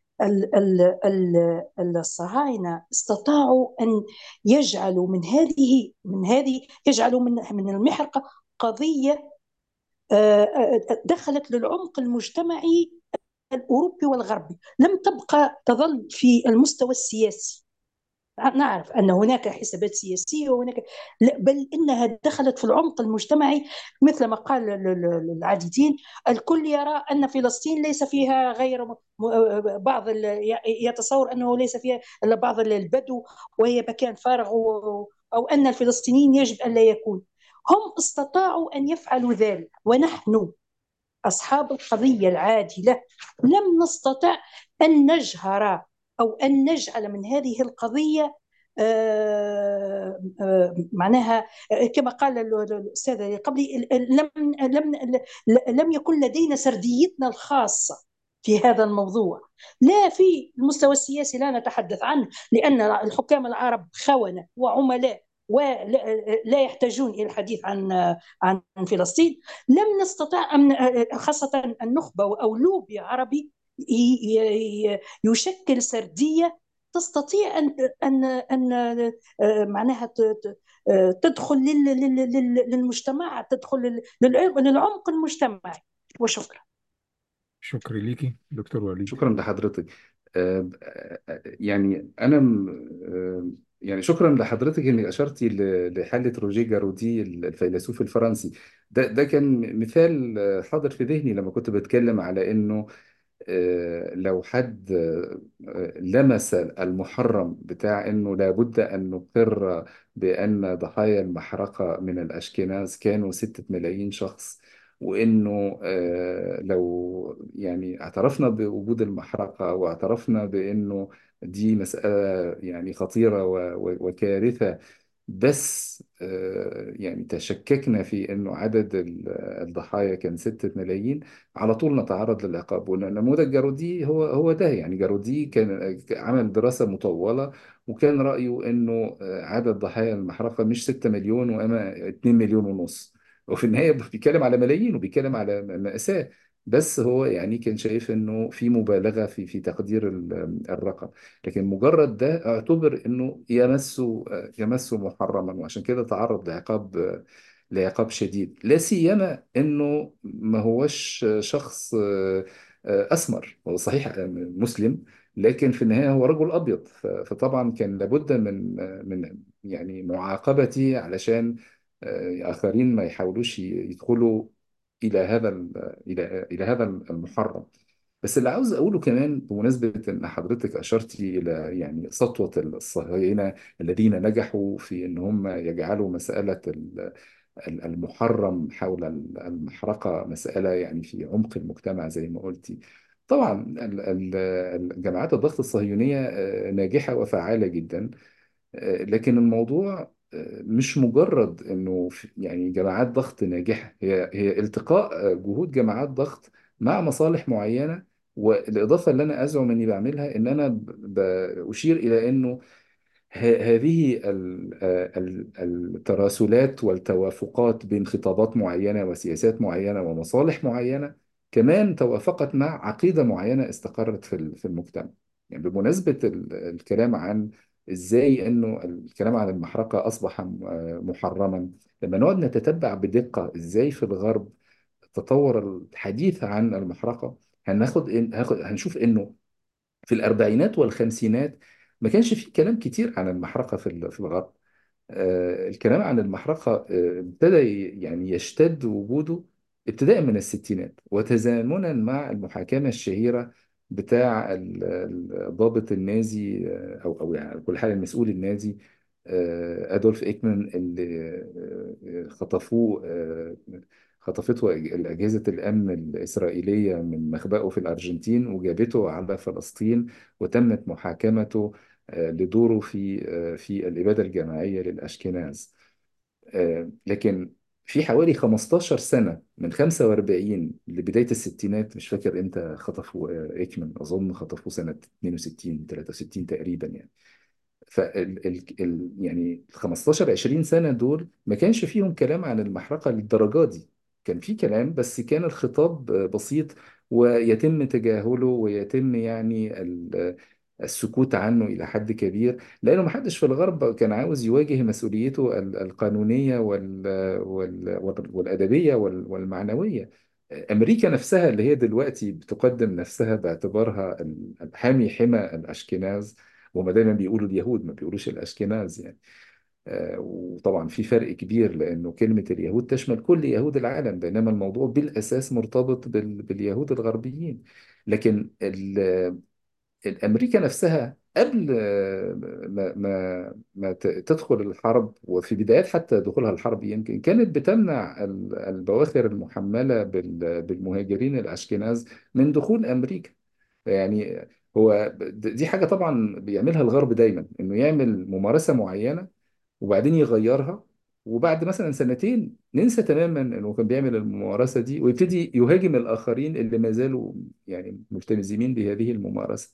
Speaker 6: الصهاينة استطاعوا أن يجعلوا من هذه من هذه يجعلوا من من المحرقة قضية آه، آه، دخلت للعمق المجتمعي الأوروبي والغربي لم تبقى تظل في المستوى السياسي نعرف أن هناك حسابات سياسية وهناك بل إنها دخلت في العمق المجتمعي مثل ما قال العديدين الكل يرى أن فلسطين ليس فيها غير بعض يتصور أنه ليس فيها إلا بعض البدو وهي مكان فارغ أو أن الفلسطينيين يجب أن لا يكون هم استطاعوا أن يفعلوا ذلك ونحن أصحاب القضية العادلة لم نستطع أن نجهر أو أن نجعل من هذه القضية آه، آه، معناها آه، كما قال الأستاذ قبلي لم لم لم يكن لدينا سرديتنا الخاصة في هذا الموضوع لا في المستوى السياسي لا نتحدث عنه لأن الحكام العرب خونة وعملاء ولا يحتاجون الى الحديث عن عن فلسطين لم نستطع ان خاصه النخبه او لوبي عربي يشكل سرديه تستطيع ان ان ان آه، معناها آه، تدخل للمجتمع تدخل للعمق المجتمعي وشكرا
Speaker 1: شكرا ليكي دكتور وليد
Speaker 2: شكرا لحضرتك آه، يعني انا يعني شكرا لحضرتك انك اشرتي لحاله روجيه جارودي الفيلسوف الفرنسي ده ده كان مثال حاضر في ذهني لما كنت بتكلم على انه آه، لو حد آه، لمس المحرم بتاع انه لابد ان نقر بان ضحايا المحرقه من الاشكناز كانوا ستة ملايين شخص وانه آه، لو يعني اعترفنا بوجود المحرقه واعترفنا بانه دي مساله يعني خطيره وكارثه بس آه، يعني تشككنا في انه عدد الضحايا كان ستة ملايين على طول نتعرض للعقاب ونموذج جارودي هو هو ده يعني جارودي كان عمل دراسة مطولة وكان رأيه انه آه، عدد ضحايا المحرقة مش 6 مليون وأما 2 مليون ونص وفي النهاية بيتكلم على ملايين وبيتكلم على مأساة بس هو يعني كان شايف انه في مبالغه في في تقدير الرقم لكن مجرد ده اعتبر انه يمس يمس محرما وعشان كده تعرض لعقاب لعقاب شديد لا سيما انه ما هوش شخص اسمر هو صحيح مسلم لكن في النهايه هو رجل ابيض فطبعا كان لابد من من يعني معاقبته علشان اخرين ما يحاولوش يدخلوا الى هذا الى الى هذا المحرم بس اللي عاوز اقوله كمان بمناسبه ان حضرتك اشرتي الى يعني سطوه الصهاينه الذين نجحوا في ان هم يجعلوا مساله المحرم حول المحرقه مساله يعني في عمق المجتمع زي ما قلتي طبعا جماعات الضغط الصهيونيه آه، ناجحه وفعاله جدا آه، لكن الموضوع مش مجرد انه يعني جماعات ضغط ناجحه هي هي التقاء جهود جماعات ضغط مع مصالح معينه والاضافه اللي انا ازعم اني بعملها ان انا بشير الى انه هذه التراسلات والتوافقات بين خطابات معينه وسياسات معينه ومصالح معينه كمان توافقت مع عقيده معينه استقرت في في المجتمع يعني بمناسبه الكلام عن ازاي انه الكلام عن المحرقة اصبح م- محرما لما نقعد نتتبع بدقة ازاي في الغرب تطور الحديث عن المحرقة هناخد إن هاخد هنشوف انه في الاربعينات والخمسينات ما كانش في كلام كتير عن المحرقة في ال- في الغرب آه، الكلام عن المحرقة آه، ابتدى ي- يعني يشتد وجوده ابتداء من الستينات وتزامنا مع المحاكمة الشهيرة بتاع ال- ال- الضابط النازي آه، أو أو يعني على كل حال المسؤول النازي آه، أدولف إيكمان اللي آه، خطفوه آه، خطفته أج- أجهزة الأمن الإسرائيلية من مخبأه في الأرجنتين وجابته على فلسطين وتمت محاكمته آه، لدوره في آه، في الإبادة الجماعية للأشكناز آه، لكن في حوالي 15 سنة من 45 لبداية الستينات مش فاكر امتى خطفوا آه، ايكمان أظن خطفوه سنة 62 63 تقريبا يعني فال ال ال يعني ال 15 20 سنة دول ما كانش فيهم كلام عن المحرقة للدرجة دي كان في كلام بس كان الخطاب بسيط ويتم تجاهله ويتم يعني ال- السكوت عنه إلى حد كبير لأنه ما حدش في الغرب كان عاوز يواجه مسؤوليته ال- القانونية وال وال وال- والأدبية وال- والمعنوية أمريكا نفسها اللي هي دلوقتي بتقدم نفسها باعتبارها الحامي حمى الأشكناز وما دايما بيقولوا اليهود ما بيقولوش الاشكناز يعني آه، وطبعا في فرق كبير لانه كلمه اليهود تشمل كل يهود العالم بينما الموضوع بالاساس مرتبط بال- باليهود الغربيين لكن ال- الامريكا نفسها قبل آه، ما ما ما ت- تدخل الحرب وفي بدايات حتى دخولها الحرب يمكن كانت بتمنع ال- البواخر المحمله بال- بالمهاجرين الاشكناز من دخول امريكا يعني هو دي حاجة طبعا بيعملها الغرب دايما انه يعمل ممارسة معينة وبعدين يغيرها وبعد مثلا سنتين ننسى تماما انه كان بيعمل الممارسة دي ويبتدي يهاجم الآخرين اللي ما زالوا يعني ملتزمين بهذه الممارسة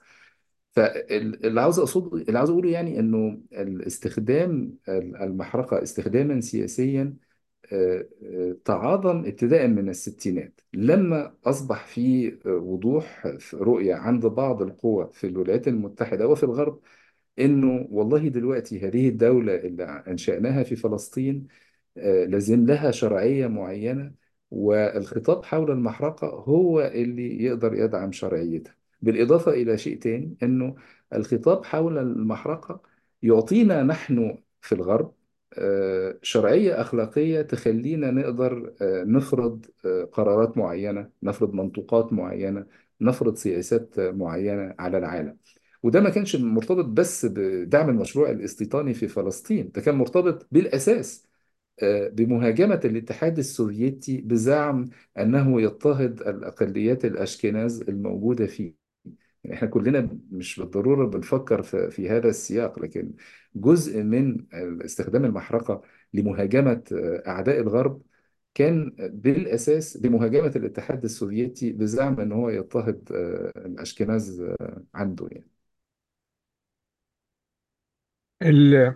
Speaker 2: فاللي عاوز اقصده اللي عاوز اقوله يعني انه الاستخدام المحرقة استخداما سياسيا آه، آه، تعاظم ابتداء من الستينات لما أصبح في آه، وضوح في رؤية عند بعض القوى في الولايات المتحدة وفي الغرب إنه والله دلوقتي هذه الدولة اللي أنشأناها في فلسطين آه، لازم لها شرعية معينة والخطاب حول المحرقة هو اللي يقدر يدعم شرعيتها بالإضافة إلى شيء تاني أنه الخطاب حول المحرقة يعطينا نحن في الغرب آه، شرعية أخلاقية تخلينا نقدر آه، نفرض آه، قرارات معينة نفرض منطوقات معينة نفرض سياسات آه، معينة على العالم وده ما كانش مرتبط بس بدعم المشروع الاستيطاني في فلسطين ده كان مرتبط بالأساس آه، بمهاجمة الاتحاد السوفيتي بزعم أنه يضطهد الأقليات الأشكناز الموجودة فيه يعني احنا كلنا مش بالضرورة بنفكر في, في هذا السياق لكن جزء من استخدام المحرقة لمهاجمة آه، أعداء الغرب كان بالأساس بمهاجمة الاتحاد السوفيتي بزعم أنه هو يضطهد آه، الأشكناز آه، عنده يعني
Speaker 1: ال-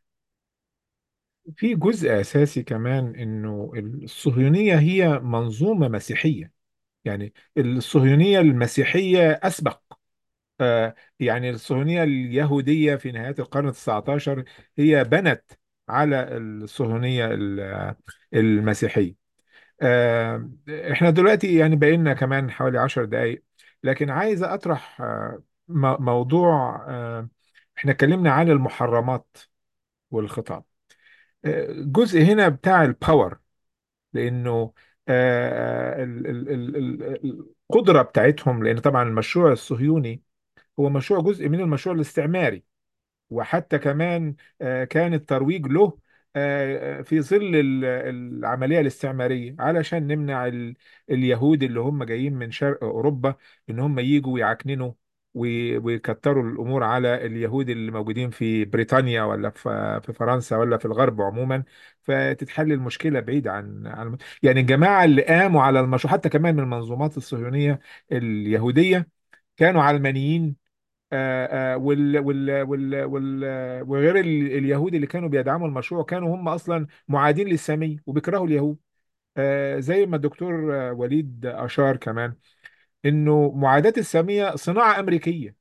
Speaker 1: في جزء أساسي كمان إنه الصهيونية هي منظومة مسيحية يعني الصهيونية المسيحية أسبق آه، يعني الصهيونية اليهودية في نهاية القرن التسعتاشر هي بنت على الصهيونية ال- المسيحية آه، احنا دلوقتي يعني بقينا كمان حوالي عشر دقايق لكن عايز أطرح آه، م- موضوع آه، احنا اتكلمنا عن المحرمات والخطاب آه، جزء هنا بتاع الباور لأنه آه، ال- ال- ال- ال- القدرة بتاعتهم لأن طبعا المشروع الصهيوني هو مشروع جزء من المشروع الاستعماري وحتى كمان آه، كان الترويج له آه، آه، في ظل ال- العملية الاستعمارية علشان نمنع ال- اليهود اللي هم جايين من شرق أوروبا إن هم يجوا ويعكننوا وي- ويكتروا الأمور على اليهود اللي موجودين في بريطانيا ولا في في فرنسا ولا في الغرب عموما فتتحل المشكلة بعيد عن عن يعني الجماعة اللي قاموا على المشروع حتى كمان من المنظومات الصهيونية اليهودية كانوا علمانيين آه، آه، وال وال وال وال وغير ال- اليهود اللي كانوا بيدعموا المشروع كانوا هم اصلا معادين للسامية وبيكرهوا اليهود آه، زي ما الدكتور آه، وليد اشار كمان انه معاداة السامية صناعة امريكية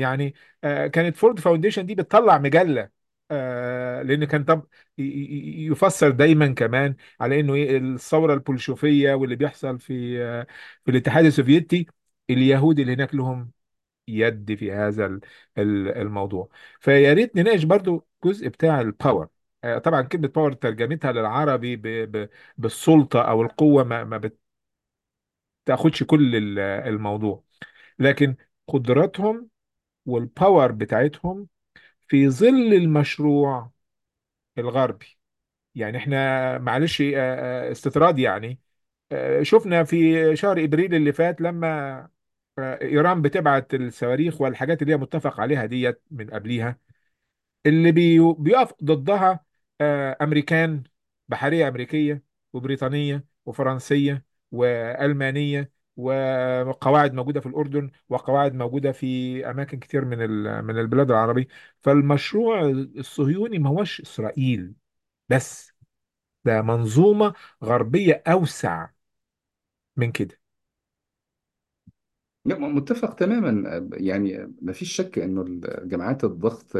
Speaker 1: يعني آه، كانت فورد فاونديشن دي بتطلع مجله آه، لان كان طب ي- ي- يفسر دايما كمان على انه إيه الثوره البولشوفيه واللي بيحصل في آه، في الاتحاد السوفيتي اليهود اللي هناك لهم يد في هذا ال- ال- الموضوع فيا ريت نناقش برضو الجزء بتاع الباور آه، طبعا كلمه باور ترجمتها للعربي ب- ب- بالسلطه او القوه ما ما بتاخدش كل ال- الموضوع لكن قدراتهم والباور بتاعتهم في ظل المشروع الغربي يعني احنا معلش آه، آه، استطراد يعني آه، شفنا في شهر ابريل اللي فات لما آه، ايران بتبعت الصواريخ والحاجات اللي هي متفق عليها ديت من قبليها اللي بي- بيقف ضدها آه، امريكان بحريه امريكيه وبريطانيه وفرنسيه والمانيه وقواعد موجوده في الاردن وقواعد موجوده في اماكن كتير من ال- من البلاد العربيه فالمشروع الصهيوني ما هوش اسرائيل بس ده منظومه غربيه اوسع من كده
Speaker 2: لا متفق تماما يعني ما فيش شك انه جماعات الضغط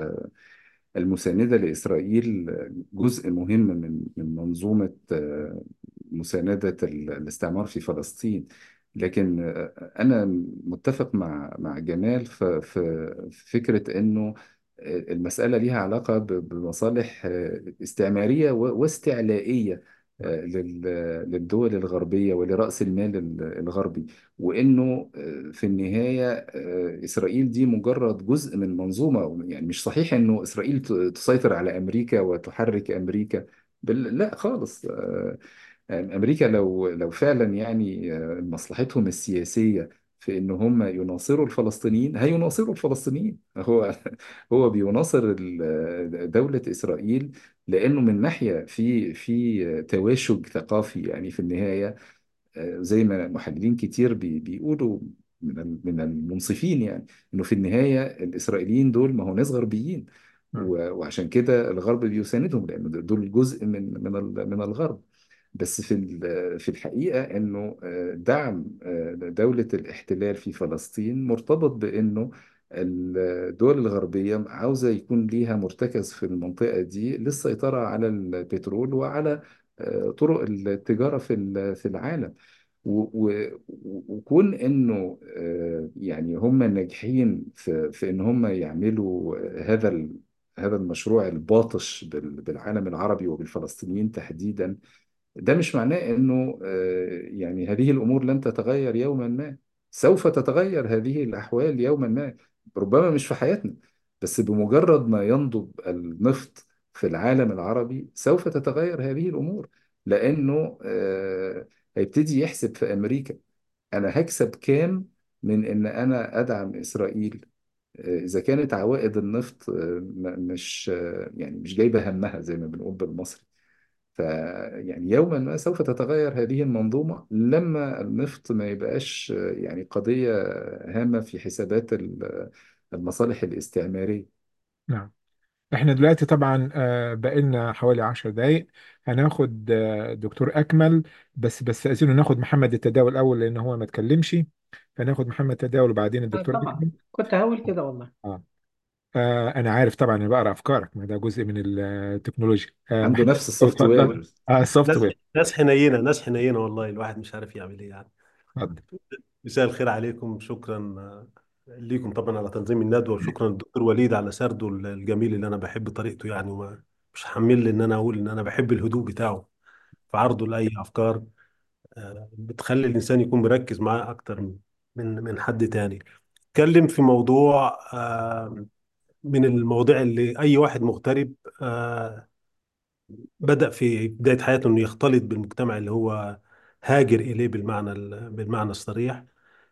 Speaker 2: المساندة لإسرائيل جزء مهم من من منظومة آه، مساندة ال- الاستعمار في فلسطين لكن آه، أنا متفق مع مع جمال في في في فكرة إنه المسألة ليها علاقة ب- بمصالح آه، استعمارية و- واستعلائية آه، لل- للدول الغربية ولرأس المال ال- الغربي وإنه آه، في النهاية آه، إسرائيل دي مجرد جزء من منظومة يعني مش صحيح إنه إسرائيل ت- تسيطر على أمريكا وتحرك أمريكا بال... لا خالص آه، أمريكا لو لو فعلا يعني آه، مصلحتهم السياسية في إن هم يناصروا الفلسطينيين هيناصروا الفلسطينيين هو هو بيناصر ال- دولة إسرائيل لأنه من ناحية في في تواشج ثقافي يعني في النهاية آه، زي ما محللين كتير بي- بيقولوا من ال- من المنصفين يعني انه في النهايه الاسرائيليين دول ما هو ناس غربيين
Speaker 1: نعم.
Speaker 2: و- وعشان كده الغرب بيساندهم لان دول جزء من من ال- من الغرب بس في ال- في الحقيقه انه آه، دعم آه، دوله الاحتلال في فلسطين مرتبط بانه الدول الغربيه عاوزه يكون ليها مرتكز في المنطقه دي للسيطره على البترول وعلى آه، طرق التجاره في ال- في العالم و- و- وكون انه آه، يعني هم ناجحين في في ان هم يعملوا هذا ال- هذا المشروع الباطش بال- بالعالم العربي وبالفلسطينيين تحديدا ده مش معناه انه آه، يعني هذه الامور لن تتغير يوما ما سوف تتغير هذه الاحوال يوما ما ربما مش في حياتنا بس بمجرد ما ينضب النفط في العالم العربي سوف تتغير هذه الامور لانه آه، هيبتدي يحسب في امريكا انا هكسب كام من ان انا ادعم اسرائيل آه، اذا كانت عوائد النفط آه، م- مش آه، يعني مش جايبه همها زي ما بنقول بالمصري فيعني يوما ما سوف تتغير هذه المنظومة لما النفط ما يبقاش يعني قضية هامة في حسابات ال- المصالح الاستعمارية
Speaker 1: نعم احنا دلوقتي طبعا آه، بقالنا حوالي عشر دقايق هناخد آه، دكتور أكمل بس بس أذنه ناخد محمد التداول الأول لأن هو ما اتكلمش فناخد محمد التداول وبعدين
Speaker 3: آه،
Speaker 1: الدكتور
Speaker 3: طبعا
Speaker 1: أكمل
Speaker 3: كنت هقول كده والله
Speaker 1: آه. آه أنا عارف طبعا أنا بقرأ أفكارك ما ده جزء من التكنولوجيا آه
Speaker 2: عنده
Speaker 1: محمد
Speaker 2: نفس السوفت
Speaker 1: اتفضل
Speaker 2: وير
Speaker 1: آه السوفت
Speaker 7: ناس
Speaker 1: وير
Speaker 7: ناس حنينه ناس حنينه والله الواحد مش عارف يعمل ايه يعني
Speaker 1: اتفضل
Speaker 7: مساء الخير عليكم شكرا آه، ليكم طبعا على تنظيم الندوه وشكرا للدكتور وليد على سرده الجميل اللي انا بحب طريقته يعني وما مش حمل ان انا اقول ان انا بحب الهدوء بتاعه في عرضه لاي افكار آه، بتخلي الانسان يكون مركز معاه اكتر من من حد تاني اتكلم في موضوع آه، من المواضيع اللي اي واحد مغترب آه، بدأ في بداية حياته انه يختلط بالمجتمع اللي هو هاجر اليه بالمعنى ال- بالمعنى الصريح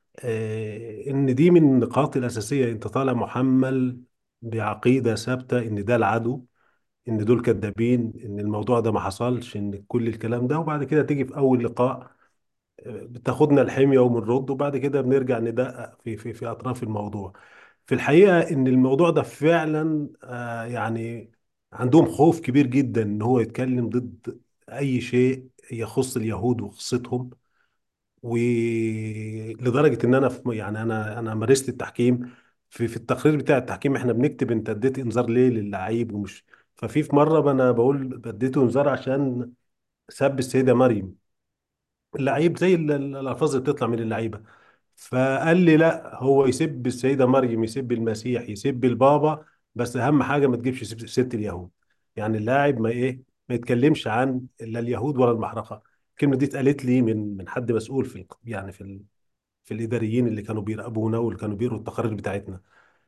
Speaker 7: آه، ان دي من النقاط الاساسيه انت طالع محمل بعقيده ثابته ان ده العدو ان دول كذابين ان الموضوع ده ما حصلش ان كل الكلام ده وبعد كده تيجي في اول لقاء آه، بتاخدنا الحميه وبنرد وبعد كده بنرجع ندقق في في في اطراف الموضوع في الحقيقه ان الموضوع ده فعلا آه، يعني عندهم خوف كبير جدا ان هو يتكلم ضد اي شيء يخص اليهود وقصتهم ولدرجه ان انا في يعني انا انا مارست التحكيم في في التقرير بتاع التحكيم احنا بنكتب انت اديت انذار ليه للعيب ومش ففي في مره انا بقول اديته انذار عشان سب السيده مريم اللعيب زي ال- ال- الالفاظ اللي بتطلع من اللعيبه فقال لي لا هو يسب السيده مريم يسب المسيح يسب البابا بس اهم حاجه ما تجيبش سب- ست اليهود يعني اللاعب ما ايه ما يتكلمش عن لا اليهود ولا المحرقه الكلمه دي اتقالت لي من من حد مسؤول في الق- يعني في ال- في الاداريين اللي كانوا بيراقبونا واللي كانوا بيقروا التقارير بتاعتنا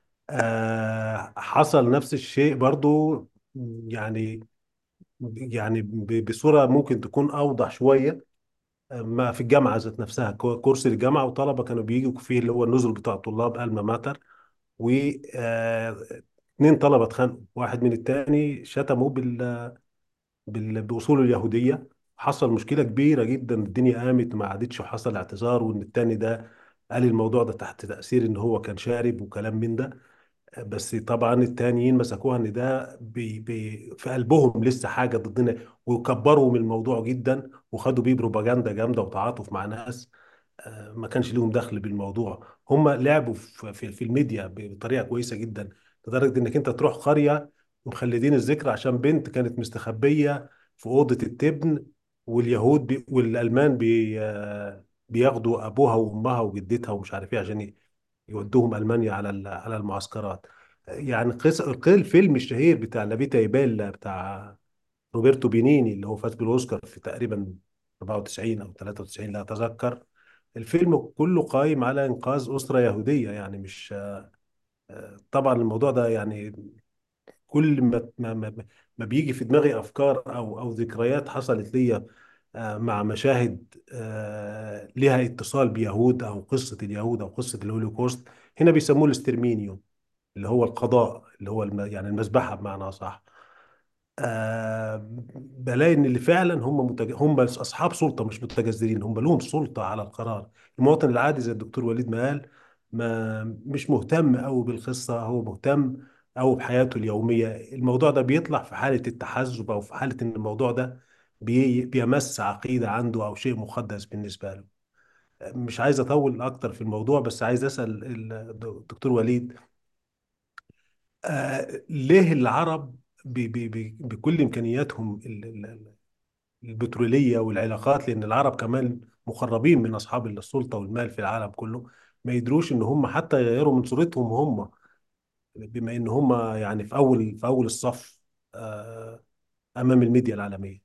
Speaker 7: آه حصل نفس الشيء برضو يعني يعني ب- بصوره ممكن تكون اوضح شويه ما في الجامعة ذات نفسها كو- كورس الجامعة وطلبة كانوا بيجوا فيه اللي هو النزل بتاع الطلاب ألما ماتر و آه، اتنين طلبة اتخانقوا واحد من التاني شتموه بال... بال... بأصول اليهودية حصل مشكلة كبيرة جدا الدنيا قامت ما عادتش وحصل اعتذار وإن التاني ده قال الموضوع ده تحت تأثير إن هو كان شارب وكلام من ده بس طبعا التانيين مسكوها ان ده بي بي في قلبهم لسه حاجه ضدنا وكبروا من الموضوع جدا وخدوا بيه بروباجندا جامده وتعاطف مع ناس آه، ما كانش ليهم دخل بالموضوع هم لعبوا في في, في الميديا بطريقه كويسه جدا لدرجه انك انت تروح قريه ومخلدين الذكر عشان بنت كانت مستخبيه في اوضه التبن واليهود بي والالمان بي آه، بياخدوا ابوها وامها وجدتها ومش عارف ايه عشان يودوهم المانيا على ال- على المعسكرات يعني قص الفيلم الشهير بتاع لافيتا ايبالا بتاع روبرتو بينيني اللي هو فاز بالاوسكار في تقريبا 94 او 93 لا اتذكر الفيلم كله قايم على انقاذ اسره يهوديه يعني مش طبعا الموضوع ده يعني كل ما ما ما ما بيجي في دماغي افكار او او ذكريات حصلت لي آه، مع مشاهد آه، لها اتصال بيهود او قصه اليهود او قصه الهولوكوست هنا بيسموه الاسترمينيوم اللي هو القضاء اللي هو الم... يعني المذبحه بمعنى صح آه بلاقي ان اللي فعلا هم متج... هم اصحاب سلطه مش متجذرين هم لهم سلطه على القرار المواطن العادي زي الدكتور وليد ما قال ما مش مهتم قوي بالقصه هو مهتم او بحياته اليوميه الموضوع ده بيطلع في حاله التحزب او في حاله ان الموضوع ده بي... بيمس عقيده عنده او شيء مقدس بالنسبه له مش عايز اطول اكتر في الموضوع بس عايز اسال الدكتور وليد آه ليه العرب ب- ب- ب- بكل إمكانياتهم ال- ال- البترولية والعلاقات لأن العرب كمان مقربين من أصحاب السلطة والمال في العالم كله ما يدروش إن هم حتى يغيروا من صورتهم هم بما إن هم يعني في أول في أول الصف آه، أمام الميديا العالمية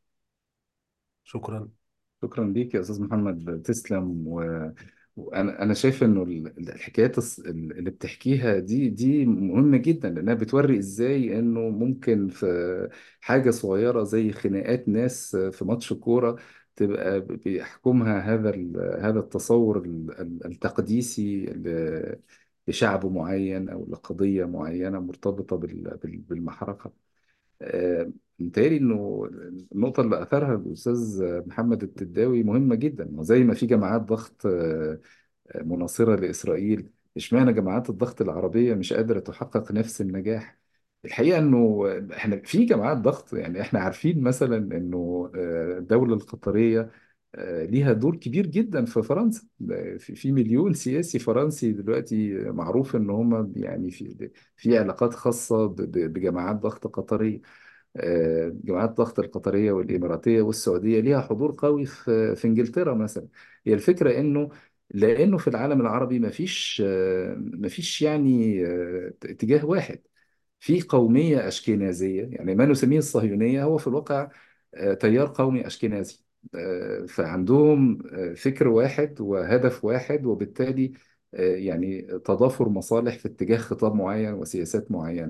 Speaker 7: شكرا
Speaker 2: شكرا ليك يا استاذ محمد تسلم و... وانا انا شايف انه ال- الحكايات الص- اللي بتحكيها دي دي مهمه جدا لانها بتوري ازاي انه ممكن في حاجه صغيره زي خناقات ناس في ماتش كوره تبقى بيحكمها هذا ال- هذا التصور ال- ال- التقديسي ل- لشعب معين او لقضيه معينه مرتبطه بال- بال- بالمحرقه آه، متهيألي إنه النقطة اللي أثرها الأستاذ محمد التداوي مهمة جدا وزي ما في جماعات ضغط آه، آه، مناصرة لإسرائيل اشمعنى جماعات الضغط العربية مش قادرة تحقق نفس النجاح الحقيقة إنه إحنا في جماعات ضغط يعني إحنا عارفين مثلا إنه آه، الدولة القطرية آه، ليها دور كبير جدا في فرنسا في في مليون سياسي فرنسي دلوقتي معروف ان هم يعني في في علاقات خاصة ب- ب- بجماعات ضغط قطرية آه، جماعات ضغط القطرية والإماراتية والسعودية ليها حضور قوي في في إنجلترا مثلا هي الفكرة إنه لأنه في العالم العربي مفيش آه، مفيش يعني آه، اتجاه واحد في قومية أشكنازية يعني ما نسميه الصهيونية هو في الواقع آه، تيار قومي أشكنازي آه، فعندهم آه، فكر واحد وهدف واحد وبالتالي آه، يعني تضافر مصالح في اتجاه خطاب معين وسياسات معينة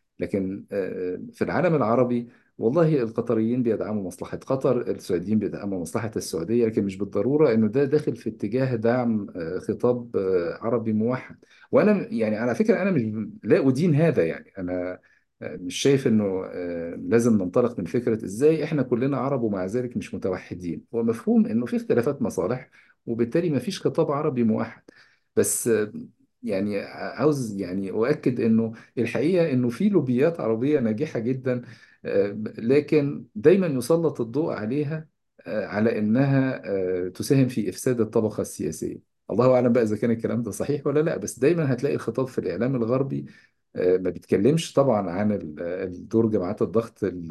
Speaker 2: لكن آه، في العالم العربي والله القطريين بيدعموا مصلحة قطر السعوديين بيدعموا مصلحة السعودية لكن مش بالضرورة انه ده داخل في اتجاه دعم آه، خطاب آه، عربي موحد وانا يعني على فكرة انا مش لا ادين هذا يعني انا آه، مش شايف انه آه، لازم ننطلق من فكرة ازاي احنا كلنا عرب ومع ذلك مش متوحدين هو مفهوم انه في اختلافات مصالح وبالتالي ما فيش خطاب عربي موحد بس آه، يعني عاوز يعني أؤكد إنه الحقيقة إنه في لوبيات عربية ناجحة جدا آه، لكن دايما يسلط الضوء عليها آه، على إنها آه، تساهم في إفساد الطبقة السياسية الله اعلم بقى اذا كان الكلام ده صحيح ولا لا بس دايما هتلاقي الخطاب في الاعلام الغربي آه، ما بيتكلمش طبعا عن ال- الدور جماعات الضغط ال-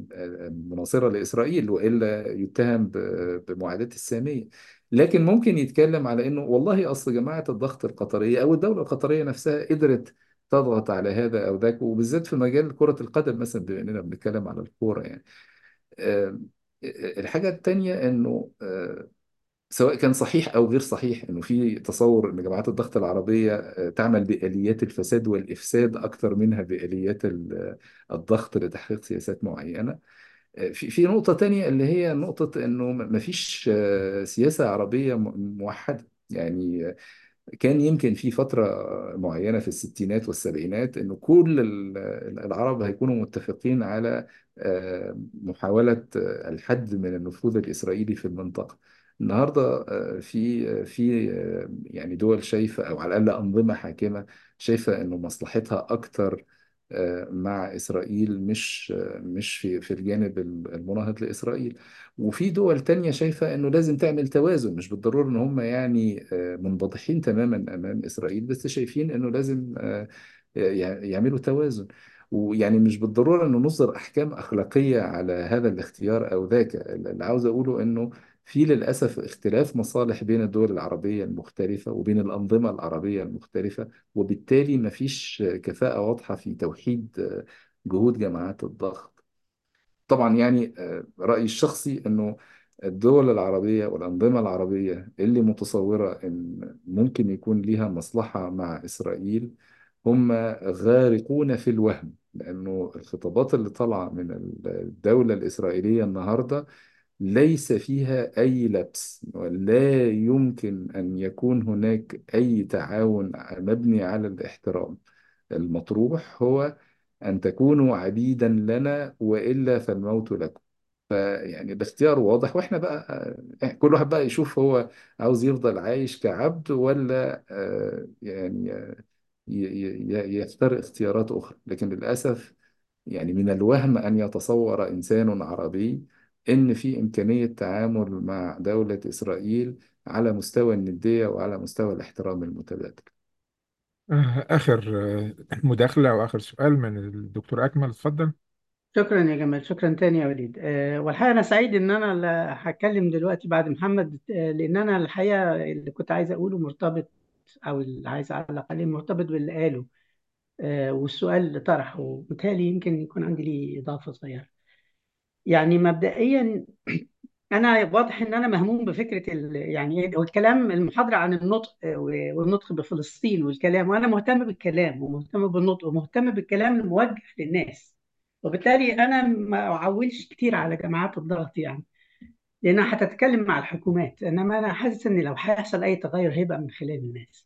Speaker 2: المناصره لاسرائيل والا يتهم ب- بمعاداه الساميه لكن ممكن يتكلم على انه والله اصل جماعه الضغط القطريه او الدوله القطريه نفسها قدرت تضغط على هذا او ذاك وبالذات في مجال كره القدم مثلا بما اننا بنتكلم على الكوره يعني آه، الحاجه الثانيه انه آه، سواء كان صحيح أو غير صحيح إنه في تصور إن جماعات الضغط العربية آه، تعمل بآليات الفساد والإفساد أكثر منها بآليات ال- الضغط لتحقيق سياسات معينة آه، في في نقطة تانية اللي هي نقطة إنه ما فيش آه، سياسة عربية م- موحدة يعني كان يمكن في فترة معينة في الستينات والسبعينات إنه كل ال- العرب هيكونوا متفقين على آه، محاولة آه، الحد من النفوذ الإسرائيلي في المنطقة النهاردة آه، في في آه، يعني دول شايفة أو على الأقل أنظمة حاكمة شايفة إنه مصلحتها أكتر آه، مع إسرائيل مش آه، مش في في الجانب المناهض لإسرائيل وفي دول تانية شايفة انه لازم تعمل توازن مش بالضرورة ان هم يعني آه، منبطحين تماما امام اسرائيل بس شايفين انه لازم آه، يع- يعملوا توازن ويعني مش بالضرورة انه نصدر احكام اخلاقية على هذا الاختيار او ذاك اللي عاوز اقوله انه في للأسف اختلاف مصالح بين الدول العربية المختلفة وبين الأنظمة العربية المختلفة وبالتالي مفيش كفاءة واضحة في توحيد آه، جهود جماعات الضغط طبعا يعني آه، رأيي الشخصي أنه الدول العربية والأنظمة العربية اللي متصورة أن ممكن يكون ليها مصلحة مع إسرائيل هم غارقون في الوهم لأنه الخطابات اللي طالعة من الدولة الإسرائيلية النهاردة ليس فيها أي لبس ولا يمكن أن يكون هناك أي تعاون مبني على الاحترام المطروح هو أن تكونوا عبيدا لنا وإلا فالموت لكم فيعني الاختيار واضح واحنا بقى يعني كل واحد بقى يشوف هو عاوز يفضل عايش كعبد ولا آه، يعني آه، ي- ي- ي- يختار اختيارات أخرى لكن للأسف يعني من الوهم أن يتصور إنسان عربي إن في إمكانية تعامل مع دولة إسرائيل على مستوى الندية وعلى مستوى الاحترام المتبادل
Speaker 1: آه، آخر آه، مداخلة وآخر سؤال من الدكتور أكمل اتفضل
Speaker 3: شكرا يا جمال شكرا تاني يا وليد أه والحقيقة أنا سعيد إن أنا اللي هتكلم دلوقتي بعد محمد أه لأن أنا الحقيقة اللي كنت عايز أقوله مرتبط أو اللي عايز أعلق عليه مرتبط باللي قاله أه والسؤال اللي طرحه وبالتالي يمكن يكون عندي ليه إضافة صغيرة يعني مبدئيا أنا واضح إن أنا مهموم بفكرة ال يعني إيه والكلام المحاضرة عن النطق آه، والنطق بفلسطين والكلام وأنا مهتم بالكلام ومهتم بالنطق ومهتم بالكلام الموجه للناس وبالتالي أنا ما أعولش كتير على جماعات الضغط يعني لأنها هتتكلم مع الحكومات إنما أنا حاسس إن لو هيحصل أي تغير هيبقى من خلال الناس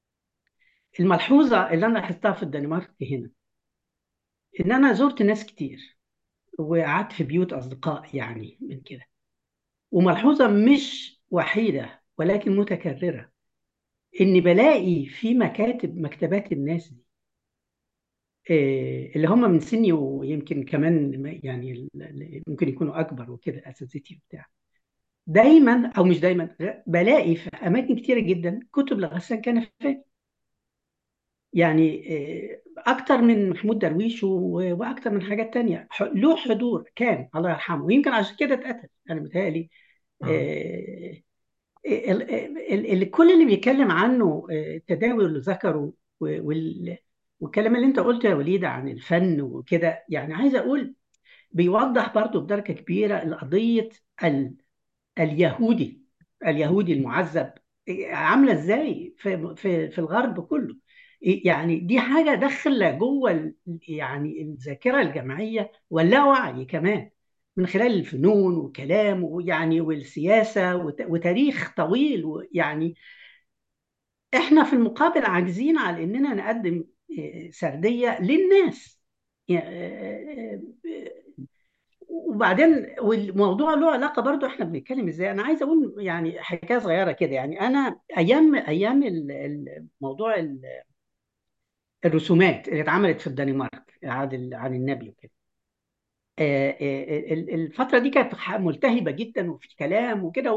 Speaker 3: الملحوظة اللي أنا لاحظتها في الدنمارك هنا إن أنا زرت ناس كتير وقعدت في بيوت أصدقاء يعني من كده وملحوظة مش وحيدة ولكن متكررة إني بلاقي في مكاتب مكتبات الناس دي آه، اللي هم من سني ويمكن كمان يعني ال- ال- ممكن يكونوا أكبر وكده أساتذتي وبتاع دايما أو مش دايما بلاقي في أماكن كتيرة جدا كتب لغسان كنفاني يعني آه، أكتر من محمود درويش و- وأكتر من حاجات تانية ح- له حضور كان الله يرحمه ويمكن عشان كده اتقتل أنا متهيألي
Speaker 1: آه.
Speaker 3: آه، ال- ال- ال- كل اللي بيتكلم عنه آه، التداول اللي ذكره و- وال- والكلام اللي انت قلته يا وليد عن الفن وكده يعني عايز اقول بيوضح برضو بدرجة كبيرة القضية ال- اليهودي اليهودي المعذب عاملة ازاي في في في الغرب كله يعني دي حاجة داخلة جوه ال- يعني الذاكرة الجماعية واللاوعي كمان من خلال الفنون والكلام ويعني والسياسة وت- وتاريخ طويل ويعني احنا في المقابل عاجزين على اننا نقدم آه، سردية للناس يعني، آه، آه، وبعدين والموضوع له علاقه برضو احنا بنتكلم ازاي انا عايز اقول يعني حكايه صغيره كده يعني انا ايام ايام ال- ال- موضوع ال- الرسومات اللي اتعملت في الدنمارك عن ال- عن النبي وكده آه، آه، ال- الفتره دي كانت ح- ملتهبه جدا وفي كلام وكده و-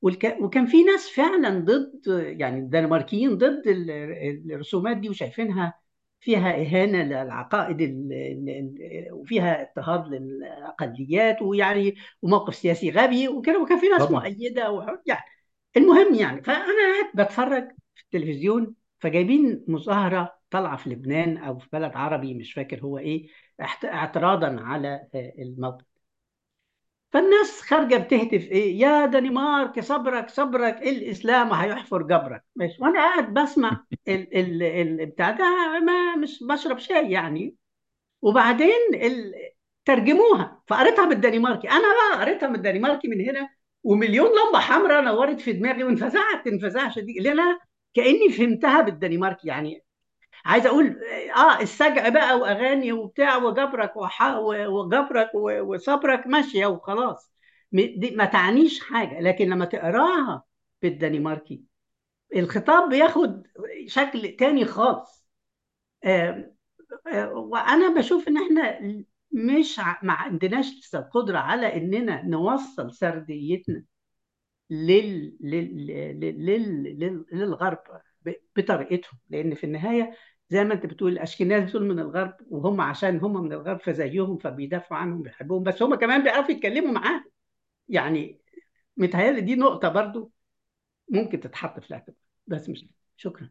Speaker 3: والك... وكان في ناس فعلا ضد يعني الدنماركيين ضد ال- الرسومات دي وشايفينها فيها إهانة للعقائد ال... ال... ال- وفيها اضطهاد للأقليات ويعني وموقف سياسي غبي وكده وكان في ناس
Speaker 1: طبعا
Speaker 3: مؤيدة و... يعني المهم يعني فأنا قاعد بتفرج في التلفزيون فجايبين مظاهرة طالعة في لبنان أو في بلد عربي مش فاكر هو إيه احت- اعتراضا على آه، الموقف فالناس خارجه بتهتف ايه يا دنمارك صبرك صبرك الاسلام هيحفر جبرك ماشي وانا قاعد بسمع ال ال ال بتاع ده ما مش بشرب شاي يعني وبعدين ال ترجموها فقريتها بالدنماركي انا بقى قريتها بالدنماركي من هنا ومليون لمبه حمراء نورت في دماغي وانفزعت انفزاع شديد لان انا كاني فهمتها بالدنماركي يعني عايز اقول اه السجع بقى واغاني وبتاع وجبرك وح- وجبرك و- وصبرك ماشيه وخلاص م- دي ما تعنيش حاجه لكن لما تقراها بالدنماركي الخطاب بياخد شكل تاني خالص آه، آه، وانا بشوف ان احنا مش ع- ما عندناش لسه القدره على اننا نوصل سرديتنا لل... لل... لل... لل... لل... للغرب ب- بطريقتهم لان في النهايه زي ما انت بتقول الاشكناز دول من الغرب وهم عشان هم من الغرب فزيهم فبيدافعوا عنهم بيحبوهم بس هم كمان بيعرفوا يتكلموا معاهم يعني متهيألي دي نقطه برضو ممكن تتحط في الاعتبار بس مش شكرا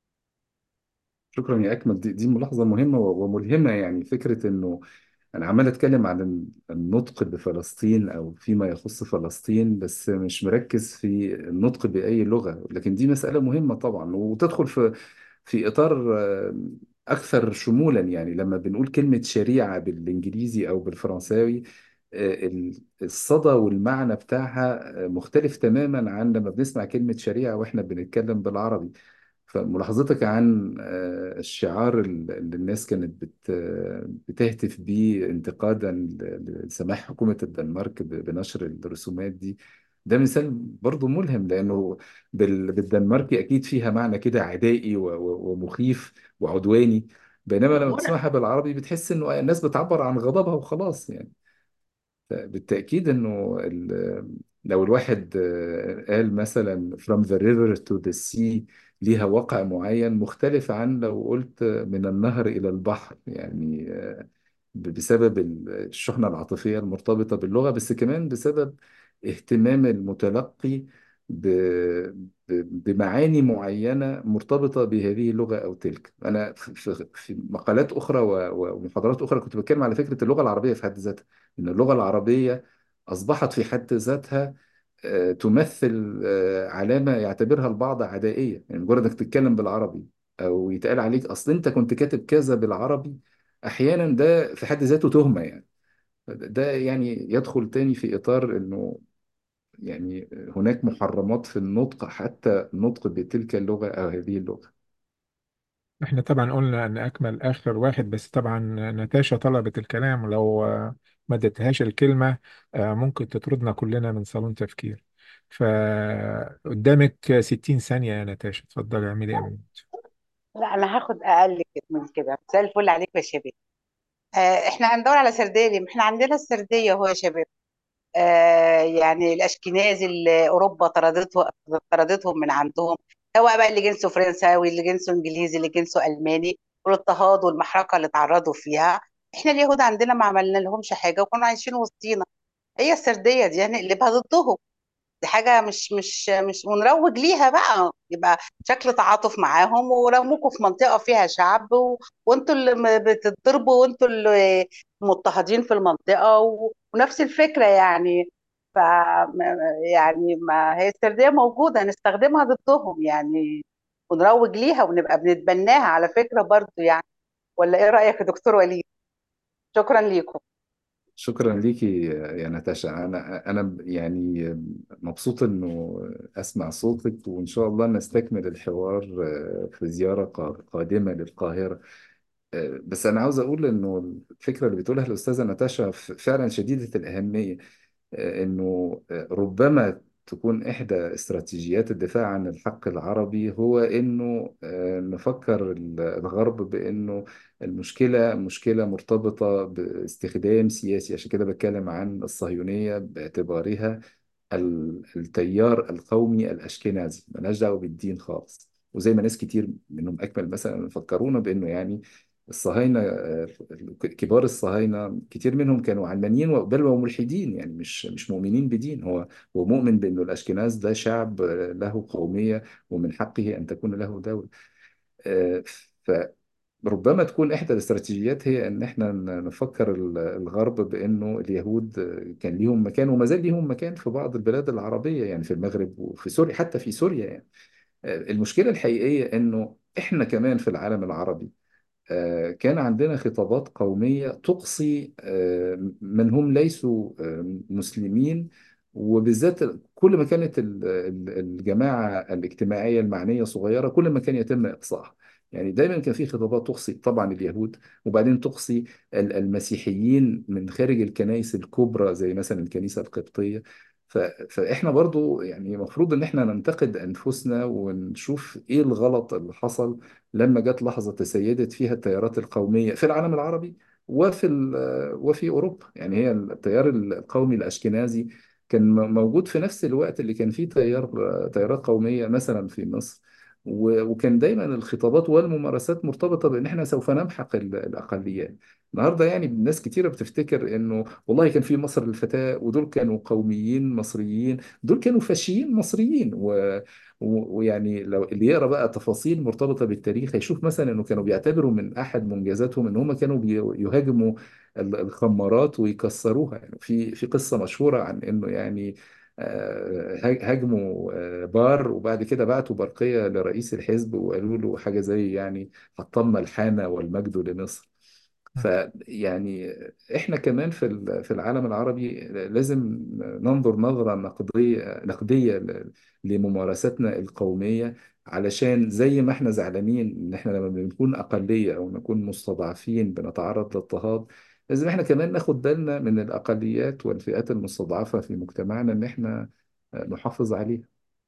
Speaker 2: شكرا يا أكمل دي, دي ملاحظة مهمة و- وملهمة يعني فكرة إنه أنا عمال أتكلم عن النطق بفلسطين أو فيما يخص فلسطين بس مش مركز في النطق بأي لغة لكن دي مسألة مهمة طبعا وتدخل في في إطار آه، أكثر شمولا يعني لما بنقول كلمة شريعة بالإنجليزي أو بالفرنساوي آه، ال- الصدى والمعنى بتاعها آه، مختلف تماما عن لما بنسمع كلمة شريعة وإحنا بنتكلم بالعربي فملاحظتك عن آه، الشعار ال- اللي الناس كانت بت آه، بتهتف بيه انتقادا ل- لسماح حكومة الدنمارك ب- بنشر الرسومات دي ده مثال برضه ملهم لأنه بال- بالدنماركي أكيد فيها معنى كده عدائي و- و- ومخيف وعدواني بينما لما
Speaker 3: وانا
Speaker 2: بتسمعها بالعربي بتحس إنه الناس بتعبر عن غضبها وخلاص يعني بالتأكيد إنه ال- لو الواحد آه، قال مثلا from the river to the sea ليها وقع معين مختلف عن لو قلت من النهر إلى البحر يعني آه، ب- بسبب ال- الشحنة العاطفية المرتبطة باللغة بس كمان بسبب اهتمام المتلقي ب- ب- بمعاني معينة مرتبطة بهذه اللغة أو تلك أنا في في- في مقالات أخرى و- و- ومحاضرات أخرى كنت بتكلم على فكرة اللغة العربية في حد ذاتها إن اللغة العربية أصبحت في حد ذاتها آه، تمثل آه، علامة يعتبرها البعض عدائية يعني مجرد إنك تتكلم بالعربي أو يتقال عليك أصل أنت كنت كاتب كذا بالعربي أحيانا ده في حد ذاته تهمة يعني ده يعني يدخل تاني في إطار إنه يعني هناك محرمات في النطق حتى النطق بتلك اللغة أو هذه اللغة
Speaker 1: احنا طبعا قلنا ان اكمل اخر واحد بس طبعا نتاشا طلبت الكلام لو آه، ما اديتهاش الكلمة آه، ممكن تطردنا كلنا من صالون تفكير فقدامك 60 ثانية يا نتاشا اتفضلي اعملي ايه
Speaker 8: لا انا هاخد اقل كده من كده مساء الفل عليكم يا شباب آه احنا هندور على سرديه ليه؟ ما احنا عندنا السرديه هو يا شباب آه يعني الاشكناز اللي اوروبا طردته طردتهم من عندهم سواء بقى اللي جنسه فرنساوي اللي جنسه انجليزي اللي جنسه الماني والاضطهاد والمحرقه اللي تعرضوا فيها احنا اليهود عندنا ما عملنا لهمش حاجه وكانوا عايشين وسطينا هي السرديه دي هنقلبها ضدهم دي حاجة مش مش مش ونروج ليها بقى يبقى شكل تعاطف معاهم ورموكوا في منطقة فيها شعب و... وانتوا اللي م- بتتضربوا وانتوا اللي مضطهدين في المنطقة و... ونفس الفكرة يعني ف يعني ما هي السردية موجودة نستخدمها ضدهم يعني ونروج ليها ونبقى بنتبناها على فكرة برضو يعني ولا ايه رأيك يا دكتور وليد شكرا ليكم
Speaker 2: شكرا ليكي يا ناتاشا أنا أنا يعني مبسوط إنه أسمع صوتك وإن شاء الله نستكمل الحوار في زيارة قا- قادمة للقاهرة بس أنا عاوز أقول إنه الفكرة اللي بتقولها الأستاذة ناتاشا ف- فعلا شديدة الأهمية انه ربما تكون احدى استراتيجيات الدفاع عن الحق العربي هو انه آه، نفكر الغرب بانه المشكله مشكله مرتبطه باستخدام سياسي عشان كده بتكلم عن الصهيونيه باعتبارها ال- التيار القومي الأشكنازي ملهاش دعوة بالدين خالص وزي ما ناس كتير منهم أكمل مثلا فكرونا بأنه يعني الصهاينة آه، كبار الصهاينة كتير منهم كانوا علمانيين بل وملحدين يعني مش مش مؤمنين بدين هو هو مؤمن بأنه الأشكناز ده شعب آه، له قومية ومن حقه أن تكون له دولة آه، فربما تكون إحدى الاستراتيجيات هي إن إحنا ن- نفكر ال- الغرب بأنه اليهود كان ليهم مكان وما زال ليهم مكان في بعض البلاد العربية يعني في المغرب وفي سوريا حتى في سوريا يعني آه، المشكلة الحقيقية إنه إحنا كمان في العالم العربي آه، كان عندنا خطابات قومية تقصي آه، من هم ليسوا آه، مسلمين وبالذات كل ما كانت ال- ال- الجماعة الاجتماعية المعنية صغيرة كل ما كان يتم إقصائها يعني دايما كان في خطابات تقصي طبعا اليهود وبعدين تقصي ال- المسيحيين من خارج الكنائس الكبرى زي مثلا الكنيسة القبطية ف- فإحنا برضو يعني المفروض إن إحنا ننتقد أنفسنا ونشوف إيه الغلط اللي حصل لما جت لحظة تسيدت فيها التيارات القومية في العالم العربي وفي ال- وفي أوروبا يعني هي التيار القومي الأشكنازي كان م- موجود في نفس الوقت اللي كان فيه تيار تيارات قومية مثلا في مصر و- وكان دايما الخطابات والممارسات مرتبطة بأن احنا سوف نمحق ال- الأقليات النهارده يعني ناس كتيرة بتفتكر انه والله كان في مصر للفتاة ودول كانوا قوميين مصريين دول كانوا فاشيين مصريين و... و- ويعني لو اللي يقرا بقى تفاصيل مرتبطه بالتاريخ هيشوف مثلا انه كانوا بيعتبروا من احد منجزاتهم ان هم كانوا بي- يهاجموا ال- الخمارات ويكسروها يعني في في قصه مشهوره عن انه يعني آه، هاج- هاجموا آه، بار وبعد كده بعتوا برقيه لرئيس الحزب وقالوا له حاجه زي يعني حطمنا الحانه والمجد لمصر فيعني احنا كمان في ال- في العالم العربي لازم ننظر نظرة نقدية نقدية ل- لممارستنا القومية علشان زي ما احنا زعلانين ان احنا لما بنكون أقلية او نكون مستضعفين بنتعرض لاضطهاد لازم احنا كمان ناخد بالنا من الأقليات والفئات المستضعفة في مجتمعنا ان احنا نحافظ عليها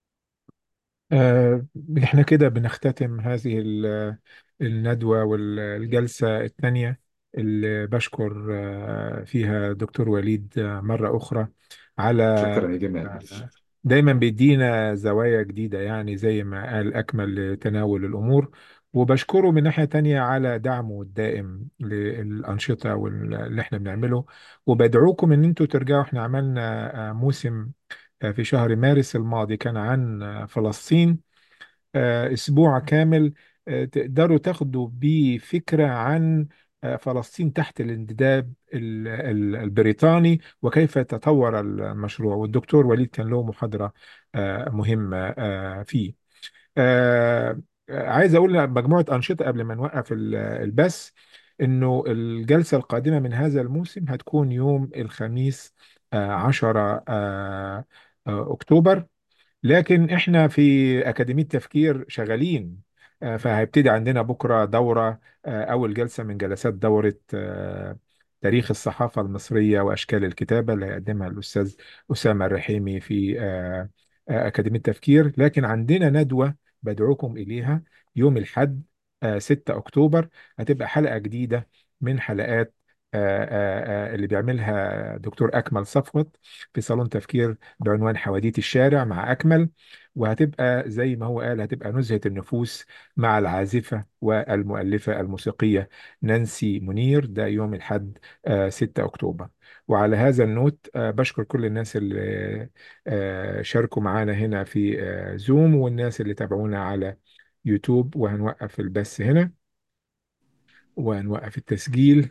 Speaker 1: آه، احنا كده بنختتم هذه ال- الندوة والجلسة الثانية اللي بشكر آه، فيها دكتور وليد آه، مرة أخرى على
Speaker 2: شكرا يا جمال
Speaker 1: آه، دايما بيدينا زوايا جديدة يعني زي ما قال أكمل لتناول الأمور وبشكره من ناحية تانية على دعمه الدائم للأنشطة واللي احنا بنعمله وبدعوكم ان انتوا ترجعوا احنا عملنا آه، موسم آه، في شهر مارس الماضي كان عن آه، فلسطين آه، أسبوع كامل آه، تقدروا تاخدوا بيه فكرة عن آه، فلسطين تحت الانتداب ال- ال- البريطاني وكيف تطور المشروع والدكتور وليد كان له محاضرة آه، مهمة آه، فيه آه، آه، عايز أقول مجموعة أنشطة قبل ما نوقف ال- البث إنه الجلسة القادمة من هذا الموسم هتكون يوم الخميس آه، 10 آه، آه، أكتوبر لكن احنا في أكاديمية تفكير شغالين آه، فهيبتدي عندنا بكرة دورة آه، أول جلسة من جلسات دورة آه، تاريخ الصحافة المصرية وأشكال الكتابة اللي هيقدمها الأستاذ أسامة الرحيمي في آه، آه، أكاديمية تفكير لكن عندنا ندوة بدعوكم إليها يوم الحد آه، 6 أكتوبر هتبقى حلقة جديدة من حلقات آه، آه، آه، اللي بيعملها دكتور أكمل صفوت في صالون تفكير بعنوان حواديت الشارع مع أكمل وهتبقى زي ما هو قال هتبقى نزهة النفوس مع العازفة والمؤلفة الموسيقية نانسي منير ده يوم الحد آه، 6 أكتوبر وعلى هذا النوت آه، بشكر كل الناس اللي آه، شاركوا معانا هنا في آه، زوم والناس اللي تابعونا على يوتيوب وهنوقف البث هنا وهنوقف التسجيل